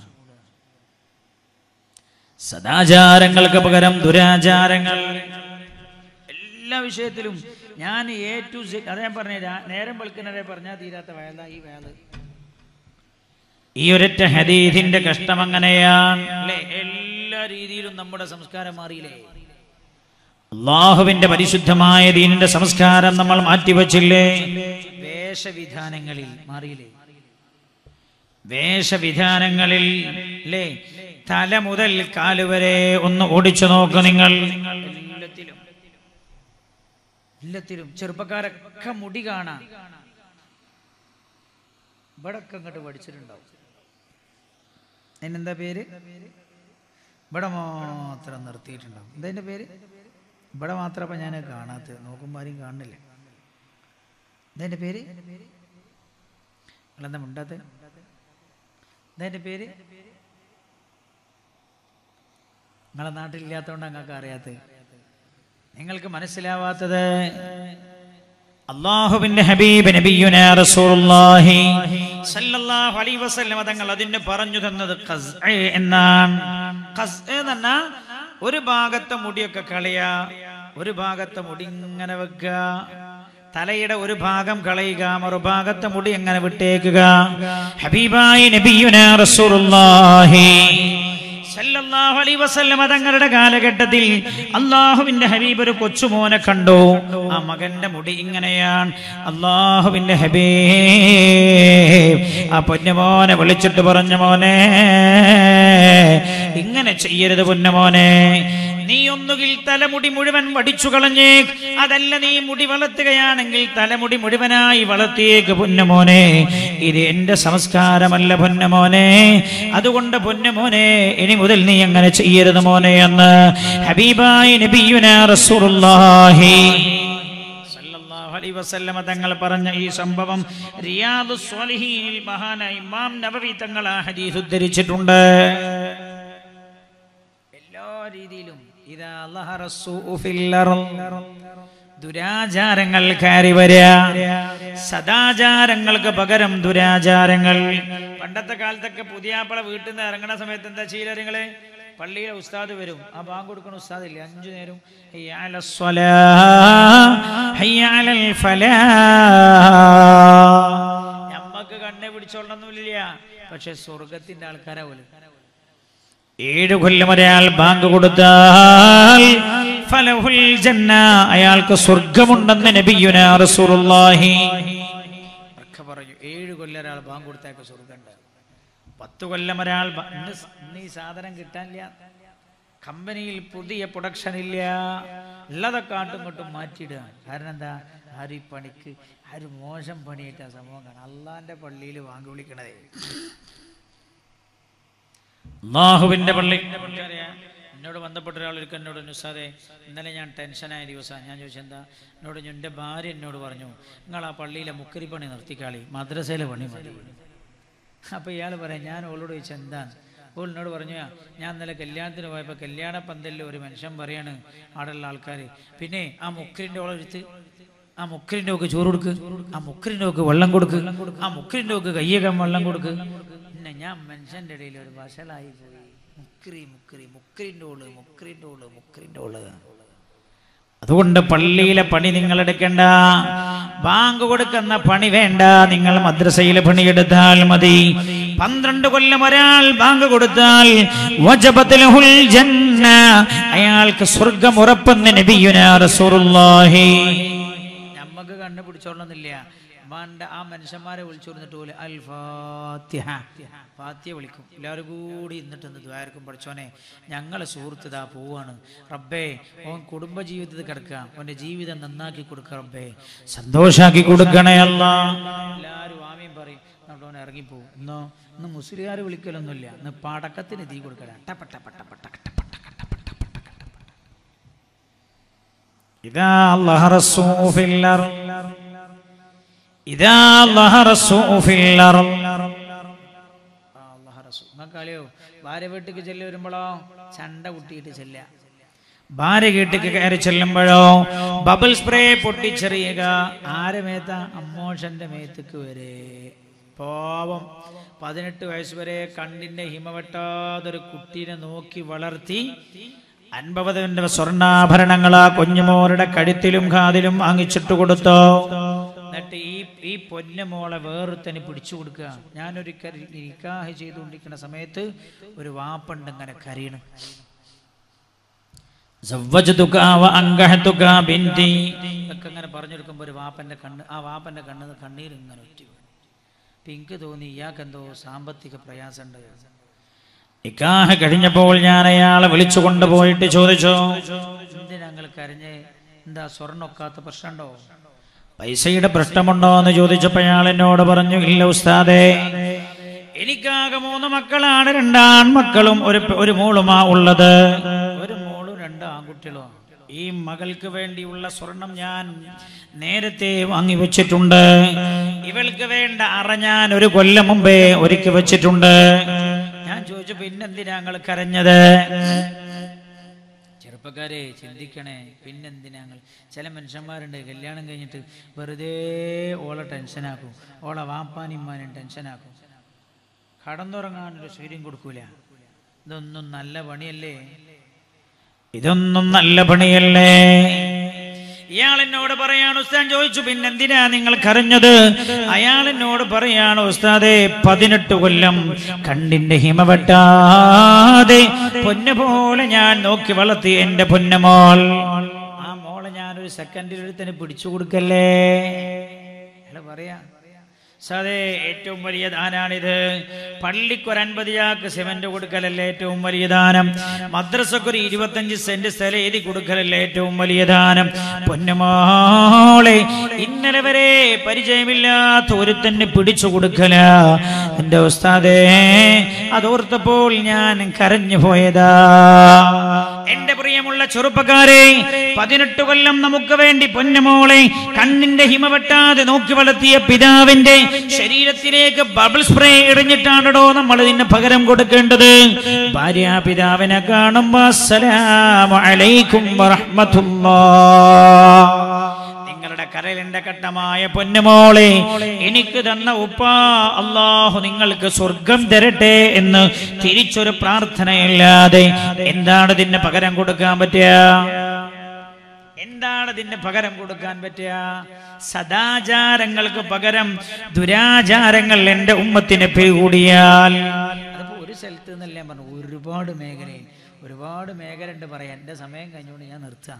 സദാചാരങ്ങൾക്ക് പകരം ദുരാചാരങ്ങൾ എല്ലാ വിഷയത്തിലും ഞാൻ എ ടു സെഡ് അതേ പറഞ്ഞ നേരം വെളുക്കുന്നതേ പറഞ്ഞാൽ തീരാത്ത വേല ഈ വേല ഈ ഒരൊറ്റ ഹദീദിന്റെ കഷ്ടം അങ്ങനെയാണ് അല്ലേ എല്ലാ രീതിയിലും നമ്മുടെ സംസ്കാരം മാറിയില്ലേ അള്ളാഹുവിന്റെ പരിശുദ്ധമായ ദീനിന്റെ സംസ്കാരം നമ്മൾ മാറ്റിവച്ചില്ലേ വേഷവിധാനങ്ങളിൽ മാറിയില്ലേ വേഷവിധാനങ്ങളിൽ അല്ലേ തല മുതൽ കാലുവരെ ഒന്ന് ഓടിച്ചു നോക്ക് നിങ്ങൾ എല്ലാത്തിലും എല്ലാത്തിലും ചെറുപ്പക്കാരൊക്കെ മുടി കാണാം ഇവിടൊക്കെ അങ്ങോട്ട് പഠിച്ചിട്ടുണ്ടാവും അതിനെന്താ പേര് ഇവിടെ മാത്രം നിർത്തിയിട്ടുണ്ടാവും എന്താ പേര് ഇവിടെ മാത്രം അപ്പം ഞാൻ കാണാത്തത് നോക്കുമ്പോൾ ആരും കാണുന്നില്ല എന്താ പേര് നിങ്ങളെന്താ മിണ്ടാത്ത എന്താ പേര് നിങ്ങളെ നാട്ടിലില്ലാത്തതുകൊണ്ട് നിങ്ങൾക്ക് അറിയാത്തത് നിങ്ങൾക്ക് മനസ്സിലാവാത്തത് അള്ളാഹുവിന്റെ ഹബീബ് നബിയുന റസൂലുള്ളാഹി സല്ലല്ലാഹു അലൈഹി വസല്ലം തങ്ങൾ അതിന് പറഞ്ഞു തന്നത് ഖസ്അ എന്നാണ് ഖസ്അ എന്ന് പറഞ്ഞാൽ ഒരു ഭാഗത്തെ മുടിയൊക്കെ കളയാ ഒരു ഭാഗത്തെ മുടി ഇങ്ങനെ വെക്കുക തലയുടെ ഒരു ഭാഗം കളയുക മറുഭാഗത്തെ മുടി എങ്ങനെ വിട്ടേക്കുക ഹബീബായി നബിയുന റസൂലുള്ളാഹി സല്ലല്ലാഹു അലൈഹി വസല്ലമ തങ്ങളുടെ കാലഘട്ടത്തിൽ അള്ളാഹുവിന്റെ ഹബീബ് ഒരു കൊച്ചുമോനെ കണ്ടു ആ മകന്റെ മുടി ഇങ്ങനെയാണ് അള്ളാഹുവിന്റെ ഹബീബ് ആ പൊന്നുമോനെ വിളിച്ചിട്ട് പറഞ്ഞ മോനെ ഇങ്ങനെ ചെയ്യരുത് പൊന്നുമോനെ നീ ഒന്നുകിൽ തലമുടി മുഴുവൻ വടിച്ചു കളഞ്ഞേ അതല്ല നീ മുടി വളർത്തുകയാണെങ്കിൽ തലമുടി മുഴുവനായി വളർത്തിയേക്ക് പൊന്നുമോനെ ഇത് എന്റെ സംസ്കാരമല്ല പൊന്നുമോനെ അതുകൊണ്ട് പൊന്നുമോനെ ഇനി മുതൽ നീ അങ്ങനെ ചെയ്യരുത് മോനെ എന്ന് ഹബീബായി നബിയുന റസൂലുള്ളാഹി സല്ലല്ലാഹു അലൈഹി വസല്ലമ തങ്ങൾ പറഞ്ഞ ഈ സംഭവം റിയാദു സ്വാലിഹീനിൽ മഹാനായ ഇമാം നബവി തങ്ങൾ ആ ഹദീസ് ഉദ്ധരിച്ചിട്ടുണ്ട് എല്ലാ രീതിയിലും ഇതാ ലഹറ സൂഉ ഫിൽ അർള്. ദുരാചാരങ്ങൾ കയറി വരിക സദാചാരങ്ങൾക്ക് പകരം ദുരാചാരങ്ങൾ പണ്ടത്തെ കാലത്തൊക്കെ പുതിയാപ്പള വീട്ടിൽ നിന്ന് ഇറങ്ങണ സമയത്ത് എന്താ ചെയ്യലറിങ്ങളെ പള്ളിയിലെ ഉസ്താദ് വരും ആ ബാങ്ക് കൊടുക്കുന്ന ഉസ്താദ് ഇല്ലേ അഞ്ചു നേരം ഹയ്യ അല സ്വലാ, ഹയ്യ അലൽ ഫലാ. ഞമ്മക്ക് കണ്ണെ പിടിച്ചോളണമെന്നില്ല പക്ഷെ സ്വർഗത്തിന്റെ ആൾക്കാരാ പോലും ഏഴു കൊല്ലം ഒരാൾ ബാങ്ക് കൊടുത്താൽ ഫലഹുൽ ജന്ന അയാൾക്ക് സ്വർഗമുണ്ടെന്ന് നബിയുന റസൂലുള്ളാഹി ഒക്കെ പറഞ്ഞു ഏഴു കൊല്ലം ഒരാൾ ബാങ്ക് കൊടുത്താൽ സ്വർഗമുണ്ട് പത്ത് കൊല്ലം ഒരാൾ ബ- ഇന്ന് സ- ഇന്ന് ഈ സാധനം കിട്ടാനില്ല കമ്പനിയിൽ പുതിയ പ്രൊഡക്ഷൻ ഇല്ല ഉള്ളതൊക്കെ ആട്ടും ഇങ്ങോട്ടും മാറ്റിയിടുക കാരണം എന്താ ആരും ഈ പണിക്ക് ആരും മോശം പണിയായിട്ട് ആ സംഭവം കാണാം അള്ളാന്റെ പള്ളിയിൽ വാങ്ങി വിളിക്കണതേ അള്ളാഹുവിന്റെ പള്ളി അറിയാം. എന്നോട് ബന്ധപ്പെട്ട ഒരാൾ ഒരിക്കൽ എന്നോട് നുസാദെ ഇന്നലെ ഞാൻ ടെൻഷനായ ദിവസമാണ് ഞാൻ ചോദിച്ചത് എന്താ എന്നോട് ഞാൻ- എൻ്റെ ഭാര്യ എന്നോട് പറഞ്ഞു നിങ്ങൾ ആ പള്ളിയിലെ മുക്കരി പണി നിർത്തിക്കാളി മദ്രസയിലെ പണി മതി അപ്പോൾ ഇയാൾ പറയാം ഞാൻ ഓളോട് ചോദിച്ചാൽ എന്താണ് ഓൾ എന്നോട് പറഞ്ഞു ഞാൻ ഇന്നലെ കല്യാണത്തിന് പോയപ്പോൾ കല്യാണ പന്തലിൽ ഒരു മനുഷ്യൻ പറയാണ് അവിടെയുള്ള ആൾക്കാർ പിന്നെ ആ മുക്കരിൻ്റെ ഓളെടുത്ത് ആ മുക്കരിൻ്റെ ഒക്കെ ചോറ് കൊടുക്ക് ആ മുക്കരിൻ്റെ ഒക്കെ വെള്ളം കൊടുക്ക് ആ മുക്കരിൻ്റെ ഒക്കെ കയ്യകം വെള്ളം കൊടുക്ക് പിന്നെ ഞാൻ മനുഷ്യൻ്റെ ഇടയിൽ ഒരു വഷളായി പോയി മുക്രി മുക്രി മുക്കരിൻ്റെ ഓള് മുക്കരിൻ്റെ ഓള് മുക്കരിൻ്റെ ഓള് അതുകൊണ്ട് പള്ളിയിലെ പണി നിങ്ങൾ എടുക്കണ്ട ബാങ്ക് കൊടുക്കുന്ന പണി വേണ്ട നിങ്ങൾ മദ്രസയിലെ പണിയെടുത്താൽ മതി പന്ത്രണ്ട് കൊല്ലം ഒരാൾ ബാങ്ക് കൊടുത്താൽ വജബത്തിൽ ഹുൽ ജന്ന അയാൾക്ക് സ്വർഗം ഉറപ്പെന്ന് നബിയുന റസൂലുള്ളാഹി നമ്മക്ക് കണ്ടുപിടിച്ചോളന്നില്ല വേണ്ട ആ മനുഷ്യന്മാരെ വിളിച്ചു കൊടുത്തിട്ട് പോലെ അൽ ഫാത്തിഹ ഫാത്തിഹ വിളിക്കും എല്ലാവരും കൂടി ഇന്നിട്ട് ഇന്ന് ദ്വാരക്കും പഠിച്ചോനെ ഞങ്ങളെ സുഹൃത്ത് ഇതാ പോവാണ് റബ്ബേ ഓൻ കുടുംബ ജീവിതത്തിൽ കിടക്കുക ഓന്റെ ജീവിതം നന്നാക്കി കൊടുക്കുക റബ്ബേ സന്തോഷാക്കി കൊടുക്കണേ അല്ല എല്ലാവരും ആമയും പറയും എന്നിട്ട് ഓൻ ഇറങ്ങിപ്പോവും ഇന്നോ ഇന്ന് മുസ്ലിംകാർ വിളിക്കലൊന്നുമില്ല ഇന്ന് പടക്കത്തിന് തീ കൊടുക്കല ടപ്പ ടപ്പ ടപ്പ ടക്ക ടപ്പ ടക്ക ടപ്പ ടപ്പ ടക്ക ടപ്പ. إذا ظهر السوء في الأرض إذا ظهر السوء في الأرض നിങ്ങൾക്കറിയോ ഭാര്യ വീട്ടിക്ക് ചെല്ലി വരുമ്പോഴോ ചണ്ട കുട്ടിയിട്ട് ചെല്ല ഭാര്യ വീട്ടിക്ക് കയറി ചെല്ലുമ്പോഴോ ബബിൾ സ്പ്രേ പൊട്ടിച്ചെറിയുക ആരെ മേത്ത അമ്മോഷന്റെ മേത്തക്ക് വരെ പാവം പതിനെട്ട് വയസ്സ് വരെ കണ്ണിന്റെ ഹിമ വെട്ടാതൊരു കുട്ടീനെ നോക്കി വളർത്തി അൻപതിന്റെ സ്വർണ്ണാഭരണങ്ങളാ കുഞ്ഞുമോരുടെ കഴുത്തിലും കാതിലും വാങ്ങിച്ചിട്ട് കൊടുത്തോ എന്നിട്ട് ഈ ഈ പൊന്നുമോളെ വേറൊരുത്തന് പിടിച്ചു കൊടുക്കുക ഞാനൊരു നിക്കാഹ് ചെയ്തുകൊണ്ടിരിക്കുന്ന സമയത്ത് ഒരു വാപ്പുണ്ട് ഇങ്ങനെ കരയണ് സവ്വജതുക വ അങ്കഹതുക ബിന്തി ഒക്കെ ഇങ്ങനെ പറഞ്ഞെടുക്കുമ്പോൾ ഒരു വാപ്പന്റെ കണ്ണ് ആ വാപ്പന്റെ കണ്ണ് കണ്ണീർ ഇങ്ങനെ ഒറ്റി വീണു. അപ്പൊ എനിക്ക് തോന്നി ഇയാൾക്ക് എന്തോ സാമ്പത്തിക പ്രയാസമുണ്ട് നിക്കാഹ് കഴിഞ്ഞപ്പോൾ ഞാൻ അയാളെ വിളിച്ചു കൊണ്ടുപോയിട്ട് ചോദിച്ചു എന്തിനാ ഞങ്ങൾ കരഞ്ഞ് എന്താ സ്വർണ്ണൊക്കാത്ത പ്രശ്നമുണ്ടോ പൈസയുടെ പ്രശ്നമുണ്ടോ എന്ന് ചോദിച്ചപ്പോ അയാൾ എന്നോട് പറഞ്ഞു ഇല്ല ഉസ്താദേ എനിക്കാകെ മൂന്ന് മക്കളാണ് രണ്ടാൺമക്കളും ഒരു പെ- ഒരു മോളുമാ ഉള്ളത് ഒരു മോളും രണ്ട് ആൺകുട്ടികളും ഈ മകൾക്ക് വേണ്ടിയുള്ള സ്വർണം ഞാൻ നേരത്തെ വാങ്ങി വെച്ചിട്ടുണ്ട് ഇവൾക്ക് വേണ്ട അറ ഞാൻ ഒരു കൊല്ലം മുമ്പേ ഒരുക്കി വെച്ചിട്ടുണ്ട് ഞാൻ ചോദിച്ചു പിന്നെന്തിനാ ഞങ്ങൾ കരഞ്ഞത് ചെറുപ്പക്കാരെ ചിന്തിക്കണേ പിന്നെന്തിനാ ഞങ്ങൾ ചില മനുഷ്യന്മാരുണ്ട് കല്യാണം കഴിഞ്ഞിട്ട് വെറുതെ ഓളെ ടെൻഷനാക്കും ഓളെ വാപ്പാനിമ്മാനും ടെൻഷനാക്കും കടന്നുറങ്ങാനൊരു സ്വൈര്യം കൊടുക്കൂല ഇതൊന്നും നല്ല പണിയല്ലേ ഇതൊന്നും നല്ല പണിയല്ലേ ഇയാൾ എന്നോട് പറയാണ് ഉസ്താൻ ചോദിച്ചു പിന്നെന്തിനാ നിങ്ങൾ കരഞ്ഞത് അയാൾ എന്നോട് പറയാണ് ഉസ്താദെ പതിനെട്ട് കൊല്ലം കണ്ണിന്റെ ഹിമ വെട്ടാതെ പൊന്നു പോലെ ഞാൻ നോക്കി വളർത്തി എന്റെ പൊന്നമോൾ ആ മോളെ ഞാനൊരു സെക്കൻഡിൽ ഒരുത്തന് പിടിച്ചു കൊടുക്കല്ലേ അയാള് പറയാ സാറേ ഏറ്റവും വലിയ ദാനാണിത് പള്ളിക്കൊരു അൻപത് ചാക്ക് സിമന്റ് കൊടുക്കലല്ലേ ഏറ്റവും വലിയ ദാനം മദ്രസക്കൊരു ഇരുപത്തഞ്ച് സെന്റ് സ്ഥലം എഴുതി കൊടുക്കലല്ലേ ഏറ്റവും വലിയ ദാനം പൊന്നുമോളെ ഇന്നലെ വരെ പരിചയമില്ലാത്ത ഒരുത്തന്നെ പിടിച്ചു കൊടുക്കല എന്റെ ഉസ്താദേ അതോർത്തപ്പോൾ ഞാൻ കരഞ്ഞു പോയതാ എന്റെ പ്രിയമുള്ള ചെറുപ്പക്കാരെ പതിനെട്ട് കൊല്ലം നമുക്ക് വേണ്ടി പൊന്നുമോളെ കണ്ണിന്റെ ഹിമ വെട്ടാതെ നോക്കി വളർത്തിയ പിതാവിന്റെ ശരീരത്തിലേക്ക് ബബിൾ സ്പ്രേ എറിഞ്ഞിട്ടാണോ നമ്മൾ ഇതിന് പകരം കൊടുക്കേണ്ടത് ഭാര്യ പിതാവിനെ കാണുമ്പോ അസ്സലാമു അലൈക്കും വറഹ്മത്തുള്ളാ നിങ്ങളുടെ കരലിന്റെ ഘട്ടമായ പൊന്നുമോളെ എനിക്ക് തന്ന ഉപ്പ അള്ളാഹു നിങ്ങൾക്ക് സ്വർഗം തരട്ടെ എന്ന് തിരിച്ചൊരു പ്രാർത്ഥനയില്ലാതെ എന്താണ് ഇതിന് പകരം കൊടുക്കാൻ പറ്റുക എന്താണ് ഇതിന് പകരം കൊടുക്കാൻ പറ്റുക സദാചാരങ്ങൾക്ക് പകരം ദുരാചാരങ്ങൾ എന്റെ ഉമ്മത്തിന് കൂടിയാൽ അതിപ്പോ ഒരു സ്ഥലത്ത് നിന്നല്ല ഞാൻ പറഞ്ഞു ഒരുപാട് മേഖലയിൽ ഒരുപാട് മേഖല ഉണ്ട് പറയാം എന്റെ സമയം കഴിഞ്ഞുകൊണ്ട് ഞാൻ നിർത്താം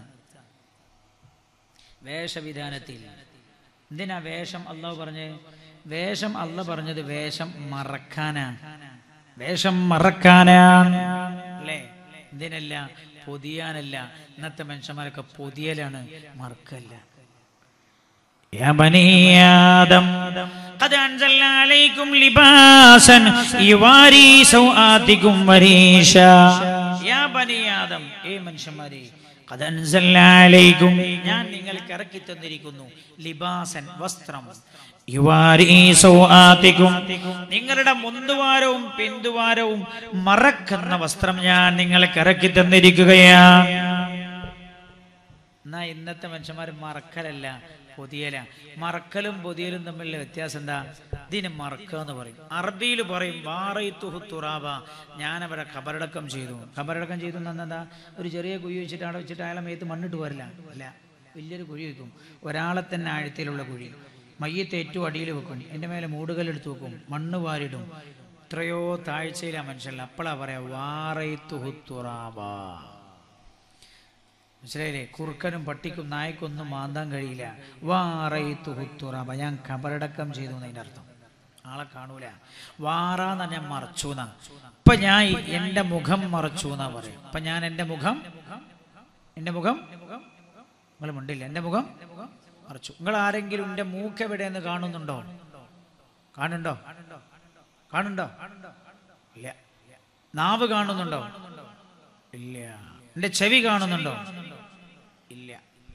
വേഷവിധാനത്തിൽ എന്തിനാ വേഷം അള്ളാഹ് പറഞ്ഞ് വേഷം അല്ല പറഞ്ഞത് വേഷം മറക്കാനാണ് വേഷം മറക്കാനാണ് അല്ലേ എന്തിനല്ല പൊതിയാനല്ല ഇന്നത്തെ മനുഷ്യന്മാരൊക്കെ പൊതിയലാണ് മറക്കല്ല يا بني آدم قد أنزلنا عليكم لباسا يواري سوآتكم وريشا يا بني آدم ഏ മനുഷ്യന്മാരെ قد أنزلنا عليكم ഞാൻ നിങ്ങൾക്ക് ഇറക്കി തന്നിരിക്കുന്നു ലിബാസൻ വസ്ത്രം യുവാരി സൗആത്തിക്കും നിങ്ങളുടെ മുന്തുവാരവും പിന്തുവാരവും മറക്കുന്ന വസ്ത്രം ഞാൻ നിങ്ങൾക്ക് ഇറക്കി തന്നിരിക്കുകയാണ് എന്നാ ഇന്നത്തെ മനുഷ്യന്മാർ മറക്കലല്ല പൊതിയല മറക്കലും പൊതിയലും തമ്മിലുള്ള വ്യത്യാസം എന്താ ഇതിന് മറക്കുക എന്ന് പറയും അറബിയിൽ പറയും വാറൈത്തുഹു തുറാബ ഞാൻ അവരെ ഖബറടക്കം ചെയ്തു ഖബറടക്കം ചെയ്തു എന്താ ഒരു ചെറിയ കുഴി വെച്ചിട്ട് അവിടെ വെച്ചിട്ട് അയാളെ മേത്ത് മണ്ണിട്ട് പോരില്ല അല്ല വലിയൊരു കുഴി വെക്കും ഒരാളെ തന്നെ ആഴത്തിലുള്ള കുഴി മയ്യത്ത് ഏറ്റവും അടിയിൽ വെക്കും എൻ്റെ മേലെ മൂടുകല്ലെടുത്ത് വെക്കും മണ്ണ് വാരിടും എത്രയോ താഴ്ചയിലാ മനുഷ്യല്ല അപ്പോഴാ പറയാ വാറൈത്തുഹു തുറാബ മനസ്സിലായില്ലേ കുറുക്കനും പട്ടിക്കും നായ്ക്കൊന്നും മാന്താൻ കഴിയില്ല വാറയിത്തു ഹുത്തുറാബ ഞാൻ കബറടക്കം ചെയ്തു എന്നതിൻ്റെ അർത്ഥം ആളെ കാണൂല വാറാന്ന് ഞാൻ മറച്ചു എന്നാ ഇപ്പൊ ഞാൻ എന്റെ മുഖം മറച്ചു എന്നാ പറയും അപ്പൊ ഞാൻ എന്റെ മുഖം എന്റെ മുഖം നിങ്ങൾ മുണ്ടില്ല എന്റെ മുഖം മറച്ചു നിങ്ങൾ ആരെങ്കിലും എന്റെ മൂക്ക് എവിടെയെന്ന് കാണുന്നുണ്ടോ കാണുന്നുണ്ടോ കാണുന്നുണ്ടോ ഇല്ല നാവ് കാണുന്നുണ്ടോ ഇല്ല എന്റെ ചെവി കാണുന്നുണ്ടോ ഇല്ല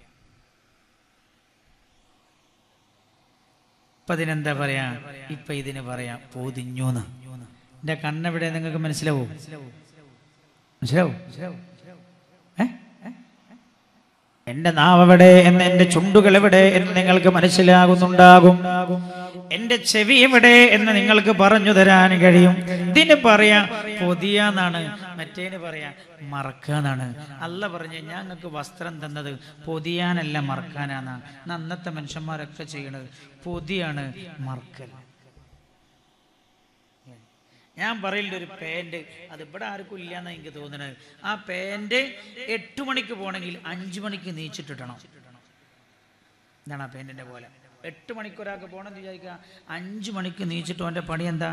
ഇപ്പൊ ഇതിനെന്താ പറയാ ഇപ്പൊ ഇതിന് പറയാ പൊതിഞ്ഞൂന്ന് എന്റെ കണ്ണെവിടെ നിങ്ങൾക്ക് മനസ്സിലാവും മനസ്സിലാവും ഏ? എന്റെ നാവെവിടെ എന്ന് എന്റെ ചുണ്ടുകൾ എവിടെ എന്ന് നിങ്ങൾക്ക് മനസ്സിലാകുന്നുണ്ടാകും എന്റെ ചെവി എവിടെ എന്ന് നിങ്ങൾക്ക് പറഞ്ഞു തരാൻ കഴിയും ഇതിന് പറയാ പൊതിയാന്നാണ് മറ്റേന് പറയാ മറക്കാന്നാണ് അല്ല പറഞ്ഞ് ഞങ്ങൾക്ക് വസ്ത്രം തന്നത് പൊതിയാനല്ല മറക്കാനാണ് അന്നത്തെ മനുഷ്യന്മാരൊക്കെ ചെയ്യണത് പൊതിയാണ് മറക്കൽ ഞാൻ പറയില്ല ഒരു പാൻറ് അത് ഇവിടെ ആർക്കും ഇല്ലാന്നാ എനിക്ക് തോന്നുന്നത് ആ പാൻറ് എട്ട് മണിക്ക് പോകണമെങ്കിൽ അഞ്ചു മണിക്ക് നീച്ചിട്ടിടണം എന്താണ് ആ പാൻറിന്റെ പോലെ എട്ട് മണിക്ക് ഒരാൾക്ക് പോകണം എന്ന് വിചാരിക്കുക അഞ്ചു മണിക്ക് നീച്ചിട്ട് അവന്റെ പണി എന്താ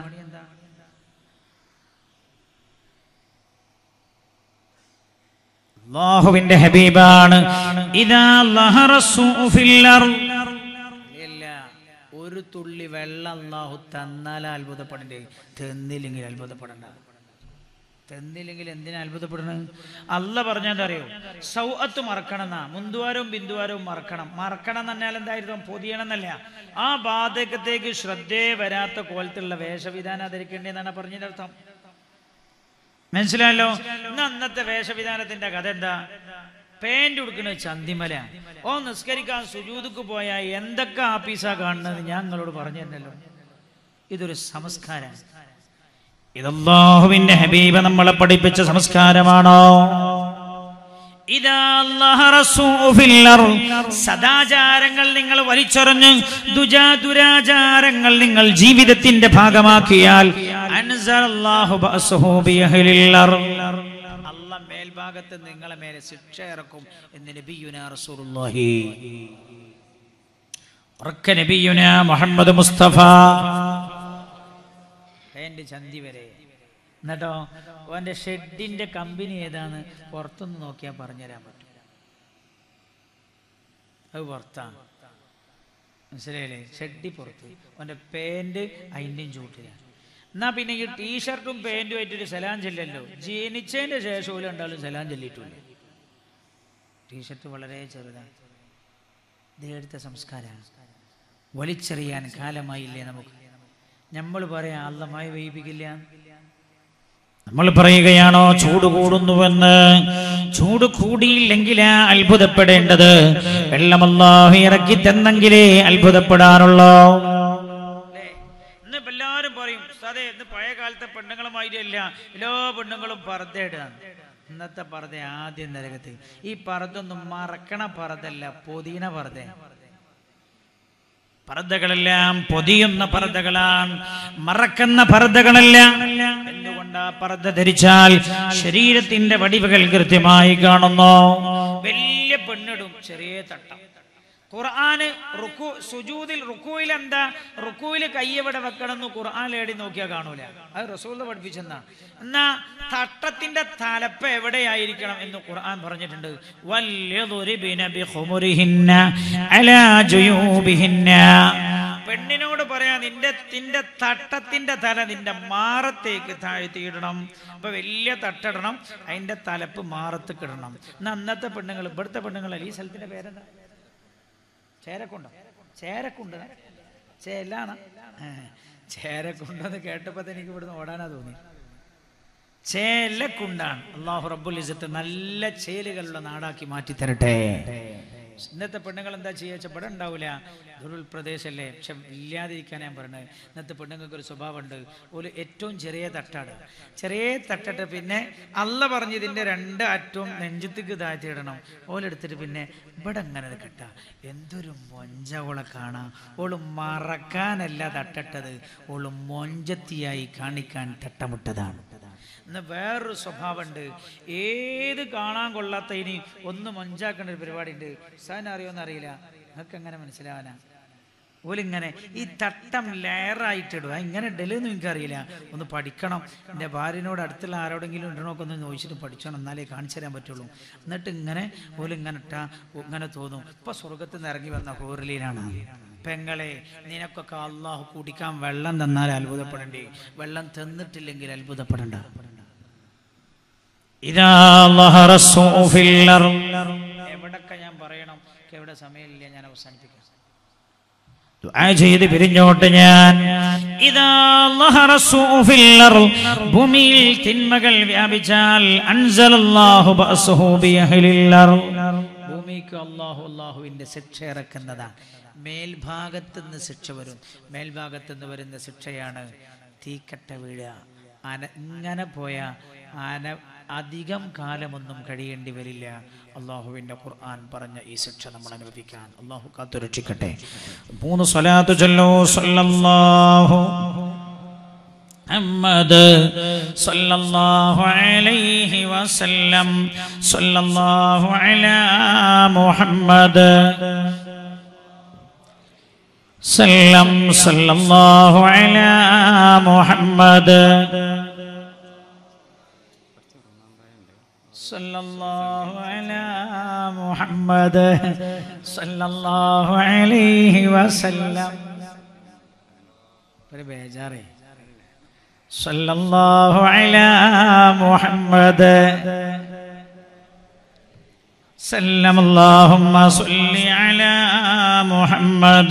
അള്ളാഹുവിന്റെ ഹബീബാണ് ഇതാ ലഹറ സൂഫിൽ അർള്. ഇല്ല ഒരു തുള്ളി വെള്ളം അള്ളാഹു തന്നാൽ അത്ഭുതപ്പെടണ്ടേ തന്നില്ലെങ്കിൽ അത്ഭുതപ്പെടണ്ട തന്നില്ലെങ്കിൽ എന്തിനാ അത്ഭുതപ്പെടണത് അല്ല പറഞ്ഞാൽ അറിയോ സൗഅത്ത് മറക്കണം എന്നാ മുന്തുവാരവും ബിന്ദുവാരവും മറക്കണം മറക്കണം എന്ന് പറഞ്ഞാൽ എന്തായിരുന്നു പൊതിയണം എന്നല്ല ആ ബാധകത്തേക്ക് ശ്രദ്ധയെ വരാത്ത കോലത്തിലുള്ള വേഷവിധാനം ധരിക്കേണ്ടതെന്നാണ് പറഞ്ഞതിന്റെ അർത്ഥം മനസ്സിലായല്ലോ ഇന്ന് അന്നത്തെ വേഷവിധാനത്തിന്റെ കഥ എന്താ പാൻറ് ഉടുക്കുന്നത് ചന്തിമല ഓ നിസ്കരിക്കാൻ സുജൂതുക്ക് പോയാൽ എന്തൊക്കെ ആപ്പീസാ കാണുന്നത് ഞാൻ നിങ്ങളോട് പറഞ്ഞു തന്നല്ലോ ഇതൊരു സംസ്കാരം ഇതല്ലാഹുവിന്റെ ഹബീബ് നമ്മളെ പഠിപ്പിച്ച സംസ്കാരമാണോ ഇതാ ലഹറസൂ ഫിൽ അർള്. സദാചാരങ്ങൾ നിങ്ങൾ വലിച്ചെറിഞ്ഞ് ദുജാ ദുരാചാരങ്ങൾ നിങ്ങൾ ജീവിതത്തിന്റെ ഭാഗമാക്കിയാൽ അൻസലല്ലാഹു ബഅസഹു ബിഅഹ്ലിൽ അർള്. അള്ളാഹ് മേൽഭാഗത്ത് നിങ്ങളെ മേലെ ശിക്ഷ ഇറക്കും എന്ന് നബിയുനാ റസൂലുള്ളാഹി ഉറക്ക നബിയുനാ മുഹമ്മദ് മുസ്തഫ എന്റെ ചന്തി വരെ എന്നിട്ടോ അവന്റെ ഷെഡിന്റെ കമ്പനി ഏതാണ് പുറത്തുനിന്ന് നോക്കിയാൽ പറഞ്ഞുതരാൻ പറ്റും അത് പുറത്താണ് മനസ്സിലായില്ലേ ഷെഡി പുറത്ത് അവന്റെ പാൻറ് അതിൻ്റെയും ചൂട്ടിലാണ് എന്നാ പിന്നെ ഈ ടീഷർട്ടും പാൻറ്റും ആയിട്ടൊരു സലാം ചെല്ലല്ലോ ജനിച്ചതിന്റെ ശേഷം പോലും ഉണ്ടാലും സലാം ചെല്ലിയിട്ടില്ല ടീഷർട്ട് വളരെ ചെറുതാണ് ഇതെടുത്ത സംസ്കാരമാണ് വലിച്ചെറിയാൻ കാലമായില്ലേ നമുക്ക് നമ്മൾ പറയാം അല്ലമായി വൈപിക്കില്ല നമ്മൾ പറയുകയാണോ ചൂട് കൂടുന്നുവെന്ന് ചൂട് കൂടിയില്ലെങ്കിലാ അത്ഭുതപ്പെടേണ്ടത് വെള്ളമല്ലാഹു ഇറക്കി തന്നെങ്കിലേ അത്ഭുതപ്പെടാനുള്ളൂ ഇന്ന് എല്ലാവരും പറയും അതെ ഇന്ന് പഴയ കാലത്തെ പെണ്ണുങ്ങളുമായിട്ടല്ല എല്ലാ പെണ്ണുങ്ങളും പറതയിടാണ് ഇന്നത്തെ പറത ആദ്യം നരകത്ത് ഈ പറതൊന്നും മറക്കണ പറതല്ല പൊതിയണ പറത പർദ്ദകളെല്ലാം പൊതിയുന്ന പർദ്ദകളാണ് മറക്കുന്ന പർദ്ദകളല്ല എന്തുകൊണ്ട് ആ പർദ്ദ ധരിച്ചാൽ ശരീരത്തിന്റെ വടിവുകൾ കൃത്യമായി കാണുന്നു വലിയ പെണ്ണിടും ചെറിയ തട്ടം ഖുർആന് റുക്കു സുജൂദിൽ റുക്കുവിൽ എന്താ റുക്കുവിൽ കയ്യെവിടെ വെക്കണം എന്ന് ഖുർആൻ ഏടി നോക്കിയാൽ കാണൂല അത് റസൂൽ പഠിപ്പിച്ചെന്നാ എന്നാ തട്ടത്തിന്റെ തലപ്പ് എവിടെയായിരിക്കണം എന്ന് ഖുർആൻ പറഞ്ഞിട്ടുണ്ട് വല്യദുരിബിന ബിഖുമുരിഹിന്ന അലാ ജുയൂബിഹിന്ന പെണ്ണിനോട് പറയാ നിന്റെ നിന്റെ തട്ടത്തിന്റെ തല നിന്റെ മാറത്തേക്ക് താഴ്ത്തിയിടണം അപ്പൊ വലിയ തട്ടിടണം അതിന്റെ തലപ്പ് മാറത്തേക്ക് ഇടണം എന്നാ അന്നത്തെ പെണ്ണുങ്ങൾ ഇവിടുത്തെ പെണ്ണുങ്ങളല്ല ഈ സ്ഥലത്തിന്റെ പേരെന്താ ചേരക്കുണ്ടോ ചേരക്കുണ്ട് ചേലാണ് ചേരക്കുണ്ടെന്ന് കേട്ടപ്പോൾ എനിക്ക് ഇവിടുന്ന് ഓടാനാ തോന്നി ചേലക്കുണ്ടാണ് അള്ളാഹു റബ്ബുൽ ഇസത്ത് നല്ല ചേലുകളുള്ള നാടാക്കി മാറ്റി തരട്ടെ ഇന്നത്തെ പെണ്ണുങ്ങൾ എന്താ ചെയ്യുക വെച്ചാൽ ഇവിടെ ഉണ്ടാവില്ല ദുരുൾ പ്രദേശമല്ലേ പക്ഷെ ഇല്ലാതിരിക്കാൻ ഞാൻ പറഞ്ഞത് ഇന്നത്തെ പെണ്ണുങ്ങൾക്ക് ഒരു സ്വഭാവമുണ്ട് ഒരു ഏറ്റവും ചെറിയ തട്ടാണ് ചെറിയ തട്ടിട്ട് പിന്നെ അല്ല പറഞ്ഞ് ഇതിൻ്റെ രണ്ട് അറ്റവും നെഞ്ചത്തേക്ക് താഴ്ത്തിയിടണം ഓലെടുത്തിട്ട് പിന്നെ ഇവിടെ അങ്ങനെ കിട്ട എന്തൊരു മൊഞ്ച ഓളെ കാണാം ഓള് മറക്കാനല്ല തട്ടട്ടത് ഓള് മൊഞ്ചത്തിയായി കാണിക്കാൻ തട്ടമിട്ടതാണ് ഇന്ന് വേറൊരു സ്വഭാവമുണ്ട് ഏത് കാണാൻ കൊള്ളാത്ത ഇനി ഒന്ന് മൊഞ്ചാക്കേണ്ട ഒരു പരിപാടി ഉണ്ട് സാധനം അറിയോന്ന് അറിയില്ല നിങ്ങൾക്ക് എങ്ങനെ മനസ്സിലാവാനാ ഓലിങ്ങനെ ഈ തട്ടം ലെയറായിട്ടിടുക ഇങ്ങനെ ഇടലെന്ന് എനിക്കറിയില്ല ഒന്ന് പഠിക്കണം എൻ്റെ ഭാര്യനോട് അടുത്തുള്ള ആരോടെങ്കിലും ഇടണമൊക്കെ ഒന്ന് ചോദിച്ചിട്ട് പഠിച്ചണം എന്നാലേ കാണിച്ചു തരാൻ പറ്റുള്ളൂ എന്നിട്ട് ഇങ്ങനെ ഓലിങ്ങനെ ഇട്ടാ ഇങ്ങനെ തോന്നും ഇപ്പൊ സ്വർഗത്തിൽ നിന്ന് ഇറങ്ങി വന്ന ഹോറിലീനാണ് പെങ്ങളെ നിനക്കൊക്കെ അള്ളാഹു കുടിക്കാൻ വെള്ളം തന്നാൽ അത്ഭുതപ്പെടണ്ടേ വെള്ളം തന്നിട്ടില്ലെങ്കിൽ അത്ഭുതപ്പെടണ്ട ഇതാ ظهر السوء في الأرض. എവിടൊക്കെ ഞാൻ പറയണം എനിക്ക് എവിടെ സമയമില്ല ഞാൻ അവസാനിപ്പിക്കാം ദുആ ചെയ്ത് പിരിഞ്ഞോട്ട് ഞാൻ ഇതാ ظهر السوء في الأرض. ഭൂമിയിൽ തിന്മകൾ വ്യാപിച്ചാൽ അൻസലല്ലാഹു ബഅസഹു ബിഅഹ്ലിൽ അർള്. ഭൂമിക്ക് അള്ളാഹു അള്ളാഹുവിന്റെ ശിക്ഷ ഇറക്കുന്നതാണ് മേൽഭാഗത്ത് നിന്ന് ശിക്ഷ വരും മേൽഭാഗത്ത് നിന്ന് വരുന്ന ശിക്ഷയാണ് തീക്കട്ട വീഴുക അന ഇങ്ങനെ പോയ അന അധികം കാലമൊന്നും കഴിയേണ്ടി വരില്ല അള്ളാഹുവിൻ്റെ ഖുർആൻ പറഞ്ഞ ഈ ശിക്ഷ നമ്മൾ അനുഭവിക്കാൻ അള്ളാഹു കാത്തുരക്ഷിക്കട്ടെ മൂന്ന് സ്വലാത്തു ചൊല്ലോ സല്ലല്ലാഹു محمد صلى الله عليه وسلم صلى الله على محمد سلم صلى الله على محمد صلى الله على محمد صلى الله عليه وسلم ഒരു ബേജാറേ صلى الله على محمد سلم اللهم صل على محمد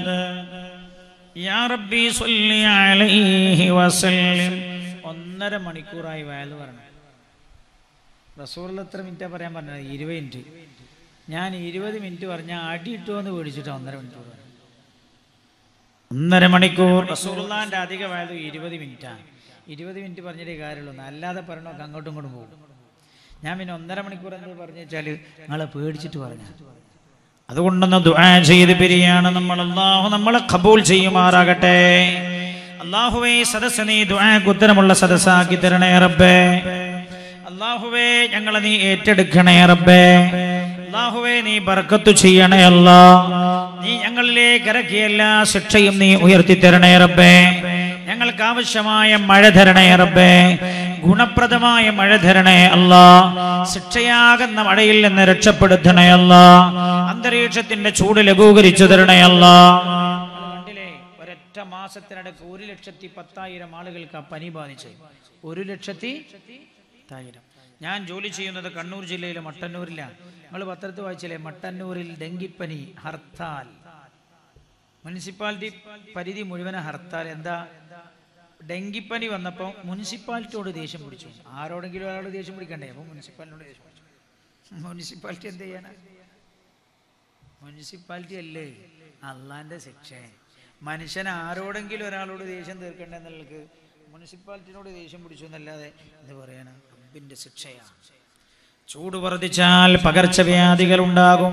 يا ربي صل عليه وسلم ഒന്നര മണിക്കൂറായി വയൽ പറഞ്ഞു റസൂറിൽ എത്ര മിനിറ്റാ പറയാൻ പറഞ്ഞത് ഇരുപത് മിനിറ്റ് ഞാൻ ഇരുപത് മിനിറ്റ് പറഞ്ഞാൽ അടി ഇട്ടുവെന്ന് പേടിച്ചിട്ടാണ് ഒന്നര മണിക്കൂർ പറഞ്ഞത് ഒന്നര മണിക്കൂർ റസൂർലാന്റെ അധിക വയലും ഇരുപത് മിനിറ്റാണ് ഇരുപത് മിനിറ്റ് പറഞ്ഞിട്ടേ കാര്യമുള്ളൂ അല്ലാതെ പറയണമൊക്കെ അങ്ങോട്ടും ഇങ്ങോട്ടും പോകും ഞാൻ പിന്നെ ഒന്നര മണിക്കൂർ എന്ത് പറഞ്ഞു വെച്ചാൽ നിങ്ങളെ പേടിച്ചിട്ട് പറഞ്ഞു അതുകൊണ്ടൊന്ന് ദുആ ചെയ്ത് പിരിയാണ് നമ്മൾ അള്ളാഹു നമ്മളെ കബൂൽ ചെയ്യുമാറാകട്ടെ അള്ളാഹുവേ സദസ്സ് നീ ദുആക്ക് ഉത്തരമുള്ള സദസ്സാക്കി തരണേ റബ്ബേ അള്ളാഹുവേ ഞങ്ങളെ നീ ഏറ്റെടുക്കണേ റബ്ബേ അള്ളാഹുവേ നീ ബർക്കത്തു ചെയ്യണേ അല്ലാ നീ ഞങ്ങളിലേക്ക് ഇറക്കിയ എല്ലാ ശിക്ഷയും നീ ഉയർത്തി തരണേ റബ്ബേ ഞങ്ങൾക്ക് ആവശ്യമായ മഴ തരണേ റബ്ബേ ഗുണപ്രദമായ മഴ തരണേ അല്ലാ ശിക്ഷയാകുന്ന മഴയിൽ നിന്ന് രക്ഷപ്പെടുത്തണേ അല്ലാ അന്തരീക്ഷത്തിന്റെ ചൂട് ലഘൂകരിച്ചു തരണേ അല്ലാ കണ്ടില്ലേ ഒരൊറ്റ മാസത്തിനടക്ക് ഒരു ലക്ഷത്തി പത്തായിരം ആളുകൾക്ക് ആ പനി ബാധിച്ചു ഒരു ലക്ഷത്തി പത്തായിരം ഞാൻ ജോലി ചെയ്യുന്നത് കണ്ണൂർ ജില്ലയിലെ മട്ടന്നൂരിലാണ് നിങ്ങൾ പത്രത്തിൽ വായിച്ചില്ലേ മട്ടന്നൂരിൽ ഡെങ്കിപ്പനി ഹർത്താൽ മുനിസിപ്പാലിറ്റി പരിധി മുഴുവൻ ഹർത്താൽ എന്താ ഡെങ്കിപ്പനി വന്നപ്പോൾ മുനിസിപ്പാലിറ്റിയോട് ദേഷ്യം പിടിച്ചു ആരോടെങ്കിലും ഒരാളോട് ദേഷ്യം പിടിക്കണ്ടേ അപ്പോൾ മുനിസിപ്പാലിറ്റിയോട് ദേഷ്യം പിടിച്ചു മുനിസിപ്പാലിറ്റി എന്ത് ചെയ്യാനാ മുനിസിപ്പാലിറ്റി അല്ലേ അള്ളാന്റെ ശിക്ഷ മനുഷ്യൻ ആരോടെങ്കിലും ഒരാളോട് ദേഷ്യം തീർക്കണ്ടേ എന്നുള്ളത് മുനിസിപ്പാലിറ്റിനോട് ദേഷ്യം പിടിച്ചു എന്നല്ലാതെ എന്ത് പറയാനാ റബ്ബിന്റെ ശിക്ഷയാണ് ചൂട് വർദ്ധിച്ചാൽ പകർച്ചവ്യാധികൾ ഉണ്ടാകും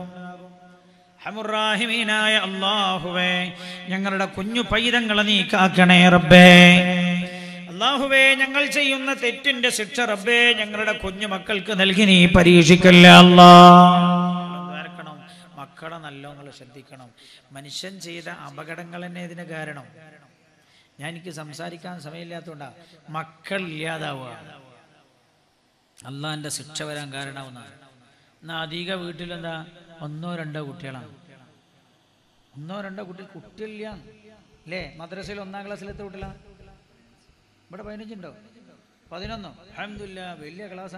ഹമുറാഹിമീനായ അള്ളാഹുവേ ഞങ്ങളുടെ കുഞ്ഞു പൈതങ്ങളെ നീ കാക്കണേ റബ്ബേ അള്ളാഹുവേ ഞങ്ങൾ ചെയ്യുന്ന തെറ്റിന്റെ ശിക്ഷ റബ്ബേ ഞങ്ങളുടെ കുഞ്ഞു മക്കൾക്ക് നൽകി നീ പരീക്ഷിക്കല്ല അല്ലാ ദ്വാരക്കണം. മക്കളെ നല്ലോങ്ങൾ ശ്രദ്ധിക്കണം മനുഷ്യൻ ചെയ്ത അപകടങ്ങൾ തന്നെ ഇതിന് കാരണം ഞാൻ എനിക്ക് സംസാരിക്കാൻ സമയമില്ലാത്തതുകൊണ്ടാ മക്കൾ ഇല്ലാതാവുക അള്ളാന്റെ ശിക്ഷ വരാൻ കാരണമാവുന്നതാണ് എന്നാൽ അധിക വീട്ടിലെന്താ ഒന്നോ രണ്ടോ കുട്ടികളാണ് ഒന്നോ രണ്ടോ കുട്ടി കുട്ടികളില്ല അല്ലേ മദ്രസയിൽ ഒന്നാം ക്ലാസ്സിലെത്ത കുട്ടികളാണ് ഇവിടെ പതിനഞ്ചുണ്ടോ പതിനൊന്നോ അഹമ്മദില്ല വലിയ ക്ലാസ്സാ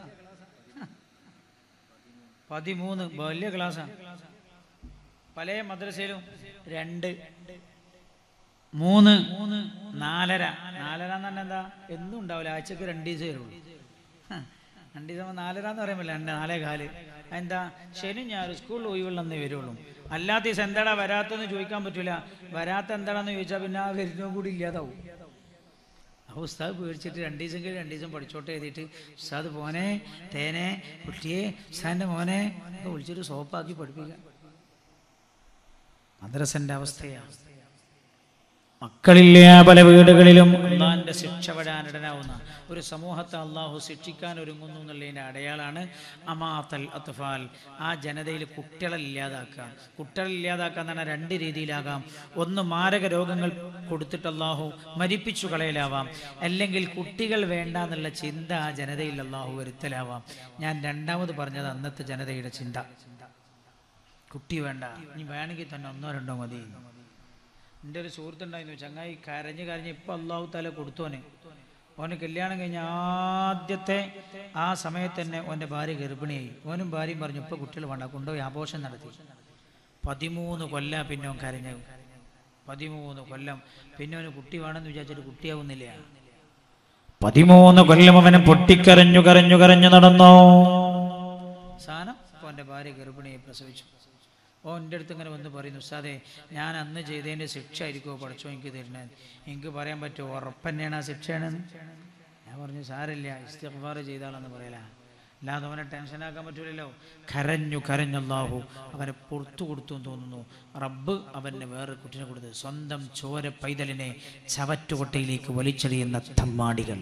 പതിമൂന്ന് വലിയ ക്ലാസ്സാ പല മദ്രസയിലും രണ്ട് മൂന്ന് നാലര നാലര എന്ന് പറഞ്ഞാൽ എന്താ എന്നും ഉണ്ടാവില്ല ആഴ്ചക്ക് രണ്ട് ദിവസം വരുള്ളൂ ഹ, രണ്ട് ദിവസം നാലര എന്ന് പറയുമ്പോൾ രണ്ട് നാലേ കാല് എന്താ ശനി ഞാൻ സ്കൂളിൽ ഒഴിവുള്ളന്നേ വരുള്ളൂ അല്ലാത്ത ദിവസം എന്താടാ വരാത്തെന്ന് ചോദിക്കാൻ പറ്റൂല വരാത്ത എന്താണെന്ന് ചോദിച്ചാൽ പിന്നെ ആ വരുന്നതും കൂടി ഇല്ലാതാവും അപ്പോൾ ഉസ്താദ് പേടിച്ചിട്ട് രണ്ട് ദിവസമെങ്കിലും രണ്ട് ദിവസം പഠിച്ചോട്ടെ എഴുതിയിട്ട് ഉസ്താദ് പോനെ തേനെ കുട്ടിയെ ഉസ്താദിൻ്റെ മോനെ ഒക്കെ വിളിച്ചിട്ട് സോപ്പാക്കി പഠിപ്പിക്കാം മദ്രസന്റെ അവസ്ഥയാണ് മക്കളില്ല പല വീടുകളിലും അള്ളാന്റെ ശിക്ഷ പെടാനിടനാവുന്ന ഒരു സമൂഹത്തെ അള്ളാഹു ശിക്ഷിക്കാൻ ഒരുങ്ങുന്നു എന്നുള്ളതിൻ്റെ അടയാളാണ് അമാത്തൽ അത്ഫാൽ ആ ജനതയിൽ കുട്ടികളെ ഇല്ലാതാക്കുക കുട്ടികളെ ഇല്ലാതാക്കുക എന്ന് പറഞ്ഞാൽ രണ്ട് രീതിയിലാകാം ഒന്ന് മാരക രോഗങ്ങൾ കൊടുത്തിട്ട് അള്ളാഹു മരിപ്പിച്ചു കളയലാവാം അല്ലെങ്കിൽ കുട്ടികൾ വേണ്ട എന്നുള്ള ചിന്ത ആ ജനതയിൽ അള്ളാഹു വരുത്തലാവാം ഞാൻ രണ്ടാമത് പറഞ്ഞത് അന്നത്തെ ജനതയുടെ ചിന്ത കുട്ടി വേണ്ട ഇനി വേണമെങ്കിൽ തന്നെ ഒന്നോ രണ്ടോ മതി എൻ്റെ ഒരു സുഹൃത്തുണ്ടായിരുന്നു ചങ്ങായി കരഞ്ഞ് കരഞ്ഞ് ഇപ്പം അള്ളാഹു തല കൊടുത്തോനെ ഓന് കല്യാണം കഴിഞ്ഞ ആദ്യത്തെ ആ സമയത്ത് തന്നെ ഓൻ്റെ ഭാര്യ ഗർഭിണിയായി ഓനും ഭാര്യയും പറഞ്ഞു ഇപ്പം കുട്ടികൾ വേണ്ട കൊണ്ടുപോയി ആഘോഷം നടത്തി പതിമൂന്ന് കൊല്ലം പിന്നെ ഓൻ കരഞ്ഞു പതിമൂന്ന് കൊല്ലം പിന്നെ അവന് കുട്ടി വേണമെന്ന് വിചാരിച്ചിട്ട് കുട്ടിയാവുന്നില്ല പതിമൂന്ന് കൊല്ലം അവന് പൊട്ടിക്കരഞ്ഞു കരഞ്ഞു കരഞ്ഞു നടന്നു സാധനം അപ്പോൾ എൻ്റെ ഭാര്യ ഗർഭിണിയെ പ്രസവിച്ചു ഓ എൻ്റെ അടുത്ത് ഇങ്ങനെ വന്ന് പറയുന്നു ഉസ്താദെ ഞാൻ അന്ന് ചെയ്തതിൻ്റെ ശിക്ഷ ആയിരിക്കുമോ പഠിച്ചോ എനിക്ക് തരുന്നത് എനിക്ക് പറയാൻ പറ്റുമോ ഉറപ്പന്നെയാണ് ആ ശിക്ഷയാണെന്ന് ഞാൻ പറഞ്ഞു സാരില്ല ഇസ്തിഗ്ഫാർ ചെയ്താളെന്ന് പറയല അല്ലാതെ അവനെ ടെൻഷനാക്കാൻ പറ്റൂലല്ലോ കരഞ്ഞു കരഞ്ഞല്ലാഹു അവനെ പുറത്തു കൊടുത്തു എന്ന് തോന്നുന്നു റബ്ബ് അവന് വേറെ കുട്ടിനെ കൊടുത്ത് സ്വന്തം ചോര പൈതലിനെ ചവറ്റുകൊട്ടയിലേക്ക് വലിച്ചെറിയുന്ന തമ്മാടികൾ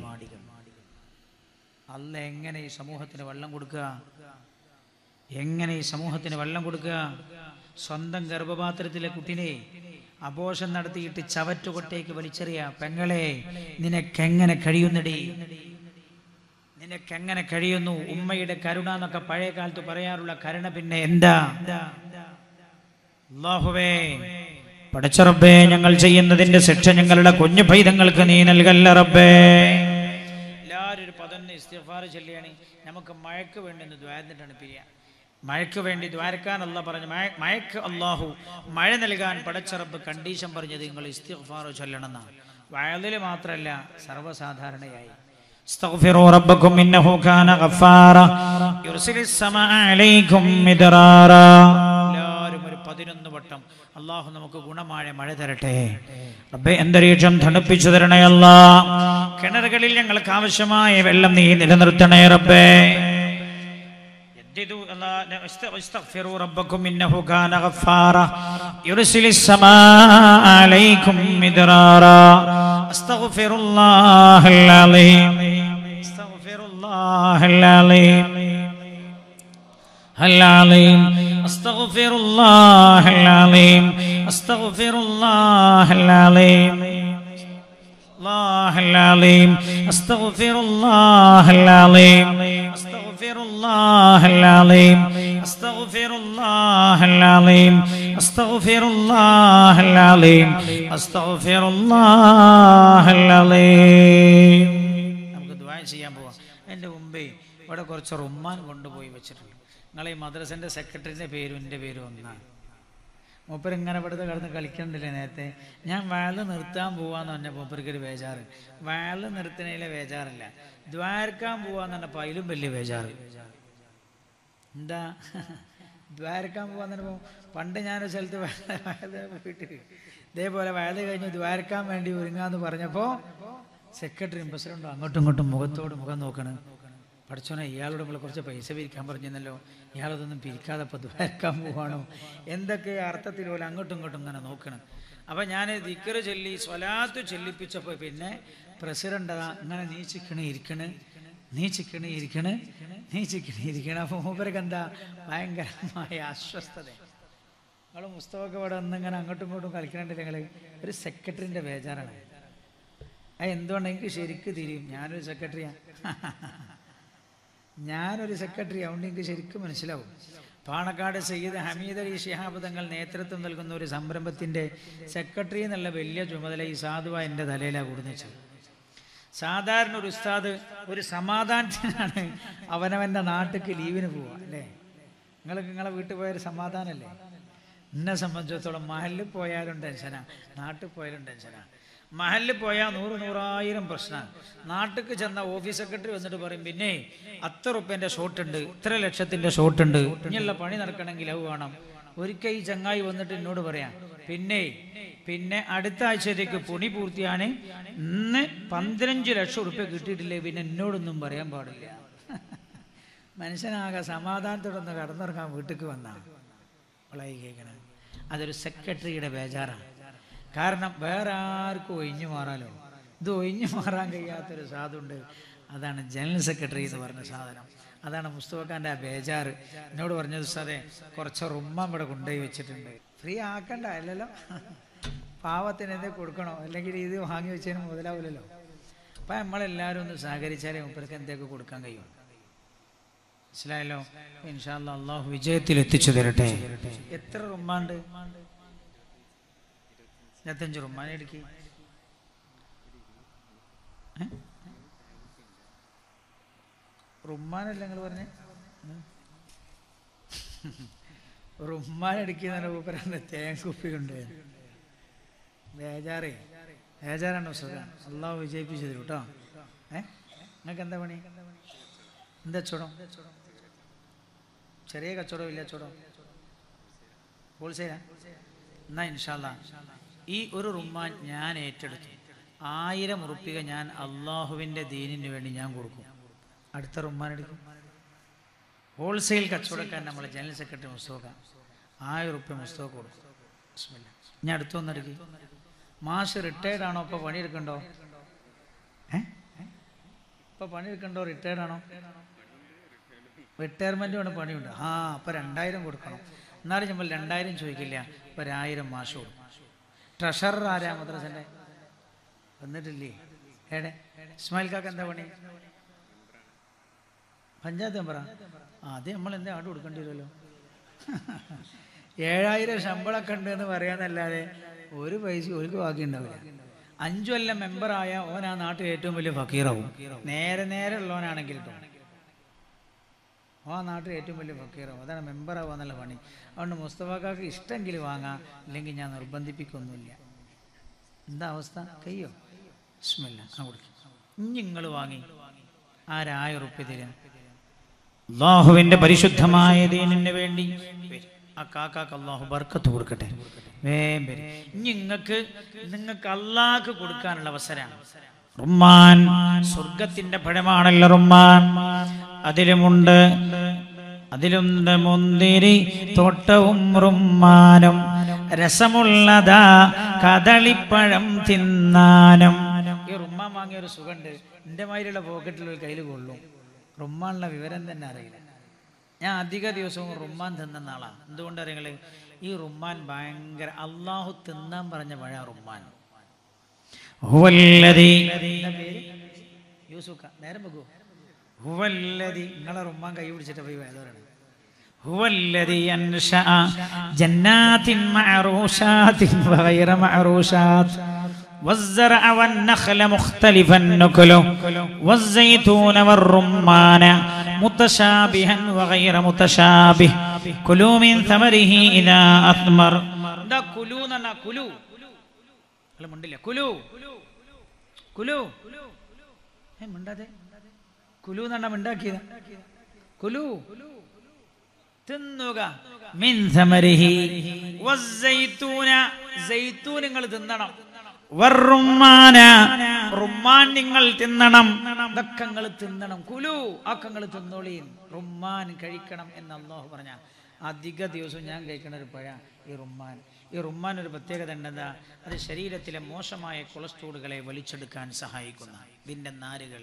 അല്ല എങ്ങനെ ഈ സമൂഹത്തിന് വെള്ളം കൊടുക്കുക എങ്ങനെ ഈ സമൂഹത്തിന് വെള്ളം കൊടുക്കുക സ്വന്തം ഗർഭപാത്രത്തിലെ കുട്ടിനെ അപോഷം നടത്തിയിട്ട് ചവറ്റുകൊട്ടേക്ക് വലിച്ചെറിയ പെങ്ങളെ നിനക്കെങ്ങനെ കഴിയുന്നടി നിനക്കെങ്ങനെ കഴിയുന്നു ഉമ്മയുടെ കരുണ എന്നൊക്കെ പഴയ കാലത്ത് പറയാറുള്ള കരുണ പിന്നെ എന്താ അല്ലാഹുവേ പടച്ച റബ്ബേ ഞങ്ങൾ ചെയ്യുന്നതിന്റെ ശിക്ഷ ഞങ്ങളുടെ കുഞ്ഞു പൈതങ്ങൾക്ക് നീ നൽകല്ല റബ്ബേ എല്ലാവരും ഒരു പതൊന്ന് ഇസ്തിഫാർ ചൊല്ലിയാണ് നമുക്ക് മഴയ്ക്ക് വേണ്ടി ഒന്ന് ദ്വാരന്നിട്ടാണ് പിരിയ മഴയ്ക്ക് വേണ്ടി ദ്വാരക്കാൻ അല്ല പറഞ്ഞു മഴ- മഴയ്ക്ക് അള്ളാഹു മഴ നൽകാൻ പടച്ചറബ് കണ്ടീഷൻ പറഞ്ഞത് നിങ്ങൾ ഇസ്തിഫാർ ചൊല്ലണം എന്നാണ് വയലിൽ മാത്രമല്ല സർവ്വസാധാരണയായി استغفروا ربكم إنه كان غفارا يرسل السماء عليكم مدرارا എല്ലാവരും ഒരു പതിനൊന്ന് വട്ടം അള്ളാഹു നമുക്ക് ഗുണമായ മഴ തരട്ടെ റബ്ബേ അന്തരീക്ഷം തണുപ്പിച്ചു തരണേ അല്ലാ കിണറുകളിൽ ഞങ്ങൾക്ക് ആവശ്യമായ വെള്ളം നീ നിലനിർത്തണേ റബ്ബേ توحدوا الله است- استغفروا ربكم إنه كان غفارا يرسل السماء عليكم مدرارا أستغفر الله العظيم أستغفر الله العظيم العظيم استغفر الله العظيم استغفر الله العظيم الله العظيم استغفر الله العظيم استغفر الله العظيم استغفر الله العظيم استغفر الله العظيم استغفر الله العظيم നമുക്ക് ദുആ ചെയ്യാൻ പോവാം എൻ്റെ മുമ്പേ ഇവിടെ കുറച്ച് റുമ്മാൻ കൊണ്ടുപോയി വെച്ചിട്ടുണ്ട് നിങ്ങളെ ഈ മദ്രസൻ്റെ സെക്രട്ടറിൻ്റെ പേരും എൻ്റെ പേരും ഒന്നാണ് മൂപ്പര് ഇങ്ങനെ ഇവിടുത്തെ കിടന്ന് കളിക്കണ്ടില്ലേ നേരത്തെ ഞാൻ വയല് നിർത്താൻ പോവാന്ന് പറഞ്ഞ മൂപ്പർക്ക് ഒരു ബേജാറ് വയല് നിർത്തുന്നതിലെ ബേജാറില്ല ദ്വാരക്കാൻ പോവാന്ന് പറഞ്ഞപ്പോൾ അതിലും വലിയ ബേജാറ് എന്താ ദ്വാരക്കാൻ പോവാന്ന് പറഞ്ഞപ്പോൾ പണ്ട് ഞാനൊരു സ്ഥലത്ത് വയല് പോയിട്ട് ഇതേപോലെ വയല് കഴിഞ്ഞ് ദ്വാരക്കാൻ വേണ്ടി ഒരുങ്ങാന്ന് പറഞ്ഞപ്പോൾ സെക്രട്ടറിയും പ്രസിഡന്റും അങ്ങോട്ടും ഇങ്ങോട്ടും മുഖത്തോട് മുഖം നോക്കണം പഠിച്ചോനെ ഇയാളോട് നമ്മൾ കുറച്ച് പൈസ പിരിക്കാൻ പറഞ്ഞല്ലോ ഇയാളതൊന്നും പിരിക്കാതെ ഇപ്പോൾ ദ്വാരക്കാൻ പോവാണോ എന്തൊക്കെ അർത്ഥത്തിൽ പോലെ അങ്ങോട്ടും ഇങ്ങോട്ടും ഇങ്ങനെ നോക്കണം അപ്പം ഞാൻ ദിക്കറ് ചൊല്ലി സ്വലാത്ത് ചൊല്ലിപ്പിച്ചപ്പോൾ പിന്നെ പ്രസിഡന്റ് അതാ ഇങ്ങനെ നീച്ചിക്കണ് ഇരിക്കണ് നീച്ചിക്കണ് ഇരിക്കണ് നീച്ചിക്കണ് ഇരിക്കണ് അപ്പോൾ മൂപ്പർക്ക് എന്താ ഭയങ്കരമായ അസ്വസ്ഥത നിങ്ങൾ പുസ്തകമൊക്കെ ഇവിടെ ഒന്നിങ്ങനെ അങ്ങോട്ടും ഇങ്ങോട്ടും കളിക്കണുണ്ടല്ലോ നിങ്ങൾ ഒരു സെക്രട്ടറിൻ്റെ ബേജാറാണ് അത് എന്തുകൊണ്ട് എനിക്ക് ശരിക്ക് തിരിയും ഞാനൊരു സെക്രട്ടറിയാണ് ഞാനൊരു സെക്രട്ടറി അതുകൊണ്ട് എനിക്ക് ശരിക്കും മനസ്സിലാവും പാണക്കാട് സയ്യിദ് ഹമീദ് അലി ശിഹാബ് തങ്ങൾ നേതൃത്വം നൽകുന്ന ഒരു സംരംഭത്തിൻ്റെ സെക്രട്ടറി എന്നുള്ള വലിയ ചുമതല ഈ സാധുവ എൻ്റെ തലയിലാണ് കൊടുന്നിച്ചത് സാധാരണ ഒരു ഉസ്താദ് ഒരു സമാധാനത്തിനാണ് അവനവൻ്റെ നാട്ടിലേക്ക് ലീവിന് പോവുക അല്ലേ നിങ്ങൾക്ക് നിങ്ങളെ വീട്ടിൽ പോയൊരു സമാധാനമല്ലേ എന്നെ സംബന്ധിച്ചിടത്തോളം മഹലിൽ പോയാലും ടെൻഷനാ നാട്ടിൽ പോയാലും ടെൻഷനാ മഹലിൽ പോയാൽ നൂറ് നൂറായിരം പ്രശ്നമാണ് നാട്ടിൽ ചെന്ന ഓഫീസ് സെക്രട്ടറി വന്നിട്ട് പറയും പിന്നെ അത്ര റുപ്യൻ്റെ ഷോട്ട് ഉണ്ട് ഇത്ര ലക്ഷത്തിൻ്റെ ഷോട്ട് ഉണ്ട് ഇനിയുള്ള പണി നടക്കണമെങ്കിൽ അത് വേണം ഒരിക്കൽ ഈ ചങ്ങായി വന്നിട്ട് എന്നോട് പറയാം പിന്നെ പിന്നെ അടുത്ത ആഴ്ചത്തേക്ക് പണി പൂർത്തിയാണ് ഇന്ന് പതിനഞ്ച് ലക്ഷം ഉറുപ്പ്യ കിട്ടിയിട്ടില്ലേ പിന്നെ എന്നോടൊന്നും പറയാൻ പാടില്ല മനുഷ്യനാകെ സമാധാനത്തോടൊന്ന് കടന്നിറങ്ങാൻ വീട്ടിലേക്ക് വന്നാണ് വളയി കേൾക്കണം അതൊരു സെക്രട്ടറിയുടെ ബേജാറാണ് കാരണം വേറെ ആർക്കും ഒഴിഞ്ഞു മാറാലോ ഇത് ഒഴിഞ്ഞു മാറാൻ കഴിയാത്തൊരു സാധുണ്ട് അതാണ് ജനറൽ സെക്രട്ടറി എന്ന് പറഞ്ഞ സാധനം അതാണ് മുസ്തഫക്കാൻ്റെ ആ ബേജാറ് എന്നോട് പറഞ്ഞത് സാറേ കുറച്ച് റുമ്മ ഇവിടെ കൊണ്ടുപോയി വെച്ചിട്ടുണ്ട് ഫ്രീ ആക്കണ്ട അല്ലല്ലോ പാവത്തിന് എന്തേ കൊടുക്കണോ അല്ലെങ്കിൽ ഇത് വാങ്ങി വെച്ചതിന് മുതലാവില്ലല്ലോ അപ്പം നമ്മളെല്ലാവരും ഒന്ന് സഹകരിച്ചാലേ മുപ്പർക്ക് എന്തൊക്കെ കൊടുക്കാൻ കഴിയും മനസ്സിലായല്ലോ ഇൻഷാല്ല അള്ളാഹു വിജയത്തിൽ എത്തിച്ചു തരട്ടെ എത്ര റുമ്മാണ്ട് ഇരുപത്തഞ്ച് റുമ്മാൻ എടുക്കി റുമ്മാനല്ല നിങ്ങൾ പറഞ്ഞേ റുമ്മാൻ അടിക്കുന്ന ഊപ്പരാണ് തേൻ കുപ്പി കൊണ്ട് ബേജാറേ ബേജാറാണ് സുഖം അള്ളാഹു വിജയിപ്പിച്ചു തരും കേട്ടോ ഏ നിങ്ങൾക്ക് എന്താ പണി എന്താ ചുടം ചെറിയ കച്ചവടം ഇല്ല ചുടം ഹോൾസെയിലാ എന്നാ ഇൻഷാല്ല ഈ ഒരു റുമ്മാൻ ഞാൻ ഏറ്റെടുത്തു ആയിരം ഉറുപ്പിക ഞാൻ അള്ളാഹുവിൻ്റെ ദീനിന് വേണ്ടി ഞാൻ കൊടുക്കും അടുത്ത റുമ്മാൻ എടുക്കും ഹോൾസെയിൽ കച്ചവടക്കാരൻ നമ്മളെ ജനറൽ സെക്രട്ടറി മുസ്തഫ ആയിരം ഉറുപ്പ്യ മുസ്തഫ കൊടുക്കും ബിസ്മില്ലാ. ഞാൻ അടുത്തു വന്നെടുക്കി മാഷ് റിട്ടയർഡ് ആണോ ഇപ്പോൾ പണിയെടുക്കണ്ടോ ഏ ഇപ്പോൾ പണിയെടുക്കണ്ടോ റിട്ടയർഡ് ആണോ റിട്ടയർമെൻറ്റ് വേണം പണിയുണ്ട് ആ അപ്പോൾ രണ്ടായിരം കൊടുക്കണം എന്നാലും നമ്മൾ രണ്ടായിരം ചോദിക്കില്ല ഇപ്പോൾ ഒരായിരം മാസം കൊടുക്കും ട്രഷറർ ആരാ മദ്രസൻ്റെ വന്നിട്ടില്ലേ ഏടെ ഇസ്മായിൽ കാക്ക എന്താ പണി പഞ്ചായത്ത് മെമ്പറാ ആ അത് നമ്മൾ എന്താ ആണ്ട് കൊടുക്കേണ്ടി വരുമല്ലോ ഏഴായിരം ശമ്പളമൊക്കെ ഉണ്ട് എന്ന് പറയാന്നല്ലാതെ ഒരു പൈസ ഒരു ബാക്കി ഉണ്ടാവില്ല അഞ്ചു കൊല്ലം മെമ്പറായ ഓൻ ആ നാട്ടിൽ ഏറ്റവും വലിയ ഫക്കീറാവും നേരെ നേരെ ഉള്ളവനാണെങ്കിൽ കേട്ടോ ആ നാട്ടിൽ ഏറ്റവും വലിയ ഫക്കീറാവും അതാണ് മെമ്പറാവുക എന്നുള്ള പണി അതുകൊണ്ട് മുസ്തഫാക്കാക്ക് ഇഷ്ടമെങ്കിൽ വാങ്ങാം ഇല്ലെങ്കിൽ ഞാൻ നിർബന്ധിപ്പിക്കൊന്നുമില്ല എന്താ അവസ്ഥ കയ്യോ ബിസ്മില്ല ആ കൊടുക്കും ഇനി നിങ്ങൾ വാങ്ങി ആരായ ഉറുപ്പ്യ തരാം അള്ളാഹുവിന്റെ പരിശുദ്ധമായ ദീനിന് വേണ്ടി വരും. ആ കാക്കാക്ക് അള്ളാഹു ബർക്കത്ത് കൊടുക്കട്ടെ വേം വരും. ഇനി നിങ്ങൾക്ക് നിങ്ങൾക്ക് അള്ളാഹ് കൊടുക്കാനുള്ള അവസരമാണ് റുമ്മാൻ സ്വർഗത്തിന്റെ പഴമാണല്ലോ റുമ്മാൻ അതിലുമുണ്ട് അതിലുണ്ട് മുന്തിരി തോട്ടവും റുമ്മാനും രസമുള്ളതാ കദളിപ്പഴം തിന്നാനും ഈ റുമ്മാൻ വാങ്ങിയ ഒരു സുഖമുണ്ട് എൻ്റെ മാതിരിയുള്ള പോക്കറ്റിൽ ഒരു കയ്യിൽ കൊള്ളും റുമ്മാനുള്ള വിവരം തന്നെ അറിയില്ല ഞാൻ അധിക ദിവസവും റുമ്മാൻ തിന്നുന്ന ആളാണ് എന്തുകൊണ്ട് അറിയങ്ങള് ഈ റുമ്മാൻ ഭയങ്കര അള്ളാഹു തിന്നാൻ പറഞ്ഞ പഴ റുമ്മാൻ ഹുവല്ലദി യൂസുക്ക നേരം വെക്കൂ ഹുവല്ലദി നിങ്ങളെ റുമ്മാൻ കൈ പിടിച്ചിട്ട് പോയി വേദവരാണ് ഹുവല്ലദി അൻഷഅ ജന്നാത്തിൻ മഅറൂഷാത്തിൻ വഗൈറ മഅറൂഷാത്ത് والزرع والنخل مختلفا نكله والزيتون والرمان متشابها وغير متشابه كلوا من ثمره إذا أثمر دا كلوا ننا كلوا അല്ല മുണ്ടില്ല കുലു കുലു ഏ മിണ്ടാതെ കുലു എന്നാണ് മിണ്ടാക്കിയത് കുലു തിന്നുക മിൻ സമരിഹി വസ്സൈത്തൂന സൈത്തൂൻ നിങ്ങൾ തിന്നണം വറുമ്മാന റുമ്മാൻ നിങ്ങൾ തിന്നണം ഇതൊക്കെ നിങ്ങൾ തിന്നണം കുലു ഒക്കെ നിങ്ങൾ തിന്നോളീൻ റുമ്മാൻ കഴിക്കണം എന്ന് അള്ളാഹു പറഞ്ഞ അധിക ദിവസവും ഞാൻ കഴിക്കണ ഒരു പഴ ഈ റുമ്മാൻ ഈ റുമ്മാൻ ഒരു പ്രത്യേകത ഉണ്ടെന്താ അത് ശരീരത്തിലെ മോശമായ കൊളസ്ട്രോളുകളെ വലിച്ചെടുക്കാൻ സഹായിക്കുന്ന ഇതിൻ്റെ നാരുകൾ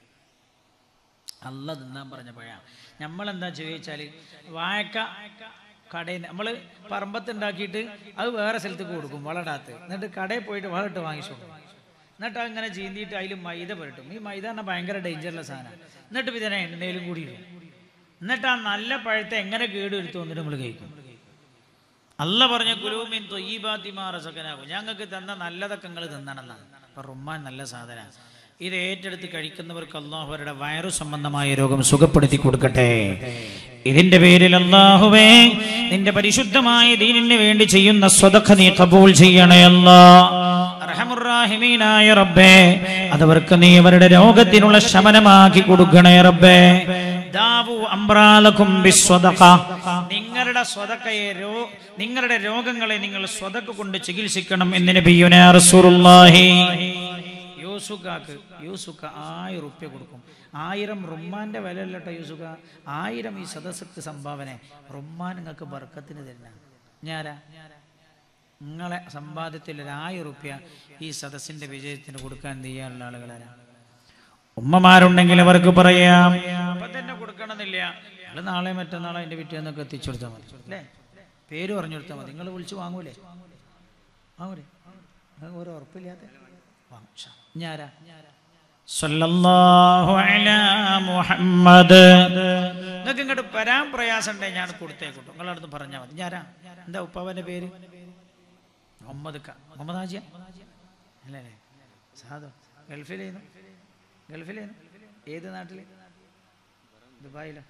അല്ല തിന്നാൻ പറഞ്ഞ പഴ നമ്മളെന്താ ചോദിച്ചാൽ വാഴക്ക കടയിൽ നമ്മൾ പറമ്പത്തുണ്ടാക്കിയിട്ട് അത് വേറെ സ്ഥലത്തേക്ക് കൊടുക്കും വളടാത്ത് എന്നിട്ട് കടയിൽ പോയിട്ട് വളമിട്ട് വാങ്ങിച്ചു കൊടുക്കും എന്നിട്ട് അങ്ങനെ ചീന്തിയിട്ട് അതിൽ മൈദ പുരട്ടും ഈ മൈദ പറഞ്ഞാൽ ഭയങ്കര ഡേഞ്ചറുള്ള സാധനം എന്നിട്ട് ഇതിനെ എണ്ണയിലും കൂടി ഇടും എന്നിട്ട് ആ നല്ല പഴത്തെ എങ്ങനെ കേട് വരുത്തും എന്നിട്ട് നമ്മൾ കഴിക്കും അല്ല പറഞ്ഞ കുലൂമിൻ തൊയ്യബാത്തിമാറസക്കനാകും ഞങ്ങൾക്ക് തന്ന നല്ലതൊക്കെ നിങ്ങൾ തിന്നണമെന്നാണ് അപ്പൊ റുമ്മാൻ നല്ല സാധന ഇത് ഏറ്റെടുത്ത് കഴിക്കുന്നവർക്ക് അള്ളാഹു അവരുടെ വയറു സംബന്ധമായ രോഗം സുഖപ്പെടുത്തി കൊടുക്കട്ടെ ഇതിന്റെ പേരിൽ അള്ളാഹുവേ നിന്റെ പരിശുദ്ധമായ ദീനിന് വേണ്ടി ചെയ്യുന്ന സ്വതക്ക നീ കബൂൾ ചെയ്യണേ അല്ലാ റഹമുറാഹിമീനായ റബ്ബേ അതവർക്ക് നീ അവരുടെ രോഗത്തിനുള്ള ശമനമാക്കി കൊടുക്കണേ റബ്ബേ ദാവു അംബ്രാലക്കും ബിസ്വദഖ. നിങ്ങളുടെ സ്വതക്കയെ രോ നിങ്ങളുടെ രോഗങ്ങളെ നിങ്ങൾ സ്വതക്ക കൊണ്ട് ചികിത്സിക്കണം എന്ന് നബിയുന റസൂലുള്ളാഹി യൂസുക്കാക്ക് യൂസുക്ക ആയിരം റുപ്യ കൊടുക്കും ആയിരം റുമ്മാന്റെ വില അല്ലട്ടോ യൂസുക്ക ആയിരം ഈ സദസ്സക്ക് സംഭാവന റുമ്മാൻ നിങ്ങൾക്ക് ബർക്കത്തിന് തരുന്ന ഞാരാ നിങ്ങളെ സമ്പാദ്യത്തിൽ ഒരു ആയിരം റുപ്യ ഈ സദസ്സിന്റെ വിജയത്തിന് കൊടുക്കാൻ ചെയ്യാനുള്ള ആളുകളാരാ ഉമ്മമാരുണ്ടെങ്കിൽ അവർക്ക് പറയാം അപ്പൊ തന്നെ കൊടുക്കണമെന്നില്ല നിങ്ങൾ നാളെ മറ്റന്നാളെ അതിന്റെ പിറ്റേന്നൊക്കെ എത്തിച്ചു കൊടുത്താൽ മതി അല്ലേ പേര് പറഞ്ഞു കൊടുത്താൽ മതി നിങ്ങൾ വിളിച്ച് വാങ്ങൂലേ വാങ്ങൂലേ അത് ഒരു ഉറപ്പില്ലാത്ത വാങ്ങും ഷാ. ഇനി ആരാ സല്ലല്ലാഹു അലാ മുഹമ്മദ് നിങ്ങൾക്ക് ഇങ്ങോട്ട് വരാൻ പ്രയാസം ഉണ്ടെങ്കിൽ ഞാൻ കൊടുത്തേക്കോട്ടെ നിങ്ങളടുത്ത് പറഞ്ഞാൽ മതി ഞാരാ എന്താ ഉപ്പാവന്റെ പേര് മുഹമ്മദ് ക മുഹമ്മദ് ഹാജിയ അല്ലേ അല്ലേ സാധു ഗൾഫിലേന്നു ഗൾഫിലേന്നു ഏത് നാട്ടില് ദുബായിലോ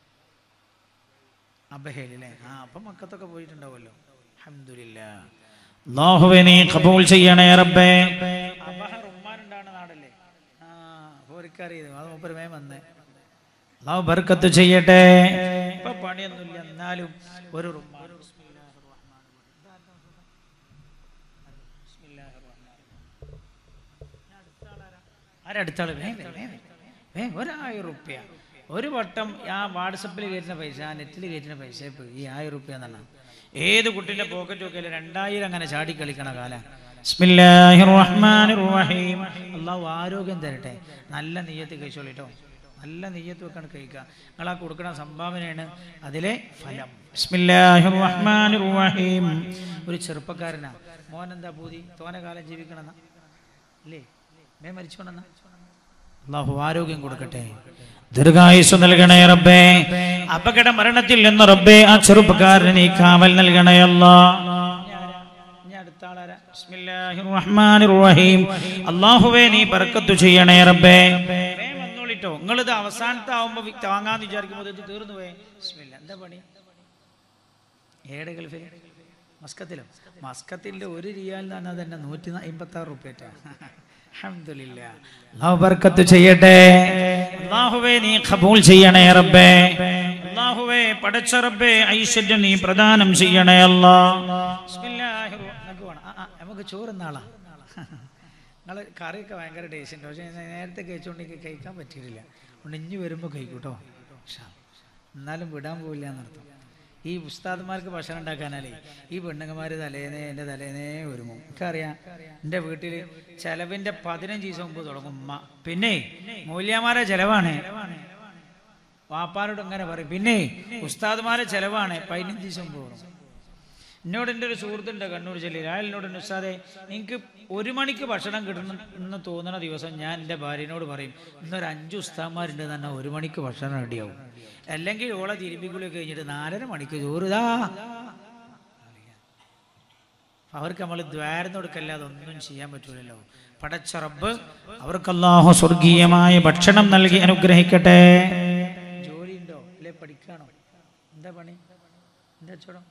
അബഹേലല്ലേ ആ അപ്പം മക്കത്തൊക്കെ പോയിട്ടുണ്ടാവുമല്ലോ അൽഹംദുലില്ലാ അല്ലാഹുവേ നീ കബൂൽ ചെയ്യണേ റബ്ബേ അബഹ റുമ്മാനുണ്ടാണ് നാടല്ലേ ആ പോരിക്കറിയത് അത് മൂപ്പര് മേ വന്നേ അള്ളാഹു ബർക്കത്ത് ചെയ്യട്ടെ ഇപ്പൊ പണിയൊന്നുമില്ല എന്നാലും ഒരു റുമ്മാൻ ആരടുത്താള് വേ വേ വേ വേ ഒരായിരം റുപ്യ ഒരു വട്ടം ആ വാട്സപ്പിൽ കയറ്റുന്ന പൈസ ആ നെറ്റിൽ കയറ്റുന്ന പൈസ ഇപ്പൊ ഈ ആയിരം റുപ്യ എന്നാണ് ഏത് കുട്ടിന്റെ പോക്കറ്റ് ഒക്കെ രണ്ടായിരം അങ്ങനെ ചാടി കളിക്കണ കാലം ബിസ്മില്ലാഹിർ റഹ്മാനിർ റഹീം അള്ളാഹു ആരോഗ്യം തരട്ടെ നല്ല നെയ്യത്ത് കഴിച്ചോളിട്ടോ നല്ല നെയ്യത്ത് വെക്കാണ് കഴിക്കുക നിങ്ങൾ ആ കൊടുക്കുന്ന സംഭാവനയാണ് അതിലെ ഫലം ബിസ്മില്ലാഹിർ റഹ്മാനിർ റഹീം ഒരു ചെറുപ്പക്കാരനാ മോൻ എന്താ പൂതി തോന കാലം ജീവിക്കണമെന്നാ അല്ലേ മേ മരിച്ചോണെന്നാ അള്ളാഹു ആരോഗ്യം കൊടുക്കട്ടെ ദീർഘായുസ് നൽകണേ റബ്ബേ അപകട മരണത്തിൽ നിന്ന് റബ്ബേ ആ ചെറുപ്പക്കാരന് നീ കാവൽ നൽകണേ അല്ലാ അള്ളാഹുവേ നീ ബർക്കത്ത് ചെയ്യണേ റബ്ബേ വന്നോളിട്ടോ നിങ്ങളിത് അവസാനത്തെ ആവുമ്പോ താങ്ങാന്ന് വിചാരിക്കുമ്പോൾ ഇത് തീർന്നു പോയേ ബിസ്മില്ലാ. എന്താ പണി ഏടെ ഗൾഫിൽ മസ്കത്തിലോ മസ്കത്തിന്റെ ഒരു റിയാൽ എന്ന് പറഞ്ഞാൽ തന്നെ നൂറ്റി അമ്പത്തി ആറ് റുപ്യറ്റാ അൽഹംദുലില്ലാ. അള്ളാഹു ബർക്കത്ത് ചെയ്യട്ടെ അള്ളാഹുവേ നീ ഖബൂൽ ചെയ്യണേ റബ്ബേ അള്ളാഹുവേ പടച്ച റബ്ബേ ഐശ്വര്യം നീ പ്രദാനം ചെയ്യണേ അല്ലാ ബിസ്മില്ലാഹിർ റഹ്മാനിർ നമുക്ക് വേണം. ആ, ആ, നമുക്ക് ചോറ് നാളാ നിങ്ങൾ കറിയൊക്കെ ഭയങ്കര ടേസ്റ്റ് ഉണ്ട് പക്ഷേ ഞാൻ നേരത്തെ കഴിച്ചുകൊണ്ട് എനിക്ക് കഴിക്കാൻ പറ്റിയിട്ടില്ല അതുകൊണ്ട് ഇനി വരുമ്പോൾ കഴിക്കൂട്ടോ ഇൻഷാ അല്ലാ. എന്നാലും വിടാൻ പോവില്ല എന്നർത്ഥം ഈ ഉസ്താദ്മാർക്ക് ഭക്ഷണം ഉണ്ടാക്കാനാലേ ഈ പെണ്ണുങ്ങന്മാർ തലേന്നേ എൻ്റെ തലേന്നേ ഒരുങ്ങും എനിക്കറിയാം എൻ്റെ വീട്ടിൽ ചെലവിൻ്റെ പതിനഞ്ച് ദിവസം മുമ്പ് തുടങ്ങും ഉമ്മ പിന്നെ മൂല്യമാരെ ചെലവാണ് വാപ്പാരോട് അങ്ങനെ പറയും പിന്നെ ഉസ്താദ്മാരെ ചെലവാണ് പതിനഞ്ച് ദിവസം മുമ്പ് തുടങ്ങും എന്നോട് എൻ്റെ ഒരു സുഹൃത്തുണ്ട് കണ്ണൂർ ജില്ലയിൽ അയാൾ എന്നോട് പറഞ്ഞു, ഉസ്താദെ എനിക്ക് ഒരു മണിക്ക് ഭക്ഷണം കിട്ടണം എന്ന് തോന്നുന്ന ദിവസം ഞാൻ എൻ്റെ ഭാര്യനോട് പറയും ഇന്നൊരു അഞ്ച് ഉസ്താദ്മാരുണ്ട് തന്നെ ഒരു മണിക്ക് ഭക്ഷണം റെഡിയാവും അല്ലെങ്കിൽ ഓളെ തിരുമ്പിക്കുളിയൊക്കെ കഴിഞ്ഞിട്ട് നാലര മണിക്ക് ചോറുതാ അവർക്ക് നമ്മൾ ദ്വാരം കൊടുക്കല്ലാതെ ഒന്നും ചെയ്യാൻ പറ്റൂലല്ലോ പടച്ച റബ്ബ് അവർക്ക് അല്ലാഹു സ്വർഗീയമായ ഭക്ഷണം നൽകി അനുഗ്രഹിക്കട്ടെ ജോലി ഉണ്ടോ അല്ലെ പഠിക്കാണോ എന്താ പണി എന്താ ചോടം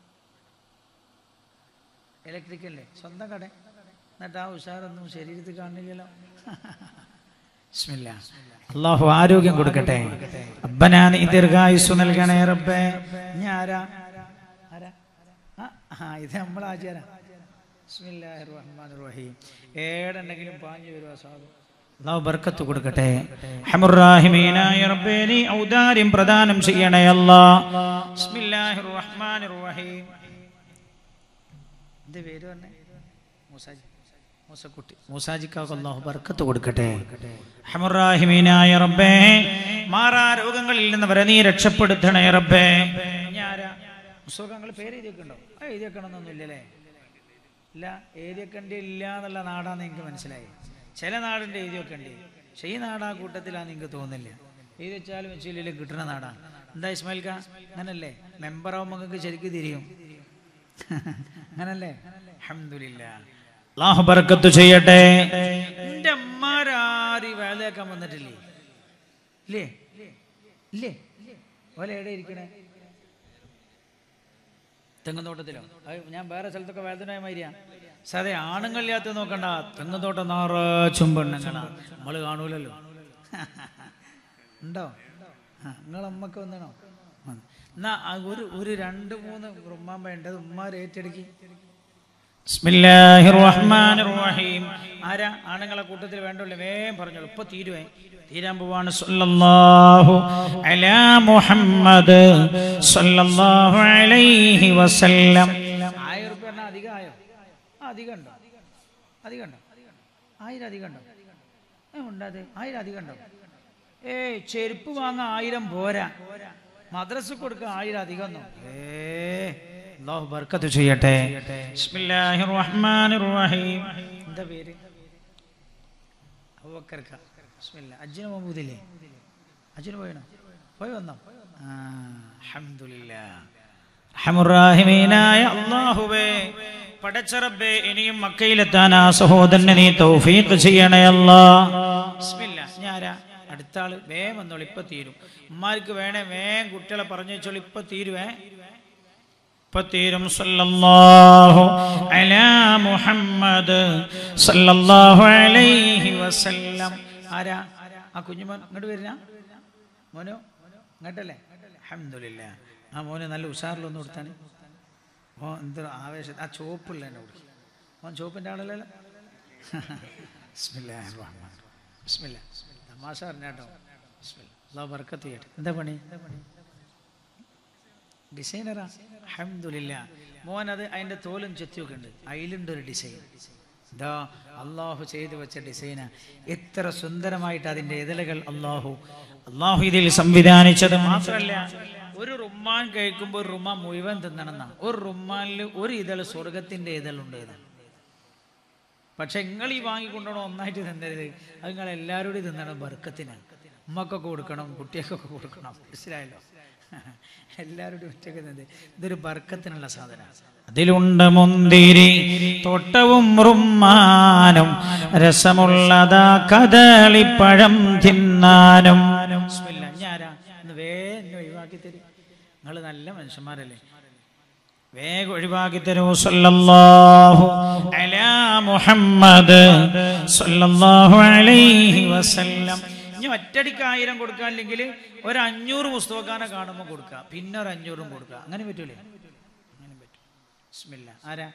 ഇലക്ട്രിക്കല്ലേ സ്വന്തം കട എന്നിട്ട് ആ ഉഷാറൊന്നും ശരീരത്തിൽ കാണില്ലല്ലോ ബിസ്മില്ലാ. അള്ളാഹു ആരോഗ്യം കൊടുക്കട്ടെ അബ്ബനാ നീ ദീർഘായുസ് നൽകണേ റബ്ബേ ഞാൻ ആരാ ആരാ ആ, ആ ഇത് നമ്മൾ ആചാര ബിസ്മില്ലാഹിർ റഹ്മാനിർ റഹീം ഏടുണ്ടെങ്കിലും പാഞ്ഞു വരുവാ സാധു അള്ളാഹു ബർക്കത്ത് കൊടുക്കട്ടെ ഹമുറാഹിമീനായ റബ്ബേ നീ ഔദാര്യം പ്രദാനം ചെയ്യണേ അല്ലാ ബിസ്മില്ലാഹിർ റഹ്മാനിർ റഹീം എന്റെ പേര് പറഞ്ഞേ മൂസാജി മൂസക്കുട്ടി മൂസാജിക്കാക്ക് അള്ളാഹു ബർക്കത്ത് കൊടുക്കട്ടെ ഹമുറാഹിമീനായ റബ്ബേ മാറാ രോഗങ്ങളിൽ നിന്ന് വരെ നീ രക്ഷപ്പെടുത്തണേ റബ്ബേ ഞാരാ പുസ്തകങ്ങൾ പേര് എഴുതിയൊക്കെയുണ്ടോ ആ എഴുതിയൊക്കണമെന്നൊന്നും ഇല്ലല്ലേ ഇല്ല എഴുതിയൊക്കെ ഇല്ല എന്നുള്ള നാടാന്ന് എനിക്ക് മനസ്സിലായി ചില നാടിൻ്റെ എഴുതിയൊക്കെ ഉണ്ട് പക്ഷേ ഈ നാട് ആ കൂട്ടത്തിലാന്ന് എനിക്ക് തോന്നുന്നില്ല എഴുതി വെച്ചാലും വെച്ചില്ലെങ്കിലും കിട്ടുന്ന നാടാണ് എന്താ ഇസ്മായിൽക്ക അങ്ങനല്ലേ മെമ്പറാവുമ്പോൾ നിങ്ങൾക്ക് ശരിക്കും തിരിയും അങ്ങനല്ലേ അഹമ്മദില്ല അള്ളാഹു ബർക്കത്ത് ചെയ്യട്ടെ എന്റെ അമ്മാരാരി വേലയാക്കാൻ വന്നിട്ടില്ലേ ഇല്ലേ ഇല്ലേ ഓല എവിടെ ഇരിക്കണേ തെങ്ങുതോട്ടത്തിലോ അത് ഞാൻ വേറെ സ്ഥലത്തൊക്കെ വേദനയായ മാതിരിയാ സാറേ ആണുങ്ങളില്ലാത്ത നോക്കണ്ട തെങ്ങുതോട്ടം നിറച്ചും പെണ്ണുങ്ങളാ നമ്മള് കാണൂലല്ലോ ഉണ്ടോ ആ നിങ്ങളമ്മക്ക് വന്നണോ വന്നു. എന്നാ ആ ഒരു ഒരു രണ്ട് മൂന്ന് ഉമ്മാൻ വേണ്ടത് ഉമ്മാർ ഏറ്റെടുക്കി ബിസ്മില്ലാഹിർ റഹ്മാനിർ റഹീം ആരാ ആണുങ്ങളെ കൂട്ടത്തിൽ വേണ്ടല്ലോ വേഗം പറഞ്ഞോളൂ ഇപ്പൊ തീരുവേ തീരാൻ പോവാണ് സല്ലല്ലാഹു അലാ മുഹമ്മദ് സല്ലല്ലാഹു അലൈഹി വസല്ലം ആയിരം റുപ്യ പറഞ്ഞാൽ അധികം ആയോ ആ അധികം ഉണ്ടോ അധികം ഉണ്ടോ ആയിരം അധികം ഉണ്ടോ ഏ, ഉണ്ടാതെ ആയിരം അധികം ഉണ്ടോ ഏയ് ചെരുപ്പ് വാങ്ങാൻ ആയിരം പോരാ മദ്രസ കൊടുക്കാൻ ആയിരം അധികം ഒന്നും ഏ അല്ലാഹു ബർക്കത്ത് ചെയ്യട്ടെ ബിസ്മില്ലാഹിർ റഹ്മാനിർ റഹീം എന്താ പേര് അബൂബക്കർക്ക ബിസ്മില്ലാ അജ്ജിന് മഹമൂദില്ലേ അജ്ജിന് പോയണോ പോയി വന്നോ ആ അൽഹംദുലില്ലാ റഹ്മുറാഹിമീനായ അല്ലാഹുവേ പടച്ചറബേ ഇനിയും മക്കയിലെത്താൻ ആ സഹോദരനെ നീ തൗഫീഖ് ചെയ്യണേ അല്ലാ ബിസ്മില്ലാ ഞാരാ അടുത്ത ആള് വേഗം വന്നോളൂ ഇപ്പൊ തീരും ഉമ്മാർക്ക് വേണേ വേഗം കുട്ടികളെ പറഞ്ഞു വെച്ചോളൂ ഇപ്പൊ തീരുവേ ഇപ്പൊ തീരും സല്ലല്ലാഹു അലാ മുഹമ്മദ് സല്ലല്ലാഹു അലൈഹി വസല്ലം ആരാ ആ കുഞ്ഞുമോൻ ഇങ്ങോട്ട് വരുന്ന മോനോ ഇങ്ങോട്ടല്ലേ അൽഹംദുലില്ലാ ആ മോന് നല്ല ഉഷാറിലൊന്നും കൊടുത്താണ് ഓ എന്ത് ആവേശം ആ ചോപ്പുള്ള എന്നെ കൊടുക്കും മോൻ ചോപ്പിൻ്റെ ആളല്ലല്ലോ ബിസ്മില്ലാഹിർ റഹ്മാൻ ബിസ്മില്ലാ തമാശ പറഞ്ഞാട്ടോ ബിസ്മില്ലാ അള്ളാഹു ബർക്കത്ത് ചെയ്യട്ടെ എന്താ പണി ഡിസൈനറാ അഹമ്മദില്ല മോൻ അത് അതിൻ്റെ തോലും ചെത്തിയൊക്കെ ഉണ്ട് അതിലുണ്ട് ഒരു ഡിസൈൻ ഇതാ അള്ളാഹു ചെയ്തു വെച്ച ഡിസൈനാ എത്ര സുന്ദരമായിട്ട് അതിൻ്റെ ഇതളുകൾ അള്ളാഹു അള്ളാഹു ഇതിൽ സംവിധാനിച്ചത് മാത്രമല്ല ഒരു റുമ്മാൻ കഴിക്കുമ്പോൾ ഒരു റുമാൻ മുഴുവൻ തിന്നണമെന്നാണ് ഒരു റുമ്മാനിൽ ഒരു ഇതൾ സ്വർഗത്തിൻ്റെ ഇതളുണ്ട് എന്നാണ് പക്ഷെ നിങ്ങൾ ഈ വാങ്ങിക്കൊണ്ടോ ഒന്നായിട്ട് തിന്നരുത് അത് നിങ്ങൾ എല്ലാവരോടും തിന്നണം ബർക്കത്തിനാണ് ഉമ്മക്കൊക്കെ കൊടുക്കണം കുട്ടികൾക്കൊക്കെ കൊടുക്കണം മനസ്സിലായല്ലോ എല്ലാവരോടും ഒറ്റക്ക് തിന്നത് ഇതൊരു ബർക്കത്തിനുള്ള സാധനമാണ് അതിലുണ്ട് മുന്തിരി തോട്ടവും റുമ്മാനും രസമുള്ളതാ കദളിപ്പഴം തിന്നാനും ബിസ്മില്ലാ. ഞാനാ ഒന്ന് വേഗം ഒഴിവാക്കി തരും നിങ്ങൾ നല്ല മനുഷ്യന്മാരല്ലേ വേഗം ഒഴിവാക്കി തരൂ സല്ലല്ലാഹു അലാ മുഹമ്മദ് സല്ലല്ലാഹു അലൈഹി വസല്ലം ഇനി ഒറ്റടിക്ക് ആയിരം കൊടുക്കാനില്ലെങ്കിൽ ഒരു അഞ്ഞൂറ് പുസ്തകക്കാനെ കാണുമ്പോൾ കൊടുക്കുക പിന്നെ ഒരു അഞ്ഞൂറും കൊടുക്കുക അങ്ങനെ പറ്റൂലേ അങ്ങനെ പറ്റും ബിസ്മില്ലാ. ആരാ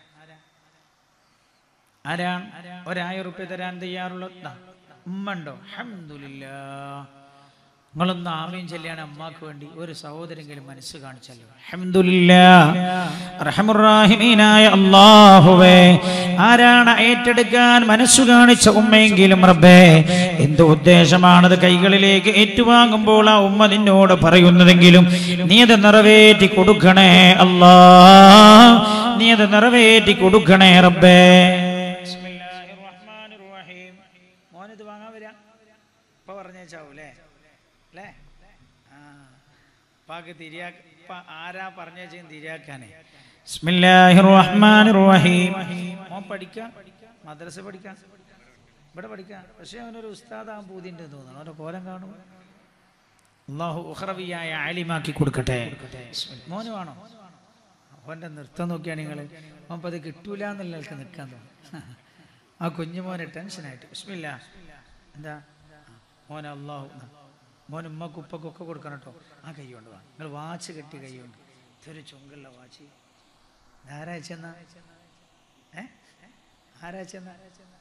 ആരാണ് ഒരായിരം റുപ്യ തരാൻ തയ്യാറുള്ള ദാ, ഉമ്മ ഉണ്ടോ അൽഹംദുലില്ലാ നിങ്ങളൊന്ന് ആമയും ചെല്ലിയാണ് അമ്മാക്ക് വേണ്ടി ഒരു സഹോദരെങ്കിലും മനസ്സ് കാണിച്ചല്ലോ അൽഹംദുലില്ലാ റഹമുറാഹിമീനായ അല്ലാഹുവേ ആരാണ് ഏറ്റെടുക്കാൻ മനസ്സു കാണിച്ച ഉമ്മയെങ്കിലും റബ്ബേ എന്ത് ഉദ്ദേശമാണത് കൈകളിലേക്ക് ഏറ്റുവാങ്ങുമ്പോൾ ആ ഉമ്മ നിന്നോട് പറയുന്നതെങ്കിലും നീ അത് നിറവേറ്റി കൊടുക്കണേ അല്ലാ നീ അത് നിറവേറ്റി കൊടുക്കണേ റബ്ബേ ബിസ്മില്ലാഹിർ റഹ്മാനിർ റഹീം മോനിത് വാങ്ങാൻ വരാ ഇപ്പൊ പറഞ്ഞേച്ചാവൂലേ അല്ലേ ആ പാക്ക് തിരിയാ ഇപ്പൊ ആരാ പറഞ്ഞേച്ചും തിരിയാക്കാനേ ബിസ്മില്ലാഹിർ റഹ്മാനിർ റഹീം മോൻ പഠിക്കാം മദ്രസ പഠിക്കാം ഇവിടെ പഠിക്കാം പക്ഷെ അവനൊരു ഉസ്താദാൻ പൂതിൻ്റെ തോന്നണം അവൻ്റെ കോലം കാണും അള്ളാഹു ഉഹ്റവിയായ ആലിമാക്കി കൊടുക്കട്ടെ മോന് വേണോ അവൻ്റെ നൃത്തം നോക്കിയാണ് നിങ്ങൾ അവൻ അത് കിട്ടൂല എന്നുള്ള ആൾക്ക് നിൽക്കാൻ തോന്നും ആ കുഞ്ഞു മോനെ ടെൻഷനായിട്ട് ബിസ്മില്ല എന്താ മോനെ അള്ളാഹു മോൻ ഉമ്മക്ക് ഉപ്പക്കൊക്കെ കൊടുക്കണം കേട്ടോ ആ കൈ കൊണ്ട് വാ നിങ്ങൾ വാച്ച് കെട്ടി കൈ കൊണ്ട് ഇതൊരു ചുങ്കുള്ള വാച്ച് ആരാഴ്ചെന്നാ ഏ ആരാഴ്ചെന്നാ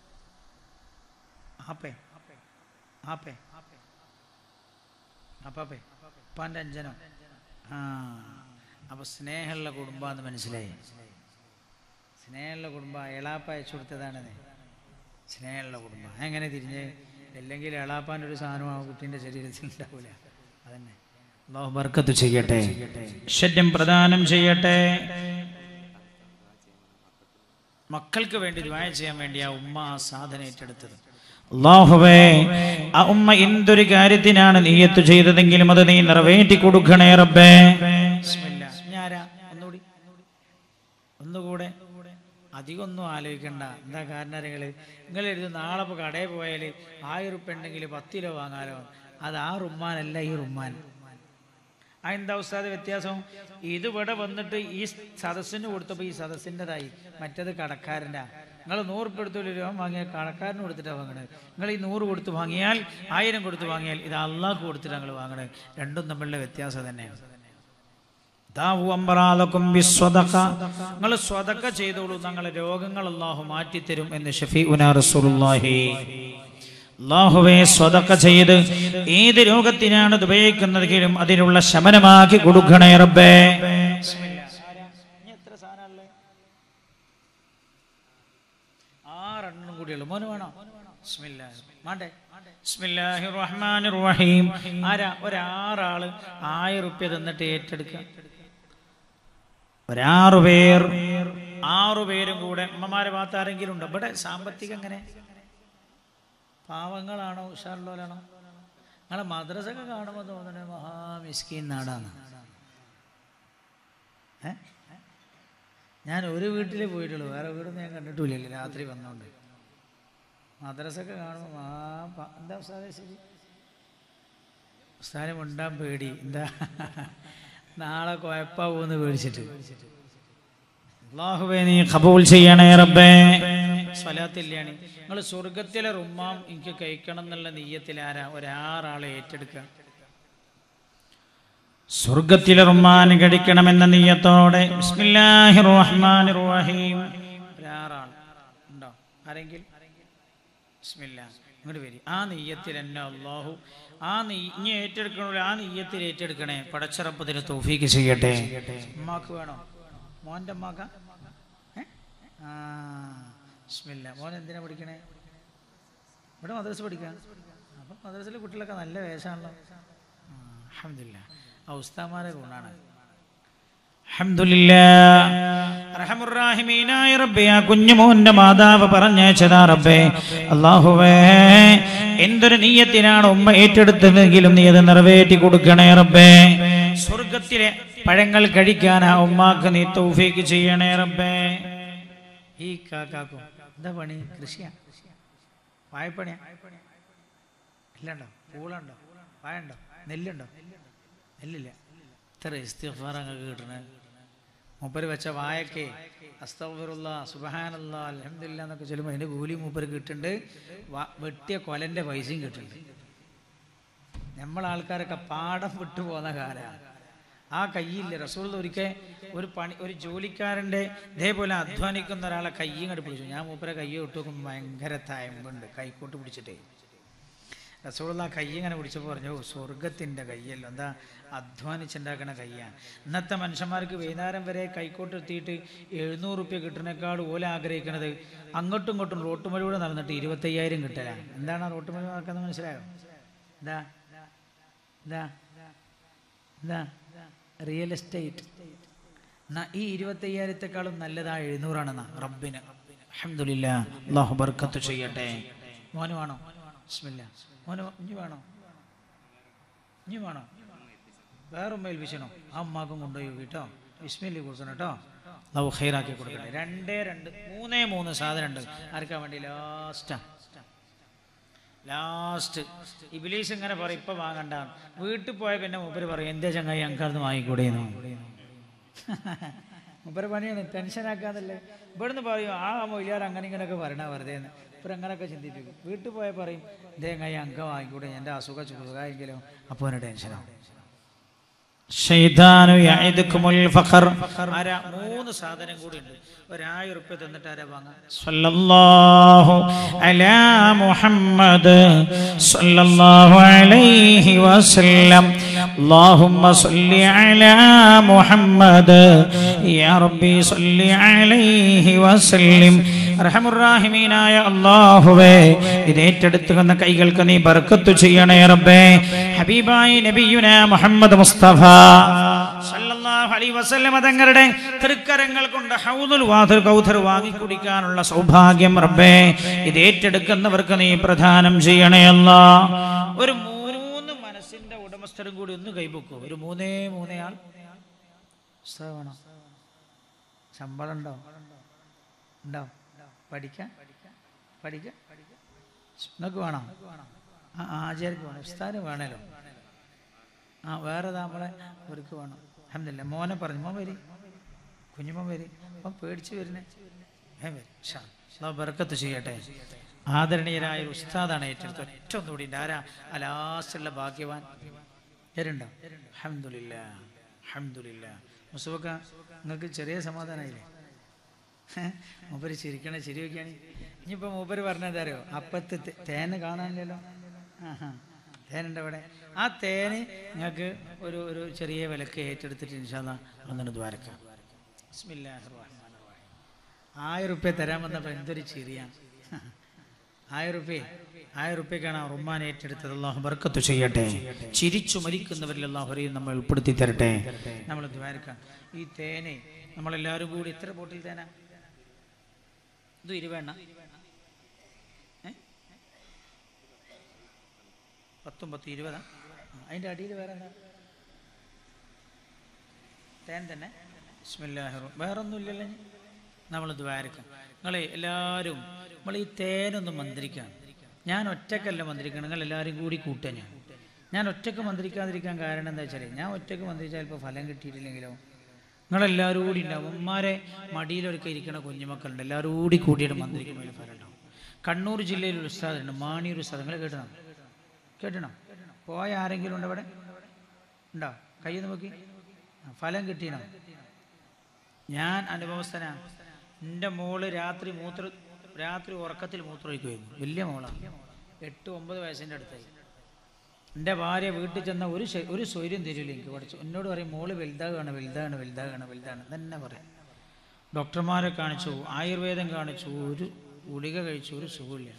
ആപ്പേ ആപ്പേ അപ്പാപ്പേ ഉപ്പാൻ്റെ അഞ്ചനോ ആ അപ്പൊ സ്നേഹമുള്ള കുടുംബാന്ന് മനസ്സിലായി സ്നേഹമുള്ള കുടുംബം എളാപ്പ അയച്ചു കൊടുത്തതാണെന്നേ സ്നേഹമുള്ള കുടുംബം എങ്ങനെ തിരിഞ്ഞ് അല്ലെങ്കിൽ എളാപ്പാൻ്റെ ഒരു സാധനം ആ കുട്ടീൻ്റെ ശരീരത്തിൽ ഉണ്ടാവില്ല അതന്നെ അള്ളാഹു ബർക്കത്ത് ചെയ്യട്ടെ ഐശ്വര്യം പ്രദാനം ചെയ്യട്ടെ മക്കൾക്ക് വേണ്ടി ദുആ ചെയ്യാൻ വേണ്ടി ആ ഉമ്മ ആ സാധനം ഏറ്റെടുത്തത് അള്ളാഹുവേ ആ ഉമ്മ എന്തൊരു കാര്യത്തിനാണ് നീയത്ത് ചെയ്തതെങ്കിലും അത് നീ നിറവേറ്റി കൊടുക്കണേ റബ്ബേ ബിസ്മില്ലാ. ഞാരാ ഒന്നുകൂടി ഒന്നുകൂടെ അധികം ഒന്നും ആലോചിക്കണ്ട എന്താ കാരണം നിങ്ങൾ നിങ്ങൾ എഴുതും നാളെ ഇപ്പോൾ കടയിൽ പോയാൽ ആയിരം ഉറുപ്പ ഉണ്ടെങ്കിൽ പത്ത് കിലോ വാങ്ങാലോ അത് ആ റുമ്മാനല്ല ഈ റുമ്മാൻ ആ എന്താ ഉസ്താദ് വ്യത്യാസം ഇത് ഇവിടെ വന്നിട്ട് ഈ സദസ്സിന് കൊടുത്തപ്പോൾ ഈ സദസ്സിൻ്റെതായി മറ്റേത് കടക്കാരൻ്റെ നിങ്ങൾ നൂറ് ഉറുപ്പ എടുത്ത് ഒരു രൂപ വാങ്ങിയാൽ കടക്കാരന് കൊടുത്തിട്ടാണ് വാങ്ങണത് നിങ്ങൾ ഈ നൂറ് കൊടുത്ത് വാങ്ങിയാൽ ആയിരം കൊടുത്ത് വാങ്ങിയാൽ ഇത് അള്ളാഹ് കൊടുത്തിട്ട് ഞങ്ങൾ വാങ്ങണത് രണ്ടും തമ്മിലുള്ള വ്യത്യാസം തന്നെയാണ് നിങ്ങൾ സ്വതക്ക ചെയ്തോളൂ ഞങ്ങളെ രോഗങ്ങൾ അള്ളാഹു മാറ്റിത്തരും എന്ന് ഷഫീ റസൂലുള്ളാഹി അള്ളാഹുവെ സ്വതക്ക ചെയ്ത് ഏത് രോഗത്തിനാണ് ഇത് ഉപയോഗിക്കുന്നതെങ്കിലും അതിനുള്ള ശമനമാക്കി കൊടുക്കണേ റബ്ബേ എത്ര സാധനമുള്ളത് ആറെണ്ണം കൂടിയുള്ളൂ മോന് വേണോ ബിസ്മില്ലാഹ്. മാണ്ടേ ബിസ്മില്ലാഹിർ റഹ്മാനിർ റഹീം ആരാ ഒരാറാള് ആയിരം റുപ്യ തന്നിട്ട് ഏറ്റെടുക്കുക ഒരാറു പേർ ആറു പേരും കൂടെ അമ്മമാരെ ഭാഗത്ത് ആരെങ്കിലും ഉണ്ടോ ഇവിടെ സാമ്പത്തികം എങ്ങനെ പാവങ്ങളാണോ ഉഷാറുള്ളവരാണോ നിങ്ങളെ മദ്രസൊക്കെ കാണുമ്പോൾ തോന്നണേ മഹാമിസ്കീൻ നാടാണ് ഏ ഞാൻ ഒരു വീട്ടിലേ പോയിട്ടുള്ളൂ വേറെ വീടൊന്നും ഞാൻ കണ്ടിട്ടില്ലല്ലോ രാത്രി വന്നോണ്ട് മദ്രസൊക്കെ കാണുമ്പോൾ ആ പ- എന്താ ഉസ്താദേ ശരി ഉസ്താദിനെ മുണ്ടാൻ പേടി എന്താ നാളെ കുഴപ്പാവൂന്ന് പേടിച്ചിട്ട് അള്ളാഹുവേ നീ ഖബൂൽ ചെയ്യണേ റബ്ബേ സ്വലാത്തില്ലാണ് നിങ്ങൾ സ്വർഗത്തിലെ റുമ്മാം എനിക്ക് കഴിക്കണം എന്നുള്ള നെയ്യത്തിൽ ആരാ ഒരാറാളെ ഏറ്റെടുക്കുക സ്വർഗത്തിലെ റുമ്മാൻ കടിക്കണമെന്ന നെയ്യത്തോടെ ബിസ്മില്ലാഹിർ റഹ്മാനിർ റഹീം ഒരാറാൾ ഉണ്ടോ ആരെങ്കിലും ബിസ്മില്ലാ ഇങ്ങോട്ട് വരി ആ നെയ്യത്തിൽ എന്നെ അള്ളാഹു ആ നെയ്യ് ഇനി ഏറ്റെടുക്കണല്ലോ ആ നെയ്യത്തിൽ ഏറ്റെടുക്കണേ പടച്ചറപ്പത്തിന് തൗഫീക്ക് ചെയ്യട്ടെ ഉമ്മാക്ക് വേണോ മോൻ്റെ അമ്മാക്ക ഏ? ആ ബിസ്മില്ല മോൻ എന്തിനാ പഠിക്കണേ ഇവിടെ മദ്രസ പഠിക്കാൻ അപ്പം മദ്രസയിലെ കുട്ടികളൊക്കെ നല്ല വേഷമാണല്ലോ അഹമ്മദില്ല ആ ഉസ്താമാരെ ഗുണാണ് റഹമുറാഹിമീനായ റബ്ബേ ആ കുഞ്ഞുമോന്റെ മാതാവ് പറഞ്ഞയച്ചതാ റബ്ബേ അള്ളാഹുവേ എന്തൊരു നീയത്തിനാണ് ഉമ്മ ഏറ്റെടുത്തതെങ്കിലും നീ അത് നിറവേറ്റി കൊടുക്കണേ റബ്ബേ സ്വർഗത്തിലെ പഴങ്ങൾ കഴിക്കാൻ ആ ഉമ്മാക്ക് നീ തൗഫീക്ക് ചെയ്യണേ റബ്ബേ ഈ കാക്കാക്കും എന്താ പണി കൃഷിയാ വായ്പണിയാ ഇല്ലണ്ടോ പൂളുണ്ടോ വായുണ്ടോ നെല്ലുണ്ടോ നെല്ലില്ല ഇത്ര ഇസ്തിഫാർ അങ്ങ് കിട്ടണേ മൂപ്പര് വെച്ച വായൊക്കെ അസ്തഫറുള്ള സുബഹാനല്ല അലഹമില്ല എന്നൊക്കെ ചൊല്ലുമ്പോൾ അതിൻ്റെ കൂലി മൂപ്പര് കിട്ടുന്നുണ്ട് വ- വെട്ടിയ കൊലൻ്റെ പൈസയും കിട്ടുന്നുണ്ട് നമ്മളാൾക്കാരൊക്കെ പാടം വിട്ടു പോകുന്ന കാലമാണ് ആ കയ്യില്ല റസൂൾ ഒരിക്കൽ ഒരു പണി ഒരു ജോലിക്കാരൻ്റെ ഇതേപോലെ അധ്വാനിക്കുന്ന ഒരാളെ കയ്യും കണ്ട് പിടിച്ചു ഞാൻ മൂപ്പരെ കയ്യെ ഇട്ട് നോക്കുമ്പോൾ ഭയങ്കര തയമ്പുണ്ട് കൈക്കോട്ട് പിടിച്ചിട്ടേ റസൂലുള്ള ആ കൈ ഇങ്ങനെ പിടിച്ചപ്പോൾ പറഞ്ഞു "ഓ, സ്വർഗത്തിൻ്റെ കയ്യല്ലോ എന്താ അധ്വാനിച്ചുണ്ടാക്കണ കയ്യാണ് ഇന്നത്തെ മനുഷ്യന്മാർക്ക് വൈകുന്നേരം വരെ കൈക്കോട്ട് എത്തിയിട്ട് എഴുന്നൂറ് റുപ്യ കിട്ടുന്നേക്കാൾ ഓല ആഗ്രഹിക്കുന്നത് അങ്ങോട്ടും ഇങ്ങോട്ടും റോട്ടുമലൂടെ നടന്നിട്ട് ഇരുപത്തയ്യായിരം കിട്ടലാണ് എന്താണ് ആ റോട്ടുമല നടക്കുന്നത് മനസ്സിലായോ എന്താ എന്താ എന്താ റിയൽ എസ്റ്റേറ്റ് എന്നാ ഈ ഇരുപത്തയ്യായിരത്തെക്കാളും നല്ലതാ എഴുന്നൂറാണെന്നാ റബ്ബിന് അഹമ്മദില്ല അള്ളാഹു ബർക്കത്ത് ചെയ്യട്ടെ മോന് വേണോ ബിസ്മില്ല മോന് ഇനി വേണോ ഇനി വേണോ വേറെ ഉമ്മ ഏൽപ്പിച്ചണോ ആ അമ്മാക്കും കൊണ്ടുപോയി കേട്ടോ ബിസ്മില്ലി കൊടുക്കണം കേട്ടോ അള്ളാഹു ഹൈറാക്കി കൊടുക്കട്ടെ രണ്ടേ രണ്ട് മൂന്നേ മൂന്ന് സാധനം ഉണ്ട് ആർക്കാ വേണ്ടി ലാസ്റ്റാ ലാസ്റ്റ് ഇബിലീസ് ഇങ്ങനെ പറയും ഇപ്പൊ വാങ്ങണ്ട വീട്ടിൽ പോയ പിന്നെ മൂപ്പര് പറയും എന്തേ ചങ്ങായി ഞങ്ങൾക്കത് വാങ്ങിക്കൂടെയെന്നു മൂപ്പര് പണിയാണ് ടെൻഷനാക്കാന്നല്ലേ ഇവിടുന്ന് പറയും ആ മൊയിലാർ അങ്ങനെ ഇങ്ങനെയൊക്കെ പറയണ വെറുതെ എന്ന് ഇപ്പം അങ്ങനെയൊക്കെ ചിന്തിപ്പിക്കും വീട്ടിൽ പോയാൽ പറയും എന്തേ ചങ്ങായി അങ്ക വാങ്ങിക്കൂടെ എൻ്റെ അസുഖ സുഖമായെങ്കിലും അപ്പോൾ അവന് ടെൻഷനാവും ഷൈതാനു യഅദുകുമുൽ ഫഖർ ആരാ മൂന്ന് സാധനം കൂടി ഉണ്ട് ഒരായിരം ഉറുപ്പ്യ തന്നിട്ട് ആരാ വാങ്ങാം സല്ലല്ലാഹു അലാ മുഹമ്മദ് സല്ലല്ലാഹു അലൈഹി വസല്ലം اللهم صل على محمد يا ربي صل عليه وسلم റഹമുറാഹിമീനായ അള്ളാഹുവേ ഇത് ഏറ്റെടുത്തുന്ന കൈകൾക്ക് നീ ബർക്കത്ത് ചെയ്യണേ റബ്ബേ ഹബീബായി നബിയുന മുഹമ്മദ് മുസ്തഫ സല്ലല്ലാഹു അലൈഹി വസല്ലം തങ്ങളുടെ തൃക്കരങ്ങൾ കൊണ്ട് ഹൗദുൽ വാദർ കൗഥർ വാങ്ങി കുടിക്കാനുള്ള സൗഭാഗ്യം റബ്ബേ ഇത് ഏറ്റെടുക്കുന്നവർക്ക് നീ പ്രദാനം ചെയ്യണേ അല്ലാ ഒരു മൂന്ന് മനസ്സിന്റെ ഉടമസ്ഥരും കൂടി ഒന്ന് കൈപൊക്കൂ ഒരു മൂന്നേ മൂന്നേ ആൾ ഉസ്താദ് വേണോ ശമ്പളം ഉണ്ടോ ഉണ്ടോ പഠിക്കാൻ പഠിക്കാൻ നിങ്ങൾക്ക് വേണോ ആ ആചാര്യക്ക് വേണം ഉസ്താദിന് വേണമല്ലോ ആ വേറെ നമ്മളെ അവർക്ക് വേണം അഹമ്മദില്ല മോനെ പറഞ്ഞു മോൻ വരി കുഞ്ഞുമോൻ വരി അപ്പം പേടിച്ച് വരുന്നേ ഏ വരി ഷാ അള്ളാഹു ബർക്കത്ത് ചെയ്യട്ടെ ആദരണീയരായ ഒരു ഉസ്താദാണ് ഏറ്റെടുത്ത് ഒറ്റ ഒന്നുകൂടി ഉണ്ട് ആരാ അലാസുള്ള ഭാഗ്യവാൻ വരുണ്ടോ അഹമ്മദില്ല അഹമ്മദില്ല മുസുബക്ക നിങ്ങൾക്ക് ചെറിയ സമാധാനമായില്ലേ മൂപ്പര് ചിരിക്കണ ചിരി വയ്ക്കുകയാണ് ഇനിയിപ്പോൾ മൂപ്പര് പറഞ്ഞത് അറിയോ അപ്പത്ത് തേ- തേന് കാണാനില്ലല്ലോ ആഹാ തേനുണ്ട് അവിടെ ആ തേന് നിങ്ങൾക്ക് ഒരു ഒരു ചെറിയ വിലക്ക് ഏറ്റെടുത്തിട്ട് ഇൻഷാല്ല ഒന്നിന് ദ്വാരക്കാം ബിസ്മില്ലാഹിർ റഹ്മാനിർ റഹീം. ആയിരം റുപ്യ തരാൻ വന്നപ്പോൾ എന്തൊരു ചിരിയാണ് ആയിരം റുപ്യ ആയിരം റുപ്യക്കാണ് ആ റുമാൻ ഏറ്റെടുത്തത് അള്ളാഹു ബർക്കത്ത് ചെയ്യട്ടെ ചിരിച്ചു മരിക്കുന്നവരിൽ അള്ളാഹുരെയും നമ്മൾ ഉൾപ്പെടുത്തി തരട്ടെ നമ്മൾ ദ്വാരക്കാം ഈ തേനെ നമ്മളെല്ലാവരും കൂടി എത്ര ബോട്ടിൽ തേനാ ഇത് ഇരുവേണ്ണ ഏ? പത്തും പത്ത് ഇരുപതാ അതിൻ്റെ അടിയിൽ വേറെ എന്താ തേൻ തന്നെ ബിസ്മില്ലാഹിർ റഹ്മാൻ- വേറെ ഒന്നുമില്ലല്ലോ ഇനി? നമ്മൾ ദ്വാരക്കാം നിങ്ങളെ എല്ലാവരും നമ്മൾ ഈ തേനൊന്ന് മന്ത്രിക്കാം ഞാൻ ഒറ്റക്കല്ല മന്ത്രിക്കണം നിങ്ങൾ എല്ലാവരും കൂടി കൂട്ടുക ഞാൻ ഞാൻ ഒറ്റക്ക് മന്ത്രിക്കാതിരിക്കാൻ കാരണം എന്താ വെച്ചാൽ ഞാൻ ഒറ്റക്ക് മന്ത്രിച്ചാൽ ഇപ്പോൾ ഫലം കിട്ടിയിട്ടില്ലെങ്കിലോ നിങ്ങളെല്ലാവരും കൂടി ഉണ്ടാവും ഉമ്മാരെ മടിയിലൊരുക്കെ ഇരിക്കണ കുഞ്ഞുമക്കളുണ്ട് എല്ലാവരും കൂടി കൂടിയിട്ട് മന്ത്രിക്കുമ്പോൾ അതിന് ഫലം ഉണ്ടാവും കണ്ണൂർ ജില്ലയിൽ ഒരു ഉസ്താദുണ്ട് മാണിയൂർ ഉസ്താദ് നിങ്ങൾ കേട്ടണം കേട്ടണം പോയ ആരെങ്കിലും ഉണ്ടോ ഇവിടെ ഉണ്ടോ കൈ നോക്കി ആ, ഫലം കിട്ടിയണോ ഞാൻ അനുഭവസ്ഥനാ എൻ്റെ മോള് രാത്രി മൂത്ര രാത്രി ഉറക്കത്തിൽ മൂത്രമൊഴിക്കുമായിരുന്നു വലിയ മോളാണ് എട്ട് ഒമ്പത് വയസ്സിൻ്റെ അടുത്തായി എൻ്റെ ഭാര്യ വീട്ടിൽ ചെന്ന ഒരു ശ- ഒരു സ്വൈര്യം തരില്ല എനിക്ക് പഠിച്ചു എന്നോട് പറയും മോള് വലുതാകാണ് വലുതാണ് വലുതാകാണ് വലുതാണ് തന്നെ പറയും ഡോക്ടർമാരെ കാണിച്ചു ആയുർവേദം കാണിച്ചു ഒരു ഗുളിക കഴിച്ചു ഒരു സുഖമില്ല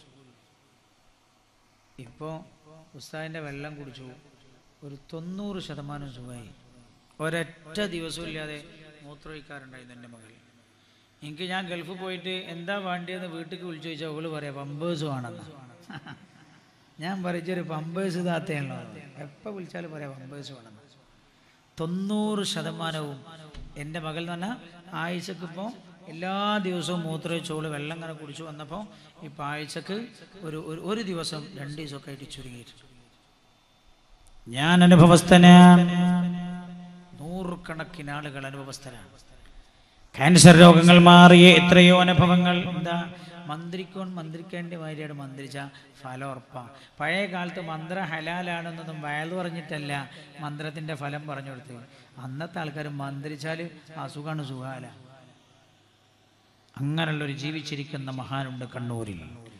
ഇപ്പോൾ ഉസ്താദിൻ്റെ വെള്ളം കുടിച്ചു ഒരു തൊണ്ണൂറ് ശതമാനം സുഖമായി ഒരൊറ്റ ദിവസവും ഇല്ലാതെ മൂത്രമൊഴിക്കാറുണ്ടായിരുന്നു എൻ്റെ മകൾ എനിക്ക് ഞാൻ ഗൾഫിൽ പോയിട്ട് എന്താ വേണ്ടിയെന്ന് വീട്ടിലേക്ക് വിളിച്ചു ചോദിച്ചാൽ അവള് പറയാം പമ്പേഴ്സ് വേണമെന്ന് ഞാൻ പറിച്ചൊരു പമ്പേഴ്സ് താത്തയാണല്ലോ എപ്പോൾ വിളിച്ചാലും പറയാം പമ്പേഴ്സ് വേണമെന്ന് തൊണ്ണൂറ് ശതമാനവും എൻ്റെ മകൾ എന്ന് പറഞ്ഞാൽ ആഴ്ചക്ക് ഇപ്പോൾ എല്ലാ ദിവസവും മൂത്രമൊഴിച്ചോള് വെള്ളം ഇങ്ങനെ കുടിച്ചു വന്നപ്പോൾ ഇപ്പം ആഴ്ചക്ക് ഒരു ഒരു- ഒരു ദിവസം രണ്ട് ദിവസമൊക്കെ ആയിട്ട് ചുരുങ്ങിയിട്ട് ഞാൻ അനുഭവസ്ഥനാണ് നൂറുകണക്കിന് ആളുകൾ അനുഭവസ്ഥരാണ് ക്യാൻസർ രോഗങ്ങൾ മാറിയ എത്രയോ അനുഭവങ്ങൾ എന്താ മന്ത്രിക്കോൺ മന്ത്രിക്കേണ്ട മാതിരിയാണ് മന്ത്രിച്ച ഫലം ഉറപ്പാണ് പഴയ കാലത്ത് മന്ത്രം ഹലാലാണെന്നൊന്നും വയൽ പറഞ്ഞിട്ടല്ല മന്ത്രത്തിൻ്റെ ഫലം പറഞ്ഞു കൊടുത്തത് അന്നത്തെ ആൾക്കാർ മന്ത്രിച്ചാൽ അസുഖമാണ് സുഖാല അങ്ങനെയുള്ളൊരു ജീവിച്ചിരിക്കുന്ന മഹാനുണ്ട് കണ്ണൂരിൽ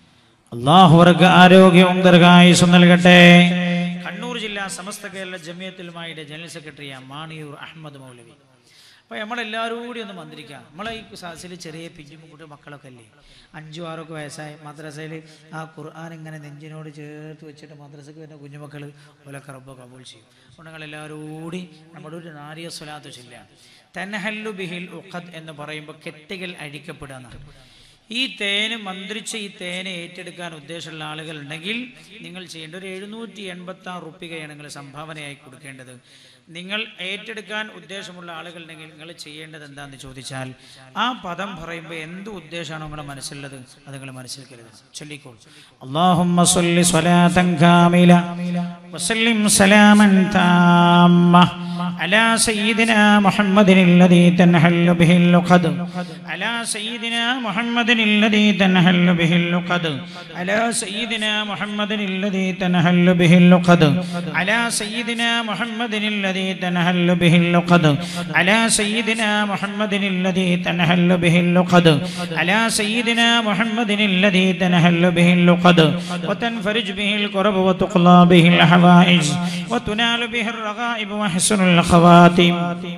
അള്ളാഹു അവർക്ക് ആരോഗ്യവും ദീർഘായുസും നൽകട്ടെ കണ്ണൂർ ജില്ലാ സമസ്ത കേരള ജമിയത്തുലുമായുടെ ജനറൽ സെക്രട്ടറിയാണ് മാണിയൂർ അഹമ്മദ് മൗലവി അപ്പോൾ നമ്മളെല്ലാവരും കൂടി ഒന്ന് മന്ത്രിക്കാം നമ്മളെ ഈ സാസിൽ ചെറിയ പിഞ്ചുമുക്കുട്ടി മക്കളൊക്കെ അല്ലേ അഞ്ചും ആറൊക്കെ വയസ്സായ മദ്രസയിൽ ആ ഖുർആൻ ഇങ്ങനെ നെഞ്ചിനോട് ചേർത്ത് വെച്ചിട്ട് മദ്രസക്ക് വരുന്ന കുഞ്ഞുമക്കൾ ഓലൊക്കെ റബ്ബ് കബൂൾ ചെയ്യും അപ്പോൾ ഞങ്ങളെല്ലാവരും കൂടി നമ്മുടെ ഒരു നാരിയ സ്വലാത്ത് ചൊല്ലുക തനഹല്ലു ബിഹിൽ ഉഖദ് എന്ന് പറയുമ്പോൾ കെട്ടുകൾ അഴിക്കപ്പെടുക എന്നാണ് ഈ തേന് മന്ത്രിച്ച് ഈ തേനെ ഏറ്റെടുക്കാൻ ഉദ്ദേശമുള്ള ആളുകൾ ഉണ്ടെങ്കിൽ നിങ്ങൾ ചെയ്യേണ്ട ഒരു എഴുന്നൂറ്റി എൺപത്തി ആറ് റുപ്പികയാണ് നിങ്ങൾ സംഭാവനയായി കൊടുക്കേണ്ടത് നിങ്ങൾ ഏറ്റെടുക്കാൻ ഉദ്ദേശമുള്ള ആളുകൾ ഉണ്ടെങ്കിൽ നിങ്ങൾ ചെയ്യേണ്ടത് എന്താണെന്ന് ചോദിച്ചാൽ ആ പദം പറയുമ്പോൾ എന്ത് ഉദ്ദേശമാണോ നിങ്ങളുടെ മനസ്സിലുള്ളത് അത് നിങ്ങൾ മനസ്സിൽ കരുതണം ചൊല്ലിക്കോൾ അള്ളാഹുമ്മ സ്വല്ലി സ്വലാതൻ കാമില വസല്ലിം സലാമൻ താമ്മ على سيدنا محمد الذي تنحل به اللقد على سيدنا محمد الذي تنحل به اللقد على سيدنا محمد الذي تنحل به اللقد على سيدنا محمد الذي تنحل به اللقد على سيدنا محمد الذي تنحل به اللقد على سيدنا محمد الذي تنحل به اللقد وتنفرج به الكرب وتقضى به الحوائج وتنال به الرغائب وحسن الخواتم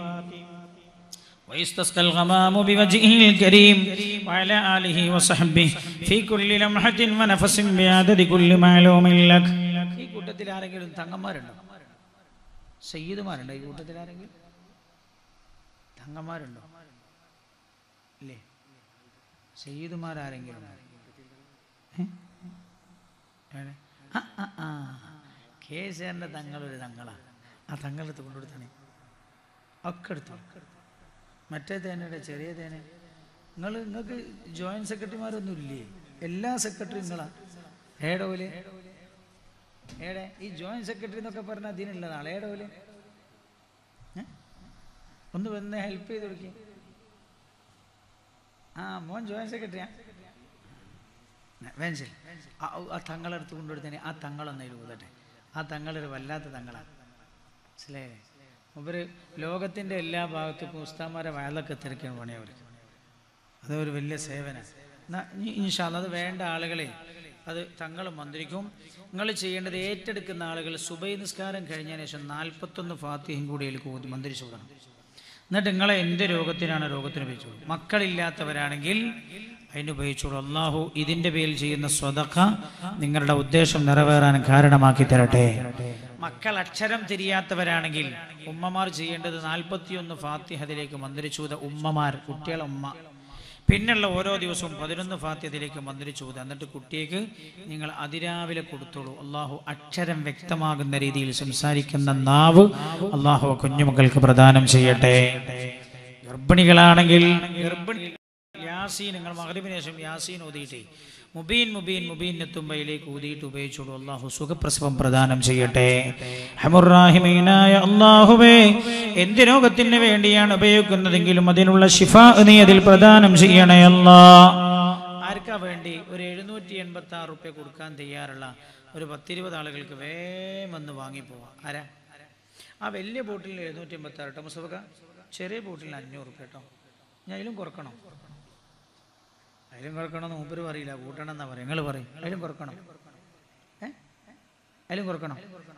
ويستسقى الغمام بوجهه الكريم وعلى آله وصحبه في كل لمحة ونفس بعدد كل معلوم لك ഈ കൂട്ടത്തിൽ ആരെങ്കിലും തങ്ങന്മാരുണ്ടോ സയ്യിദുമാരുണ്ടോ ഈ കൂട്ടത്തിൽ ആരെങ്കിലും തങ്ങന്മാരുണ്ടോ ഇല്ലേ സയ്യിദുമാരാരെങ്കിലും ഉണ്ടോ? ഏ? എവിടെ? ആ, ആ, ആ. കേസേറിന്റെ തങ്ങളൊരു തങ്ങളാ ആ തങ്ങളെടുത്ത് കൊണ്ടുകൊടുത്തണേ ഒക്കെ എടുത്തു മറ്റേ തേനയുടെ ചെറിയ തേന നിങ്ങൾ നിങ്ങൾക്ക് ജോയിന്റ് സെക്രട്ടറിമാരൊന്നും ഇല്ലേ എല്ലാ സെക്രട്ടറി നിങ്ങളാ ഏടെ പോലെ ഏടെ ഈ ജോയിന്റ് സെക്രട്ടറി എന്നൊക്കെ പറഞ്ഞാൽ അതിനുള്ളതാണ് ഏടെ പോലെ ഏ? ഒന്ന് വന്ന് ഹെൽപ്പ് ചെയ്ത് കൊടുക്കി ആ മോൻ ജോയിന്റ് സെക്രട്ടറിയാ വേഞ്ചൽ ആ ആ തങ്ങളെടുത്ത് കൊണ്ടുകൊടുത്തതിന് ആ തങ്ങളൊന്നതിൽ ഊതട്ടെ ആ തങ്ങളൊരു വല്ലാത്ത തങ്ങളാണ് മനസ്സിലായില്ലേ മൂപ്പര് ലോകത്തിൻ്റെ എല്ലാ ഭാഗത്തും ഉസ്താമാരെ വയലൊക്കെ തിരക്കാണ് പണി അവർക്ക് അതൊരു വലിയ സേവന ഇൻഷാല്ല അത് വേണ്ട ആളുകളെ അത് തങ്ങൾ മന്ത്രിക്കും നിങ്ങൾ ചെയ്യേണ്ടത് ഏറ്റെടുക്കുന്ന ആളുകൾ സുബൈ നിസ്കാരം കഴിഞ്ഞതിന് ശേഷം നാൽപ്പത്തൊന്ന് ഫാത്തിഹയും കൂടി അതിൽ കൂതി മന്ത്രിച്ചു വിടണം എന്നിട്ട് നിങ്ങളെ എന്ത് രോഗത്തിനാണ് രോഗത്തിന് ഉപയോഗിച്ചോളൂ മക്കളില്ലാത്തവരാണെങ്കിൽ അതിന് ഉപയോഗിച്ചോളൂ അള്ളാഹു ഇതിന്റെ പേരിൽ ചെയ്യുന്ന സ്വതക്ക നിങ്ങളുടെ ഉദ്ദേശം നിറവേറാൻ കാരണമാക്കി തരട്ടെ മക്കൾ അക്ഷരം തിരിയാത്തവരാണെങ്കിൽ ഉമ്മമാർ ചെയ്യേണ്ടത് നാൽപ്പത്തിയൊന്ന് ഫാത്തിഹതിലേക്ക് മന്ത്രിച്ചൂത ഉമ്മമാർ കുട്ടികളെ ഉമ്മ പിന്നുള്ള ഓരോ ദിവസവും പതിനൊന്ന് ഫാത്യത്തിലേക്ക് മന്ത്രിച്ചൂത എന്നിട്ട് കുട്ടിക്ക് നിങ്ങൾ അതിരാവിലെ കൊടുത്തോളൂ അള്ളാഹു അക്ഷരം വ്യക്തമാകുന്ന രീതിയിൽ സംസാരിക്കുന്ന നാവ് അള്ളാഹു കുഞ്ഞുമക്കൾക്ക് പ്രദാനം ചെയ്യട്ടെ ഗർഭിണികളാണെങ്കിൽ ഗർഭിണി യാസീൻ നിങ്ങൾ മകരിവിന് ശേഷം യാസീൻ ഓതിയിട്ടേ മുബീൻ മുബീൻ മുബീൻ എത്തുമ്പയിലേക്ക് ഊതിയിട്ട് ഉപയോഗിച്ചോളൂ അള്ളാഹു സുഖപ്രസവം പ്രദാനം ചെയ്യട്ടെ ഹമുറാഹിമീനായ അള്ളാഹുവേ എന്ത് രോഗത്തിന് വേണ്ടിയാണ് ഉപയോഗിക്കുന്നതെങ്കിലും അതിനുള്ള ഷിഫ നീ അതിൽ പ്രദാനം ചെയ്യണേ അല്ലാ ആർക്കാ വേണ്ടി ഒരു എഴുന്നൂറ്റി എൺപത്തി ആറ് റുപ്യ കൊടുക്കാൻ തയ്യാറുള്ള ഒരു പത്തിരുപത് ആളുകൾക്ക് വേഗം വന്ന് വാങ്ങിപ്പോവാം ആരാ ആ വലിയ ബോട്ടിൽ എഴുന്നൂറ്റി എൺപത്തി ആറ് കേട്ടോ മുസഫക്ക ചെറിയ ബോട്ടിൽ അഞ്ഞൂറ് റുപ്യ കേട്ടോ ഞാൻ അതിലും കുറക്കണം അതിലും കുറക്കണമെന്ന് മൂപ്പര് പറയില്ല കൂട്ടണം എന്നാ പറയും നിങ്ങൾ പറയും അതിലും കുറക്കണം ഏ അതിലും കുറക്കണം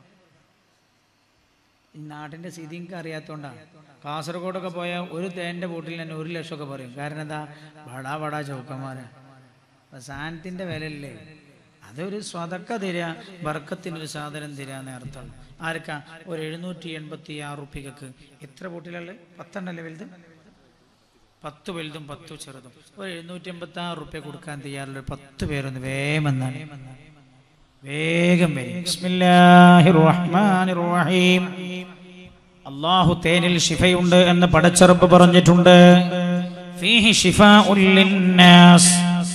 ഈ നാട്ടിൻ്റെ സ്ഥിതി എനിക്ക് അറിയാത്തോണ്ടാണ് കാസർഗോഡൊക്കെ പോയാൽ ഒരു തേൻ്റെ ബോട്ടിൽ തന്നെ ഒരു ലക്ഷമൊക്കെ പറയും കാരണം എന്താ വടാ വടാ ചൗക്കന്മാരാ അപ്പൊ സാധനത്തിൻ്റെ വിലയില്ലേ അതൊരു സ്വതക്ക തരിക ബർക്കത്തിനൊരു സാധനം തരിക എന്ന് അർത്ഥമാണ് ആർക്കാ ഒരു എഴുന്നൂറ്റി എൺപത്തി ആറ് റുപ്യക്ക് എത്ര ബോട്ടിലുള്ളത് പത്തെണ്ണല്ലേ വലുത് പത്ത് വലുതും പത്ത് ചെറുതും ഒരു എഴുന്നൂറ്റി എൺപത്തി ആറ് റുപ്യ കൊടുക്കാൻ തയ്യാറുള്ള ഒരു പത്ത് പേരൊന്ന് വേഗം വന്നാണ് വേഗം വരും ബിസ്മില്ലാഹിർ റഹ്മാനിർ റഹീം അള്ളാഹു തേനിൽ ഷിഫയുണ്ട് എന്ന് പടച്ചറപ്പ് പറഞ്ഞിട്ടുണ്ട് ഫീഹി ഷിഫാഉൽ ലിന്നാസ്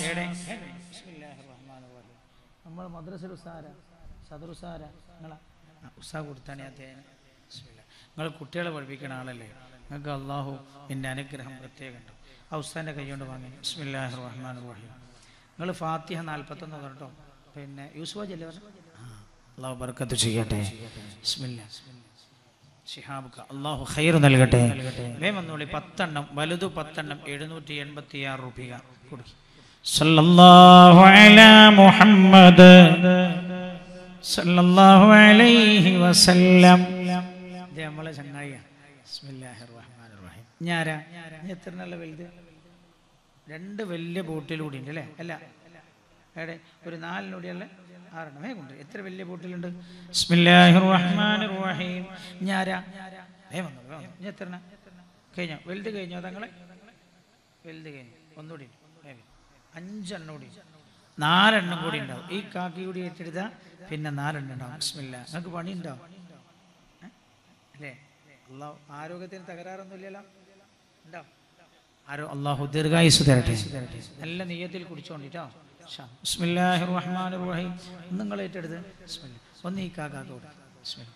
നമ്മൾ മദ്രസയിൽ ഉസാര സദർ ഉസാര നിങ്ങളാ ഉസാ കൊടുത്താണ് ആ തേൻ നിങ്ങൾ കുട്ടികളെ പഠിപ്പിക്കുന്ന ആളല്ലേ നിങ്ങൾക്ക് അള്ളാഹു എൻ്റെ അനുഗ്രഹം പ്രത്യേകം ഉണ്ട് ആ ഉസ്താൻ്റെ കൈകൊണ്ട് വാങ്ങി ബിസ്മില്ലാഹി റഹ്മാൻ റഹീം നിങ്ങൾ ഫാത്തിഹ നാൽപ്പത്തൊന്ന് കേട്ടോ പിന്നെ യൂസുഫ് അല്ലേ പറഞ്ഞു അള്ളാഹു ബർക്കത്ത് ചെയ്യട്ടെ ബിസ്മില്ലാ ഷിഹാബുക്ക അള്ളാഹു ഖൈർ നൽകട്ടെ വേ വന്നോളി പത്തെണ്ണം വലുത് പത്തെണ്ണം എഴുന്നൂറ്റി എൺപത്തി ആറ് റുപ്യ കൊടുക്കി സല്ലല്ലാഹു അലാ മുഹമ്മദ് സല്ലല്ലാഹു അലൈഹി വസല്ലം ഇത് നമ്മളെ ചങ്ങായിയാണ് ബിസ്മില്ലാഹിർ റഹ്മാനിർ റഹീം ഞാരാ ഞാൻ എത്ര നല്ല വലുത് രണ്ട് വലിയ ബോട്ടിലൂടെ ഉണ്ട് അല്ലേ അല്ല എവിടെ ഒരു നാലിനൂടെയല്ല ആറെണ്ണം വേഗമുണ്ട് എത്ര വലിയ ബോട്ടിലുണ്ട് ബിസ്മില്ലാഹിർ റഹ്മാനിർ റഹീം ഞാരാ വേഗം വന്നോളൂ, വേഗം വന്നോളൂ. ഇനി എത്ര എണ്ണം? കഴിഞ്ഞോ വലുത് കഴിഞ്ഞോ തങ്ങളെ വലുത് കഴിഞ്ഞു ഒന്നുകൂടി ഉണ്ട്. വേഗം. അഞ്ചെണ്ണം കൂടി ഉണ്ട്. നാലെണ്ണം കൂടി ഉണ്ടാവും ഈ കാക്കി കൂടി ഏറ്റെടുത്താൽ പിന്നെ നാലെണ്ണം ഉണ്ടാവും ബിസ്മില്ല നിങ്ങൾക്ക് പണി ഉണ്ടാവും ഏ? അല്ലേ അള്ളാഹു ആരോഗ്യത്തിന് തകരാറൊന്നും ഇല്ലല്ലോ ഉണ്ടാവും ആരോ അള്ളാഹു ദീർഘായുസ് തരട്ടെ നല്ല നെയ്യത്തിൽ കുടിച്ചോണ്ടിട്ടോ ബിസ്മില്ലാഹിർ റഹ്മാനിർ റഹീം നിങ്ങൾ ഏറ്റെടുത്ത് ബിസ്മില്ല ഒന്ന് ഈ കാക്കാക്കോട് ബിസ്മില്ല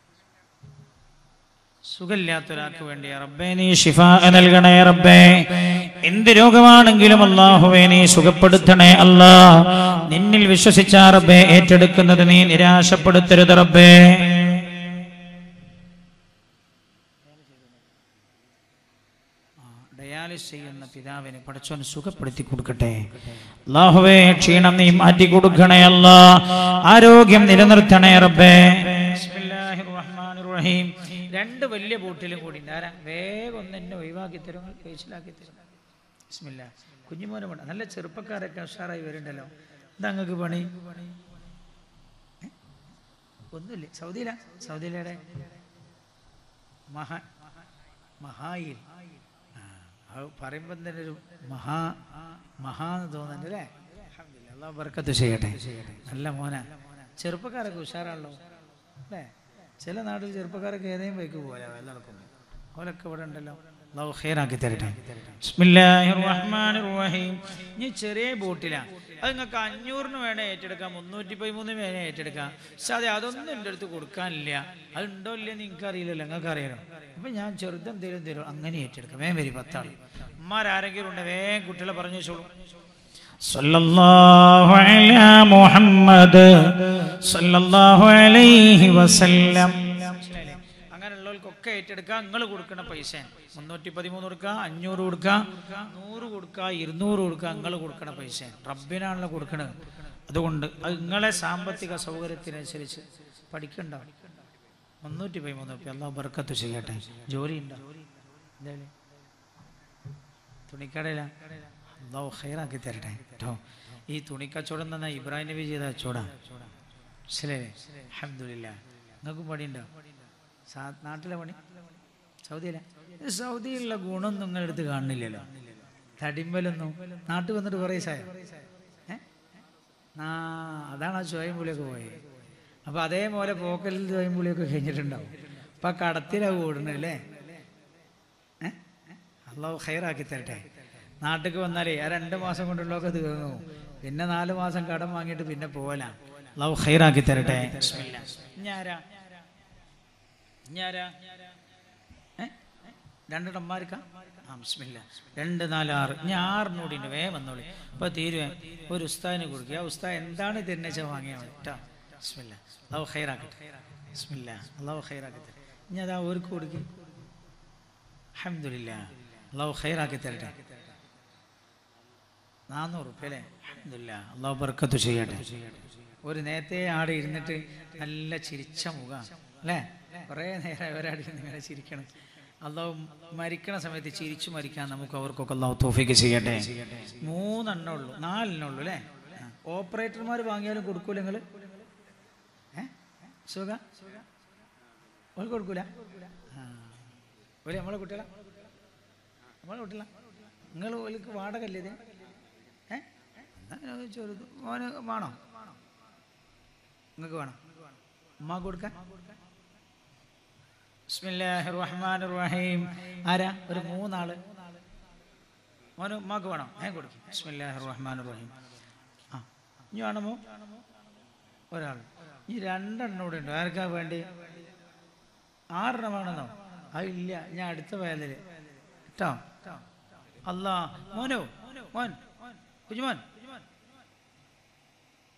സുഖമില്ലാത്തൊരാൾക്ക് വേണ്ടി റബ്ബേ നീ ഷിഫ നൽകണേ റബ്ബേ എന്ത് രോഗമാണെങ്കിലും അള്ളാഹുവേ നീ സുഖപ്പെടുത്തണേ അല്ലാ നിന്നിൽ വിശ്വസിച്ച റബ്ബേ ഏറ്റെടുക്കുന്നത് നീ നിരാശപ്പെടുത്തരുത് റബ്ബേ ഡയാലിസ് ചെയ്യുന്ന പിതാവിനെ പടച്ചോൻ സുഖപ്പെടുത്തി കൊടുക്കട്ടെ അള്ളാഹുവേ ക്ഷീണം നീ മാറ്റി കൊടുക്കണേ അല്ല ആരോഗ്യം നിലനിർത്തണേ റബ്ബേ ബിസ്മില്ലാഹിർ റഹ്മാനിർ റഹീം രണ്ട് വലിയ ബോട്ടിലും കൂടി ഉണ്ട് ആരാ വേഗം ഒന്ന് എന്നെ ഒഴിവാക്കി തരും കഴിച്ചിലാക്കി തരും ബിസ്മില്ല കുഞ്ഞുമോനെ വേണ്ട നല്ല ചെറുപ്പക്കാരൊക്കെ ഉഷാറായി വരുന്നുണ്ടല്ലോ എന്താ നിങ്ങൾക്ക് പണി ഏ? ഒന്നുമില്ലേ സൗദിയിലാ സൗദിയിലെ മഹാ മഹായിൽ ആ, അത് പറയുമ്പോൾ തന്നെ ഒരു മഹാ മഹാ എന്ന് തോന്നുന്നുണ്ട് അല്ലേ അൽഹംദുലില്ലാ. അള്ളാഹു ബർക്കത്ത് ചെയ്യട്ടെ നല്ല മോന ചെറുപ്പക്കാരൊക്കെ ഉഷാറാണല്ലോ അല്ലേ ചില നാട്ടിൽ ചെറുപ്പക്കാരൊക്കെ ഏതെങ്കിലും ബൈക്ക് പോലെ വെള്ളെടുക്കുന്നു അവരൊക്കെ ഇവിടെ ഉണ്ടല്ലോ അള്ളാഹു ഖൈറാക്കി തരട്ടെ ബിസ്മില്ലാഹിർ റഹ്മാനിർ റഹീം ഇനി ചെറിയ ബോട്ടിലാണ് അത് നിങ്ങൾക്ക് അഞ്ഞൂറിന് വേണേ ഏറ്റെടുക്കാം മുന്നൂറ്റി പതിമൂന്ന് വേണേ ഏറ്റെടുക്കാം പക്ഷെ അതെ അതൊന്നും എൻ്റെ അടുത്ത് കൊടുക്കാനില്ല അത് ഉണ്ടോ ഇല്ലയോ നിങ്ങൾക്ക് അറിയില്ലല്ലോ നിങ്ങൾക്ക് അറിയാലോ അപ്പം ഞാൻ ചെറുതെന്തേലും തരും അങ്ങനെ ഏറ്റെടുക്കാം വേഗം വരി പത്താൾ ഉമ്മാരാരെങ്കിലും ഉണ്ട് വേഗം കുട്ടികളെ പറഞ്ഞു വെച്ചോളൂ സല്ലല്ലാഹു അലാ മുഹമ്മദ് സല്ലല്ലാഹു അലൈഹി വസല്ലം അങ്ങനെയുള്ളവർക്കൊക്കെ ഏറ്റെടുക്കുക നിങ്ങൾ കൊടുക്കുന്ന പൈസ മുന്നൂറ്റി പതിമൂന്ന് കൊടുക്കുക അഞ്ഞൂറ് കൊടുക്കുക നൂറ് കൊടുക്കുക ഇരുന്നൂറ് കൊടുക്കുക നിങ്ങൾ കൊടുക്കുന്ന പൈസ റബ്ബിനാണല്ലോ കൊടുക്കണത് അതുകൊണ്ട് അത് നിങ്ങളെ സാമ്പത്തിക സൗകര്യത്തിനനുസരിച്ച് പഠിക്കണ്ട മുന്നൂറ്റി പതിമൂന്ന് റുപ്യ അള്ളാഹു ബർക്കത്ത് ചെയ്യട്ടെ ജോലി ഉണ്ടോ എന്തായാലും തുണിക്കടയിലാണ് അള്ളാഹു ഹൈറാക്കി തരട്ടെ കേട്ടോ ഈ തുണിക്കച്ചവടം തന്നെ ഇബ്രാഹിം നബി ചെയ്ത കച്ചവടാ മനസ്സിലായില്ലേ അഹമ്മദില്ല നിങ്ങൾക്കും പണിയുണ്ടോ സാ നാട്ടിലെ പണി സൗദിയിലെ സൗദിയിലുള്ള ഗുണം നിങ്ങളുടെ അടുത്ത് കാണുന്നില്ലല്ലോ തടിമ്പലൊന്നും നാട്ടിൽ വന്നിട്ട് കുറേ സായോ ഏ ആ അതാണ് ആ ചോയമ്പുളിയൊക്കെ പോയത് അപ്പോൾ അതേപോലെ പോക്കലിൽ ചോയമ്പുളിയൊക്കെ കഴിഞ്ഞിട്ടുണ്ടാവും അപ്പം ആ കടത്തിലാണ് ഓടുന്നത് അല്ലേ ഏ അള്ളാഹു ഹൈറാക്കി തരട്ടെ നാട്ടിലേക്ക് വന്നാലേ ആ രണ്ട് മാസം കൊണ്ടുള്ളതൊക്കെ തീർന്നു പിന്നെ നാല് മാസം കടം വാങ്ങിയിട്ട് പിന്നെ പോകലാ അള്ളാഹു ഹൈറാക്കി തരട്ടെ ഞാരാ ഞാരാ ഏ രണ്ടെണ്ണന്മാർക്കാ ആ ബിസ്മില്ല രണ്ട് നാല് ആറ് ഞാൻ ആറിനോടി ഉണ്ട് വേ വന്നോളി അപ്പോൾ തീരുവേ ഒരു ഉസ്താദിന് കൊടുക്കുക ആ ഉസ്താദ് എന്താണ് തിരിച്ച വാങ്ങിയാൽ മതി കേട്ടോ ബിസ്മില്ല അള്ളാഹു ഹൈറാക്കട്ടെ ബിസ്മില്ല അള്ളാഹു ഹൈറാക്കട്ടെ ഇനി അതാ ഓർക്ക് കൊടുക്കുക അഹമ്മദില്ല അള്ളാഹു ഹൈറാക്കി തരട്ടെ നാനൂറ് റുപ്യ അല്ലേ അഹമ്മദില്ല അള്ളാഹു ബർക്കത്ത് ചെയ്യട്ടെ ഒരു നേരത്തെ ആടെ ഇരുന്നിട്ട് നല്ല ചിരിച്ച മുഖം അല്ലേ കുറേ നേരം ഒരാടി ഇങ്ങനെ ചിരിക്കണം അള്ളാഹു മരിക്കണ സമയത്ത് ചിരിച്ചു മരിക്കാൻ നമുക്ക് അവർക്കൊക്കെ അള്ളാഹു തോഫിക്ക് ചെയ്യട്ടെ മൂന്നെണ്ണേ ഉള്ളൂ നാലെണ്ണേ ഉള്ളൂ അല്ലേ ഓപ്പറേറ്റർമാർ വാങ്ങിയാലും കൊടുക്കൂല നിങ്ങൾ ഏ സുഖ ഓൾക്ക് കൊടുക്കൂല ആ ഓല് നമ്മളെ കുട്ടികളാ നമ്മളെ കുട്ടികളാ നിങ്ങൾ ഓലിക്ക് വാടക അല്ലേ ഇത് ഏ എന്നാ ചെറുത് മോന് വേണോ നിങ്ങൾക്ക് വേണം ഉമ്മാക്ക് കൊടുക്കാൻ ബിസ്മില്ലാഹിർ റഹ്മാനിർ റഹീം ആരാ ഒരു മൂന്നാള് മോന് ഉമ്മാക്ക് വേണോ ഞാൻ കൊടുക്കും ബിസ്മില്ലാഹിർ റഹ്മാനിർ റഹീം ആ ഇനി വേണമോ ഒരാൾ ഈ രണ്ടെണ്ണം കൂടെ ഉണ്ട് ആർക്കാ വേണ്ടി ആറെണ്ണം വേണമെന്നോ അതില്ല ഞാൻ അടുത്ത വയലിൽ കേട്ടോ അല്ലാ മോനോ മോൻ കുഞ്ഞുമോൻ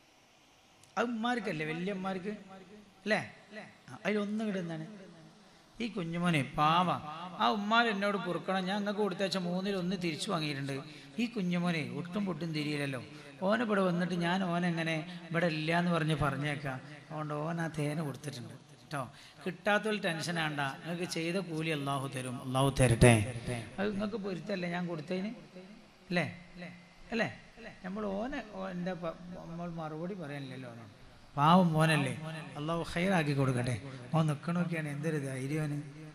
അത് ഉമ്മാർക്കല്ലേ വലിയ ഉമ്മാർക്ക് അല്ലേ അതിലൊന്നും കിട്ടുന്നതാണ് ഈ കുഞ്ഞുമോനെ പാവ ആ ഉമ്മാർ എന്നോട് പൊറുക്കണം ഞാൻ അങ്ങക്ക് കൊടുത്തയച്ച മൂന്നിൽ ഒന്ന് തിരിച്ചു വാങ്ങിയിട്ടുണ്ട് ഈ കുഞ്ഞുമോനെ ഒട്ടും പൊട്ടും തിരിയില്ലല്ലോ ഓൻ ഇവിടെ വന്നിട്ട് ഞാൻ ഓനെങ്ങനെ ഇവിടെ ഇല്ല എന്ന് പറഞ്ഞ് പറഞ്ഞേക്കാം അതുകൊണ്ട് ഓൻ ആ തേന കൊടുത്തിട്ടുണ്ട് കേട്ടോ കിട്ടാത്തൊരു ടെൻഷൻ ആണ്ട നിങ്ങൾക്ക് ചെയ്ത കൂലി അള്ളാഹു തരും അള്ളാഹു തരട്ടെ അത് നിങ്ങൾക്ക് പൊരുത്തല്ലേ ഞാൻ കൊടുത്തതിന് അല്ലേ അല്ലേ നമ്മൾ ഓനെ എൻ്റെ നമ്മൾ മറുപടി പറയാനില്ലല്ലോ ഓനോട് പാവം മോനല്ലേ അള്ളാഹു ഹൈറാക്കി കൊടുക്കട്ടെ ഓൻ നിൽക്കണമൊക്കെയാണ് എന്തൊരു ധൈര്യവന്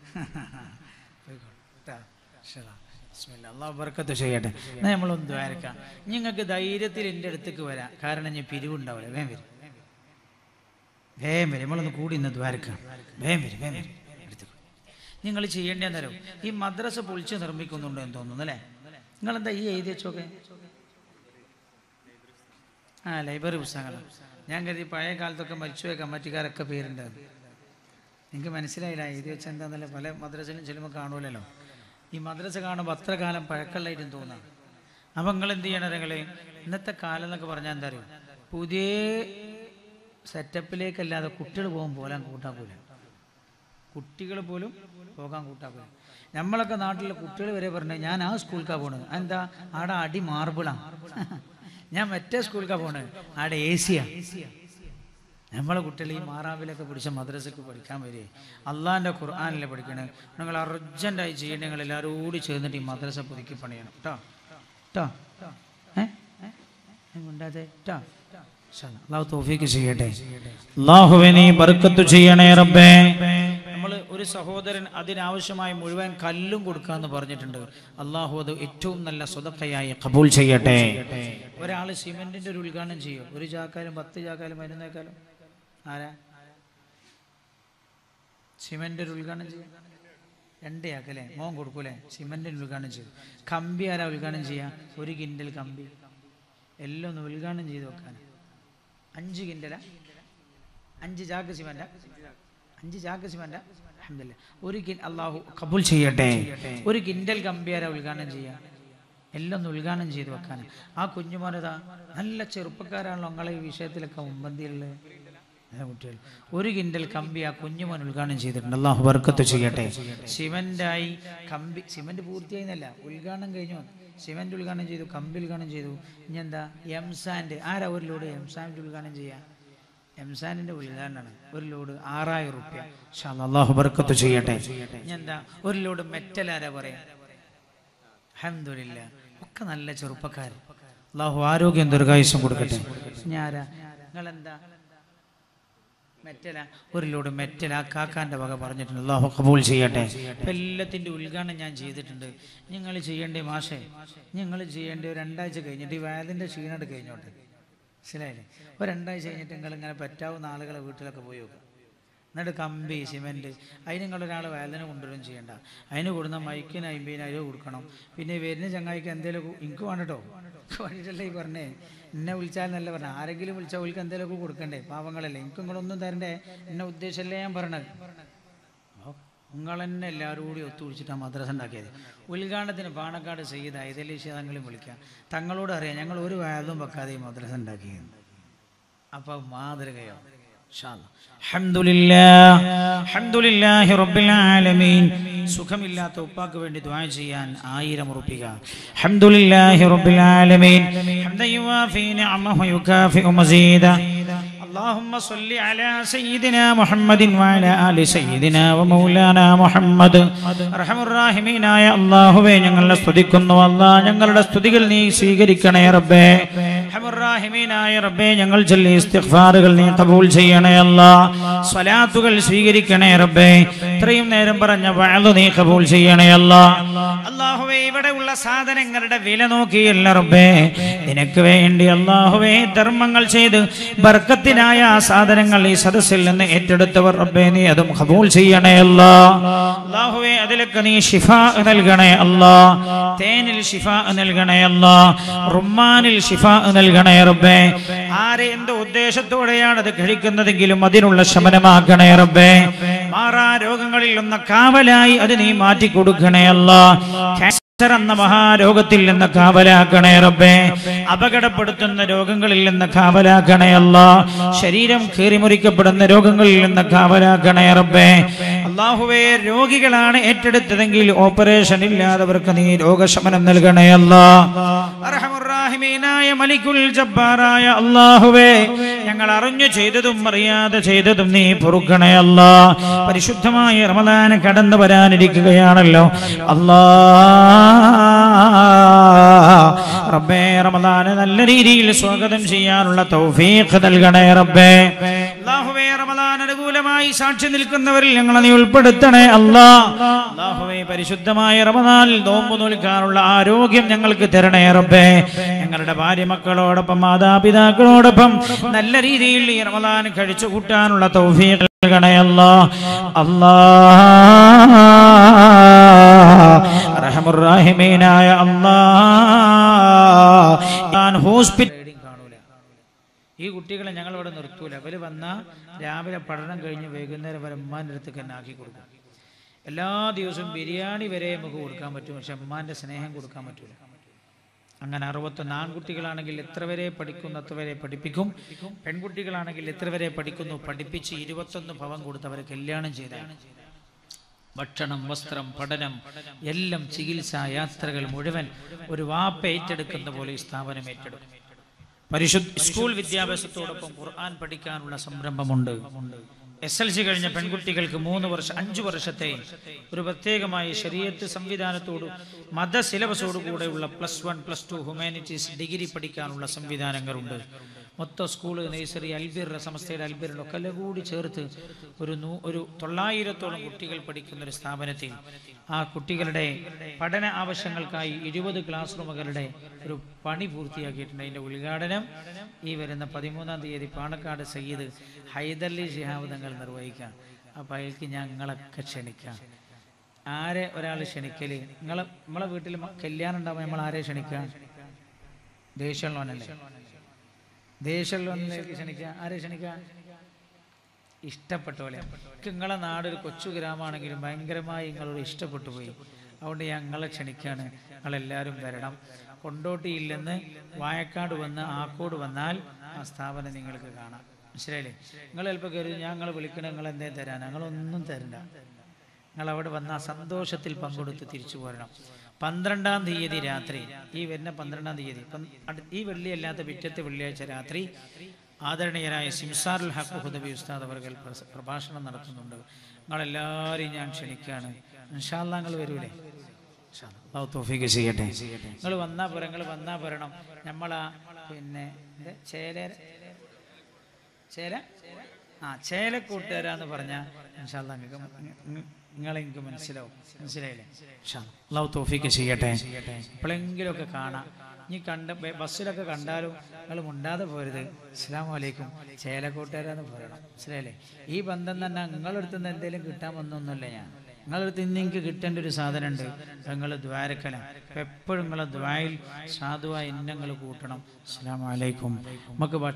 അള്ളാഹു ബർക്കത്ത് ചെയ്യട്ടെ എന്നാൽ നമ്മളൊന്ന് ദ്വാരക്കാം നിങ്ങൾക്ക് ധൈര്യത്തിൽ എൻ്റെ അടുത്തേക്ക് വരാം കാരണം ഞാൻ പിരിവുണ്ടാവില്ല വേം വരും വേം വരും നമ്മളൊന്ന് കൂടി ഇന്ന് ദ്വാരക്കാം വേം വരും വേം വരും അടുത്തേക്ക് നിങ്ങൾ ചെയ്യേണ്ടതെന്നല്ലോ ഈ മദ്രസ പൊളിച്ച് നിർമ്മിക്കുന്നുണ്ടോ എന്ന് തോന്നുന്നു അല്ലേ നിങ്ങളെന്താ ഈ എഴുതി വെച്ചോക്കെ ആ ലൈബ്രറി പുസ്തകങ്ങൾ ഞാൻ കരുതി പഴയ കാലത്തൊക്കെ മരിച്ചുപോയ കമ്മിറ്റിക്കാരൊക്കെ പേരുണ്ടായിരുന്നു നിങ്ങൾക്ക് മനസ്സിലായില്ല എഴുതി വെച്ചാൽ എന്താണെന്നല്ല പല മദ്രസയിലും ചെല്ലുമ്പോൾ കാണൂലല്ലോ ഈ മദ്രസ കാണുമ്പോൾ അത്ര കാലം പഴക്കമുള്ളതായിട്ടും തോന്നാം അപ്പം നിങ്ങൾ എന്ത് ചെയ്യണം നിങ്ങൾ ഇന്നത്തെ കാലം എന്നൊക്കെ പറഞ്ഞാൽ എന്താ അറിയും പുതിയ സെറ്റപ്പിലേക്കല്ലാതെ കുട്ടികൾ പോകാൻ പോലാൻ കൂട്ടാക്കൂല കുട്ടികൾ പോലും പോകാൻ കൂട്ടാക്കൂല നമ്മളൊക്കെ നാട്ടിലെ കുട്ടികൾ വരെ പറഞ്ഞു ഞാൻ ആ സ്കൂളിലേക്കാണ് പോണത് എന്താ ആടെ അടി മാർബിളാണ് ഞാൻ മറ്റേ സ്കൂളിലേക്കാണ് പോണത് ആടെ എ സിയാ നമ്മളെ കുട്ടികൾ ഈ മാറാവിലൊക്കെ പിടിച്ച മദ്രസക്ക് പഠിക്കാൻ വരെ അള്ളാഹിൻ്റെ ഖുർആാനിലെ പഠിക്കണേ നിങ്ങൾ അർജൻറ്റായി ചെയ്യേണ്ട നിങ്ങൾ എല്ലാവരും കൂടി ചേർന്നിട്ട് ഈ മദ്രസ പുതുക്കി പണിയണം കേട്ടോ കേട്ടോ ഏ ഉണ്ടാതെ കേട്ടോ അള്ളാഹു തോഫീക്ക് ചെയ്യട്ടെ അള്ളാഹുവെ നീ ബർക്കത്ത് ചെയ്യണേ റബ്ബേ നമ്മൾ ഒരു സഹോദരൻ അതിനാവശ്യമായ മുഴുവൻ കല്ലും കൊടുക്കാന്ന് പറഞ്ഞിട്ടുണ്ട് അള്ളാഹു അത് ഏറ്റവും നല്ല സ്വതക്കയായി കബൂൽ ചെയ്യട്ടെ ഒരാൾ സിമെന്റിന്റെ ഒരു ഉദ്ഘാടനം ചെയ്യും ഒരു ചാക്കാലും പത്ത് ചാക്കാലും പതിനൊന്നേക്കാലും ആരാ സിമെന്റ് ഒരു ഉദ്ഘാടനം ചെയ്യും രണ്ട് ചാക്കല്ലേ മോൻ കൊടുക്കൂലേ സിമെന്റിന് ഉദ്ഘാടനം ചെയ്യും കമ്പി ആരാ ഉദ്ഘാടനം ചെയ്യാ ഒരു കിൻഡൽ കമ്പി എല്ലാം ഒന്ന് ഉദ്ഘാടനം ചെയ്ത് വെക്കാൻ അഞ്ച് കിൻഡല അഞ്ച് ചാക്ക് സിമന്റ അഞ്ച് ചാക്ക് സിമന്റ അൽഹംദുലില്ലാ ഒരു കിൻ അള്ളാഹു കബൂൽ ചെയ്യട്ടെ ഒരു കിൻഡൽ കമ്പിയാര ഉദ്ഘാടനം ചെയ്യാം എല്ലാം ഒന്ന് ഉദ്ഘാടനം ചെയ്ത് വെക്കാൻ ആ കുഞ്ഞുമോനതാ നല്ല ചെറുപ്പക്കാരാണല്ലോ നിങ്ങളെ ഈ വിഷയത്തിലൊക്കെ മുമ്പന്തിയുള്ളത് നല്ല കുട്ടികൾ ഒരു കിൻഡൽ കമ്പി ആ കുഞ്ഞുമോൻ ഉദ്ഘാടനം ചെയ്തിട്ടുണ്ട് അള്ളാഹു ബർക്കത്ത് ചെയ്യട്ടെ സിമന്റായി കമ്പി സിമന്റ് പൂർത്തിയായിരുന്നല്ല ഉദ്ഘാടനം കഴിഞ്ഞു സിമന്റ് ഉദ്ഘാടനം ചെയ്തു കമ്പി ഉദ്ഘാടനം ചെയ്തു ഇനി എന്താ എംസാൻഡ് ആരാ ഒരു ലോഡ് എംസാൻഡ് ഉദ്ഘാടനം ചെയ്യാം എംസാനിന്റെ ഉദ്ഘാടനമാണ് ഒരു ലോഡ് ആറായിരം റുപ്യ അള്ളാഹു ബർക്കത്ത് ചെയ്യട്ടെ ഇനി എന്താ ഒരു ലോഡ് മെറ്റൽ ആരാ പറയാ അഹമ്മദില്ല ഒക്കെ നല്ല ചെറുപ്പക്കാർ അള്ളാഹു ആരോഗ്യം ദീർഘായുസം കൊടുക്കട്ടെ ഞാരാ നിങ്ങളെന്താ മെറ്റല ഒരു ലോഡ് മെറ്റൽ ആ കാക്കാന്റെ വക പറഞ്ഞിട്ടുണ്ട് അള്ളാഹു കബൂൽ ചെയ്യട്ടെ ഇപ്പം എല്ലാത്തിൻ്റെ ഉദ്ഘാടനം ഞാൻ ചെയ്തിട്ടുണ്ട് നിങ്ങൾ ചെയ്യേണ്ടേ മാഷേ നിങ്ങൾ ചെയ്യേണ്ട ഒരു രണ്ടാഴ്ച കഴിഞ്ഞിട്ട് ഈ വയതിൻ്റെ ക്ഷീണമായിട്ട് കഴിഞ്ഞോട്ടെ മനസ്സിലായില്ലേ ഒരു രണ്ടാഴ്ച കഴിഞ്ഞിട്ട് നിങ്ങൾ ഇങ്ങനെ പറ്റാവുന്ന ആളുകളെ വീട്ടിലൊക്കെ പോയി നോക്കുക എന്നിട്ട് കമ്പി സിമെൻറ്റ് അതിന് നിങ്ങളൊരാൾ വേദന കൊണ്ടുവരും ചെയ്യണ്ട അതിന് കൊടുക്കുന്ന മൈക്കിന് അമ്പതിനായിരം കൊടുക്കണം പിന്നെ വരുന്ന ചങ്ങായിക്ക് എന്തെങ്കിലും എനിക്ക് വേണ്ടട്ടോ എനിക്ക് വേണ്ടിയിട്ടല്ലേ ഈ പറഞ്ഞേ എന്നെ വിളിച്ചാൽ എന്നല്ല പറഞ്ഞ ആരെങ്കിലും വിളിച്ചാൽ അവർക്ക് എന്തെങ്കിലുമൊക്കെ കൊടുക്കണ്ടേ പാവങ്ങളല്ലേ എനിക്ക് നിങ്ങളൊന്നും തരണ്ടേ എന്നെ ഉദ്ദേശമല്ലേ ഞാൻ പറഞ്ഞത് നിങ്ങൾ തന്നെ എല്ലാവരും കൂടി ഒത്തുപിടിച്ചിട്ടാണ് മദ്രസ ഉണ്ടാക്കിയത് ഉദ്ഘാടനത്തിന് പാണക്കാട് സയ്യിദ് ഐതലി തങ്ങളും വിളിക്കാം തങ്ങളോട് അറിയാം ഞങ്ങൾ ഒരു വാദവും വെക്കാതെ ഈ മദ്രസ ഉണ്ടാക്കിയത് അപ്പൊ മാതൃകയോ സുഖമില്ലാത്ത ഉപ്പാക്ക് വേണ്ടി ദ്വാ ചെയ്യാൻ ആയിരം ഉറപ്പിക ഹംദുലില്ലാഹി റബ്ബിൽ ആലമീൻ ഹംദൻ യുവാഫി നിഅമഹു യുകാഫിഉ മസീദ اللهم صل على سيدنا محمد وعلى آل سيدنا ومولانا محمد അർഹമ റഹീമീനായ അല്ലാഹുവേ ഞങ്ങളെ സ്തുതിക്കുന്നു അല്ലാഹ് ഞങ്ങളുടെ സ്തുതികൾ നീ സ്വീകരിക്കണേ റബ്ബേ റഹീമീനായ റബ്ബേ ഞങ്ങൾ ചൊല്ലി ഇസ്തിഗ്ഫാറുകൾ നീ കബൂൽ ചെയ്യണേ അല്ലാഹ് സ്വലാത്തുകൾ സ്വീകരിക്കണേ റബ്ബേ ഇത്രയും നേരം പറഞ്ഞ വഅദ് നീ കബൂൽ ചെയ്യണേ അല്ലാഹ് അല്ലാഹുവേ ഇവിടെ ഉള്ള സാധനങ്ങളുടെ വില നോക്കിയല്ല റബ്ബേ നിനക്ക് വേണ്ടി അല്ലാഹുവേ ധർമ്മങ്ങൾ ചെയ്ത് ബർക്കത്തിനായ ആ സാധനങ്ങൾ ഈ സദസ്സിൽ നിന്ന് ഏറ്റെടുത്തവർ റബ്ബേ നീ അതും കബൂൽ ചെയ്യണേ അല്ലാ അല്ലാഹുവേ അതിലൊക്കെ നീ ഷിഫ നൽകണേ അല്ലാ തേനിൽ ഷിഫ നൽകണേ അല്ലാ റുമാനിൽ ഷിഫ നൽകണേ റബ്ബേ ആരെ എന്ത് ഉദ്ദേശത്തോടെയാണ് അത് കഴിക്കുന്നതെങ്കിലും അതിനുള്ള ശമനമാക്കണേ റബ്ബേ മാറാ രോഗങ്ങളിൽ ഒന്ന് കാവലായി അത് നീ മാറ്റി കൊടുക്കണേ അല്ലാ ക്യാൻസർ എന്ന മഹാരോഗത്തിൽ നിന്ന് കാവലാക്കണേ റബ്ബേ അപകടപ്പെടുത്തുന്ന രോഗങ്ങളിൽ നിന്ന് കാവലാക്കണേ അല്ല ശരീരം കീറിമുറിക്കപ്പെടുന്ന രോഗങ്ങളിൽ നിന്ന് കാവലാക്കണേ റബ്ബേ അള്ളാഹുവേ രോഗികളാണ് ഏറ്റെടുത്തതെങ്കിൽ ഓപ്പറേഷൻ ഇല്ലാത്തവർക്ക് നീ രോഗശമനം നൽകണേ അല്ലാ അർഹമുറാഹിമീനായ മലിക്കുൽ ജബ്ബാറായ അള്ളാഹുവേ ഞങ്ങൾ അറിഞ്ഞു ചെയ്തതും അറിയാതെ ചെയ്തതും നീ പൊറുക്കണേ അല്ലാ പരിശുദ്ധമായ റമദാൻ കടന്നു വരാനിരിക്കുകയാണല്ലോ അല്ലാ റബ്ബേ റമദാന് നല്ല രീതിയിൽ സ്വാഗതം ചെയ്യാനുള്ള തൗഫീഖ് നൽകണേ റബ്ബേ അല്ലാഹുവേ റമദാൻ അനുകൂലമായി സാക്ഷി നിൽക്കുന്നവരിൽ ഞങ്ങളെ നീ ഉൾപ്പെടുത്തണേ അല്ലാ അല്ലാഹുവേ പരിശുദ്ധമായ റമദാനിൽ നോമ്പ് നോൽക്കാനുള്ള ആരോഗ്യം ഞങ്ങൾക്ക് തരണേ റബ്ബേ ഞങ്ങളുടെ ഭാര്യ മക്കളോടൊപ്പം മാതാപിതാക്കളോടൊപ്പം നല്ല രീതിയിൽ ഈ റമദാൻ കഴിച്ചു കൂട്ടാനുള്ള തൗഫീഖ് നൽകണേ അല്ലാ അല്ലാ റഹമുറാഹിമീനായ അല്ലാ ഞാൻ ഹോസ്പിറ്റൽ കാണൂല ഈ കുട്ടികളെ ഞങ്ങൾ ഇവിടെ നിർത്തൂല അവര് വന്നാൽ രാവിലെ പഠനം കഴിഞ്ഞ് വൈകുന്നേരം വരെ ഉമ്മാൻ്റെ അടുത്തേക്ക് തന്നെ ആക്കി കൊടുക്കും എല്ലാ ദിവസവും ബിരിയാണി വരെ നമുക്ക് കൊടുക്കാൻ പറ്റും പക്ഷെ ഉമ്മാൻ്റെ സ്നേഹം കൊടുക്കാൻ പറ്റൂല അങ്ങനെ അറുപത്തൊന്ന് ആൺകുട്ടികളാണെങ്കിൽ എത്ര വരെ പഠിക്കുന്നു അത്ര വരെ പഠിപ്പിക്കും പെൺകുട്ടികളാണെങ്കിൽ എത്ര വരെ പഠിക്കുന്നു പഠിപ്പിച്ച് ഇരുപത്തൊന്ന് ഭവം കൊടുത്ത് അവരെ കല്യാണം ചെയ്താണ് ഭക്ഷണം വസ്ത്രം പഠനം എല്ലാം ചികിത്സ യാത്രകൾ മുഴുവൻ ഒരു വാപ്പ ഏറ്റെടുക്കുന്ന പോലെ ഈ സ്ഥാപനം ഏറ്റെടുക്കും പരിശുദ്ധ സ്കൂൾ വിദ്യാഭ്യാസത്തോടൊപ്പം ഖുർആൻ പഠിക്കാനുള്ള സംരംഭമുണ്ട് എസ് എൽ സി കഴിഞ്ഞ പെൺകുട്ടികൾക്ക് മൂന്ന് വർഷം അഞ്ചു വർഷത്തെ ഒരു പ്രത്യേകമായ ശരീരത്ത് സംവിധാനത്തോട് മത സിലബസോടു കൂടെയുള്ള plus one plus two humanities degree പഠിക്കാനുള്ള സംവിധാനങ്ങളുണ്ട് മൊത്തം സ്കൂള് നഴ്സറി അൽബിർ സമസ്തയുടെ അൽബിറിൻ്റെ ഒക്കെ എല്ലാം കൂടി ചേർത്ത് ഒരു നൂ ഒരു തൊള്ളായിരത്തോളം കുട്ടികൾ പഠിക്കുന്ന ഒരു സ്ഥാപനത്തിൽ ആ കുട്ടികളുടെ പഠന ആവശ്യങ്ങൾക്കായി ഇരുപത് ക്ലാസ് റൂമുകളുടെ ഒരു പണി പൂർത്തിയാക്കിയിട്ടുണ്ട് അതിൻ്റെ ഉദ്ഘാടനം ഈ വരുന്ന പതിമൂന്നാം തീയതി പാണക്കാട് സയ്യിദ് ഹൈദർലി ശിഹാബ് തങ്ങൾ നിർവഹിക്കാം അപ്പോൾ അയാൾക്ക് ഞങ്ങളൊക്കെ ക്ഷണിക്കാം ആരെ ഒരാൾ ക്ഷണിക്കല് നിങ്ങളെ നമ്മളെ വീട്ടിൽ മ- കല്യാണം ഉണ്ടാവുമ്പോൾ നമ്മൾ ആരെ ക്ഷണിക്കാം ദേഷ്യമുള്ളവനല്ലേ ദേഷ്യമുള്ളവനിലേക്ക് ക്ഷണിക്കുക ആരെ ക്ഷണിക്കുക ഇഷ്ടപ്പെട്ട പോലെ എനിക്ക് നിങ്ങളെ നാട് ഒരു കൊച്ചു ഗ്രാമമാണെങ്കിലും ഭയങ്കരമായി നിങ്ങളോട് ഇഷ്ടപ്പെട്ടു പോയി അതുകൊണ്ട് ഞാൻ നിങ്ങളെ ക്ഷണിക്കുകയാണ് നിങ്ങളെല്ലാവരും വരണം കൊണ്ടോട്ടിയില്ലെന്ന് വായക്കാട് വന്ന് ആക്കോട് വന്നാൽ ആ സ്ഥാപനം നിങ്ങൾക്ക് കാണാം മനസ്സിലായില്ലേ നിങ്ങൾ ചിലപ്പോൾ കരുതി ഞാൻ നിങ്ങളെ വിളിക്കണം നിങ്ങൾ എന്തേ തരാൻ ഞങ്ങളൊന്നും തരണ്ട നിങ്ങൾ അവിടെ വന്ന ആ സന്തോഷത്തിൽ പങ്കെടുത്ത് തിരിച്ചു പോരണം പന്ത്രണ്ടാം തീയതി രാത്രി ഈ വരുന്ന പന്ത്രണ്ടാം തീയതി പന്ത് അടു- ഈ വെള്ളിയല്ലാത്ത പിറ്റത്തെ വെള്ളിയാഴ്ച രാത്രി ആദരണീയരായ സിംസാറുൽ ഹക്ക് ഹുദബി ഉസ്താദ് അവർ പ്രഭാഷണം നടത്തുന്നുണ്ട് നിങ്ങളെല്ലാവരെയും ഞാൻ ക്ഷണിക്കുകയാണ് ഇൻഷാല്ല നിങ്ങൾ വരൂലേ ഇൻഷാ അല്ലാ. അള്ളാഹു തൗഫീഖ് ചെയ്യട്ടെ നിങ്ങൾ വന്നാ പോരാ നിങ്ങൾ വന്നാ പോരണം നമ്മളാ പിന്നെ ഇത് ചേല ചേല ആ ചേല കൂട്ടുകാരാന്ന് പറഞ്ഞാൽ ഇൻഷാല്ല നിങ്ങൾക്ക് നിങ്ങളെ എനിക്ക് മനസ്സിലാവും മനസ്സിലായില്ലേ ഇൻഷാ അല്ലാ. അള്ളാഹു തോഫിക്ക് ചെയ്യട്ടെ എപ്പോഴെങ്കിലുമൊക്കെ കാണാം ഇനി കണ്ട ബ- ബസ്സിലൊക്കെ കണ്ടാലും നിങ്ങൾ മുണ്ടാതെ പോരുത് അസ്സാം വലൈക്കും ചേലക്കൂട്ടുകാരാന്ന് പറയണം മനസ്സിലായില്ലേ ഈ ബന്ധം തന്നെ നിങ്ങളടുത്ത് നിന്ന് എന്തെങ്കിലും കിട്ടാൻ വന്നൊന്നുമില്ല ഞാൻ നിങ്ങളടുത്ത് ഇന്ന് എനിക്ക് കിട്ടേണ്ട ഒരു സാധനം ഉണ്ട് നിങ്ങൾ ദ്വാരക്കല എപ്പോഴും നിങ്ങളെ ദ്വായിൽ സാധുവായ ഇന്നങ്ങൾ കൂട്ടണം അസ്സാം വലൈക്കും നമുക്ക് ഭക്ഷ-